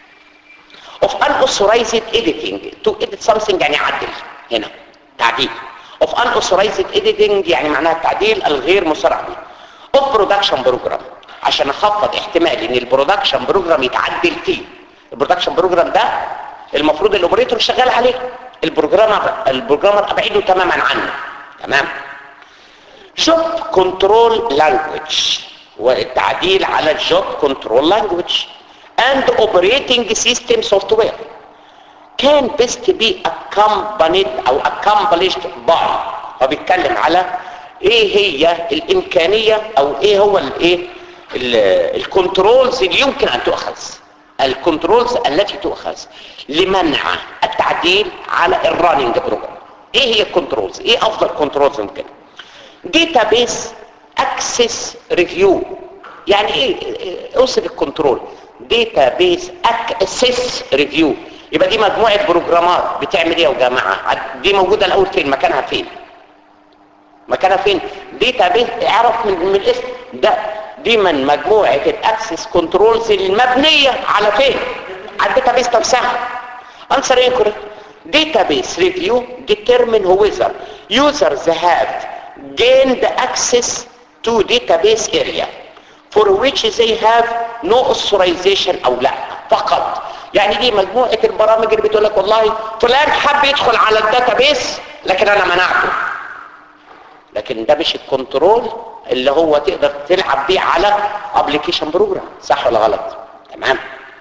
of unauthorized editing to edit something يعني عدل هنا تعديل of unauthorized editing يعني معناها التعديل الغير مسرع به of production program عشان اخفض احتمال ان البرودكشن بروجرام يتعدل فيه البرودكشن بروجرام ده المفروض الاوبريتور شغال عليه البروجرامر البروجرامر ابعده تماما عنه تمام جوب كنترول لانجويج والتعديل على الجوب كنترول لانجويج and operating system software can best be accompanied او accomplished by هو بيتكلم على ايه هي الامكانية او ايه هو الايه الكنترولز اللي يمكن ان تؤخذ الكنترولز التي تؤخذ لمنع التعديل على الراننج بروجرام ايه هي الكنترولز ايه افضل كنترولز ممكن database access review يعني ايه اوصف الكنترول database access review يبقى دي مجموعة بروجرامات بتعمل ايه يا جماعة دي موجودة الاول فين مكانها فين مكانها فين database اعرف من, من الاسم ده دي من مجموعة الاكسس كنترولز المبنية على فين على الداتابيس نفسها answer incorrect database review determine whether users have gained access to database area for which they have no authorization او لا فقط يعني دي مجموعة البرامج اللي بتقول لك والله فلان حب يدخل على الداتابيس لكن انا منعته لكن ده مش الكنترول اللي هو تقدر تلعب بيه على ابلكيشن بروجرام صح ولا غلط تمام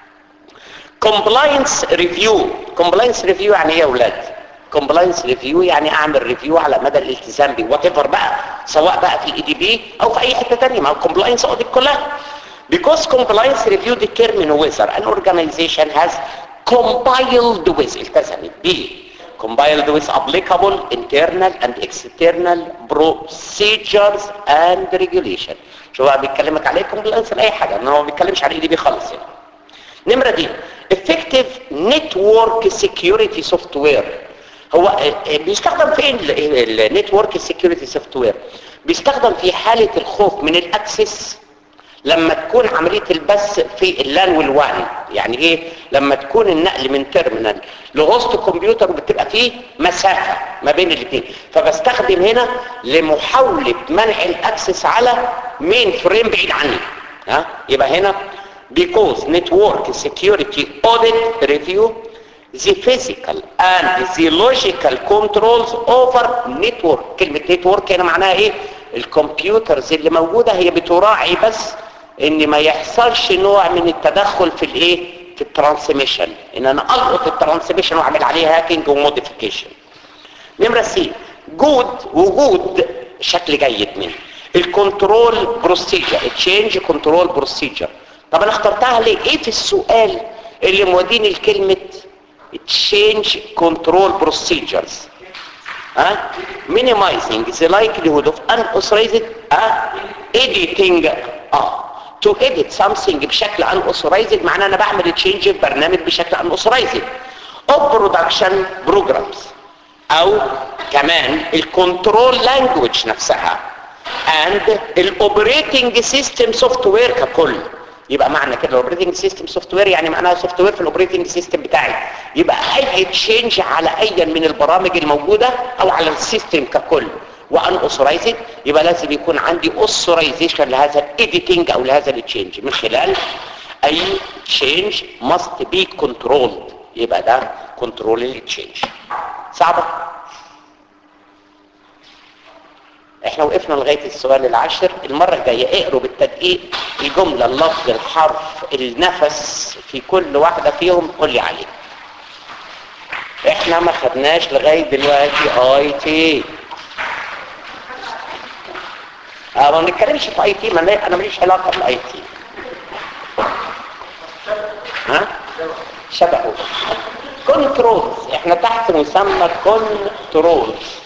كومبلاينس ريفيو كومبلاينس ريفيو يعني ايه يا اولاد كومبلاينس ريفيو يعني اعمل ريفيو على مدى الالتزام بيه وات ايفر بقى سواء بقى في الاي دي بي او في اي حته ثانيه ما هو كومبلاينس اوديت كلها because compliance review determine whether an organization has compiled with التزمت به compiled with applicable internal and external procedures and regulation شو بقى بيتكلمك عليه compliance اي حاجه انه ما بيتكلمش على الاي دي بي خالص يعني نمره دي effective network security software هو بيستخدم فين النتورك سيكيورتي سوفت وير بيستخدم في حاله الخوف من الاكسس لما تكون عمليه البث في اللان والوان يعني ايه لما تكون النقل من تيرمينال لهوست كمبيوتر وبتبقى فيه مسافه ما بين الاثنين فبستخدم هنا لمحاوله منع الاكسس على مين فريم بعيد عني ها يبقى هنا because network security audit review the physical and the logical controls over network كلمة network هنا معناها ايه الكمبيوترز اللي موجودة هي بتراعي بس ان ما يحصلش نوع من التدخل في الايه في الترانسميشن ان انا القط الترانسميشن واعمل عليه هاكينج وموديفيكيشن نمرة سي جود وجود شكل جيد منه الكنترول بروسيجر تشينج كنترول بروسيجر طب انا اخترتها ليه ايه في السؤال اللي موديني لكلمه تشينج كنترول بروسيجرز ها minimizing the likelihood of unauthorized ها editing اه to edit something بشكل unauthorized معناه انا بعمل تشينج في برنامج بشكل unauthorized of production programs او كمان الكنترول لانجوج نفسها and الاوبريتنج سيستم سوفت وير ككل يبقى معنى كده الاوبريتنج سيستم سوفت وير يعني معناها سوفت وير في الاوبريتنج سيستم بتاعي يبقى اي تشينج على اي من البرامج الموجوده او على السيستم ككل وان اوثرايزد يبقى لازم يكون عندي اوثرايزيشن لهذا الايديتنج او لهذا التشينج من خلال اي تشينج must be controlled يبقى ده كنترول التشينج صعبه احنا وقفنا لغاية السؤال العاشر المرة الجاية اقروا بالتدقيق الجملة اللفظ الحرف النفس في كل واحدة فيهم قول لي عليه احنا ما خدناش لغاية دلوقتي اي تي اه ما بنتكلمش في اي تي ما أنا- انا ماليش علاقة بالاي تي ها شبهه كنترولز احنا تحت مسمى كنترولز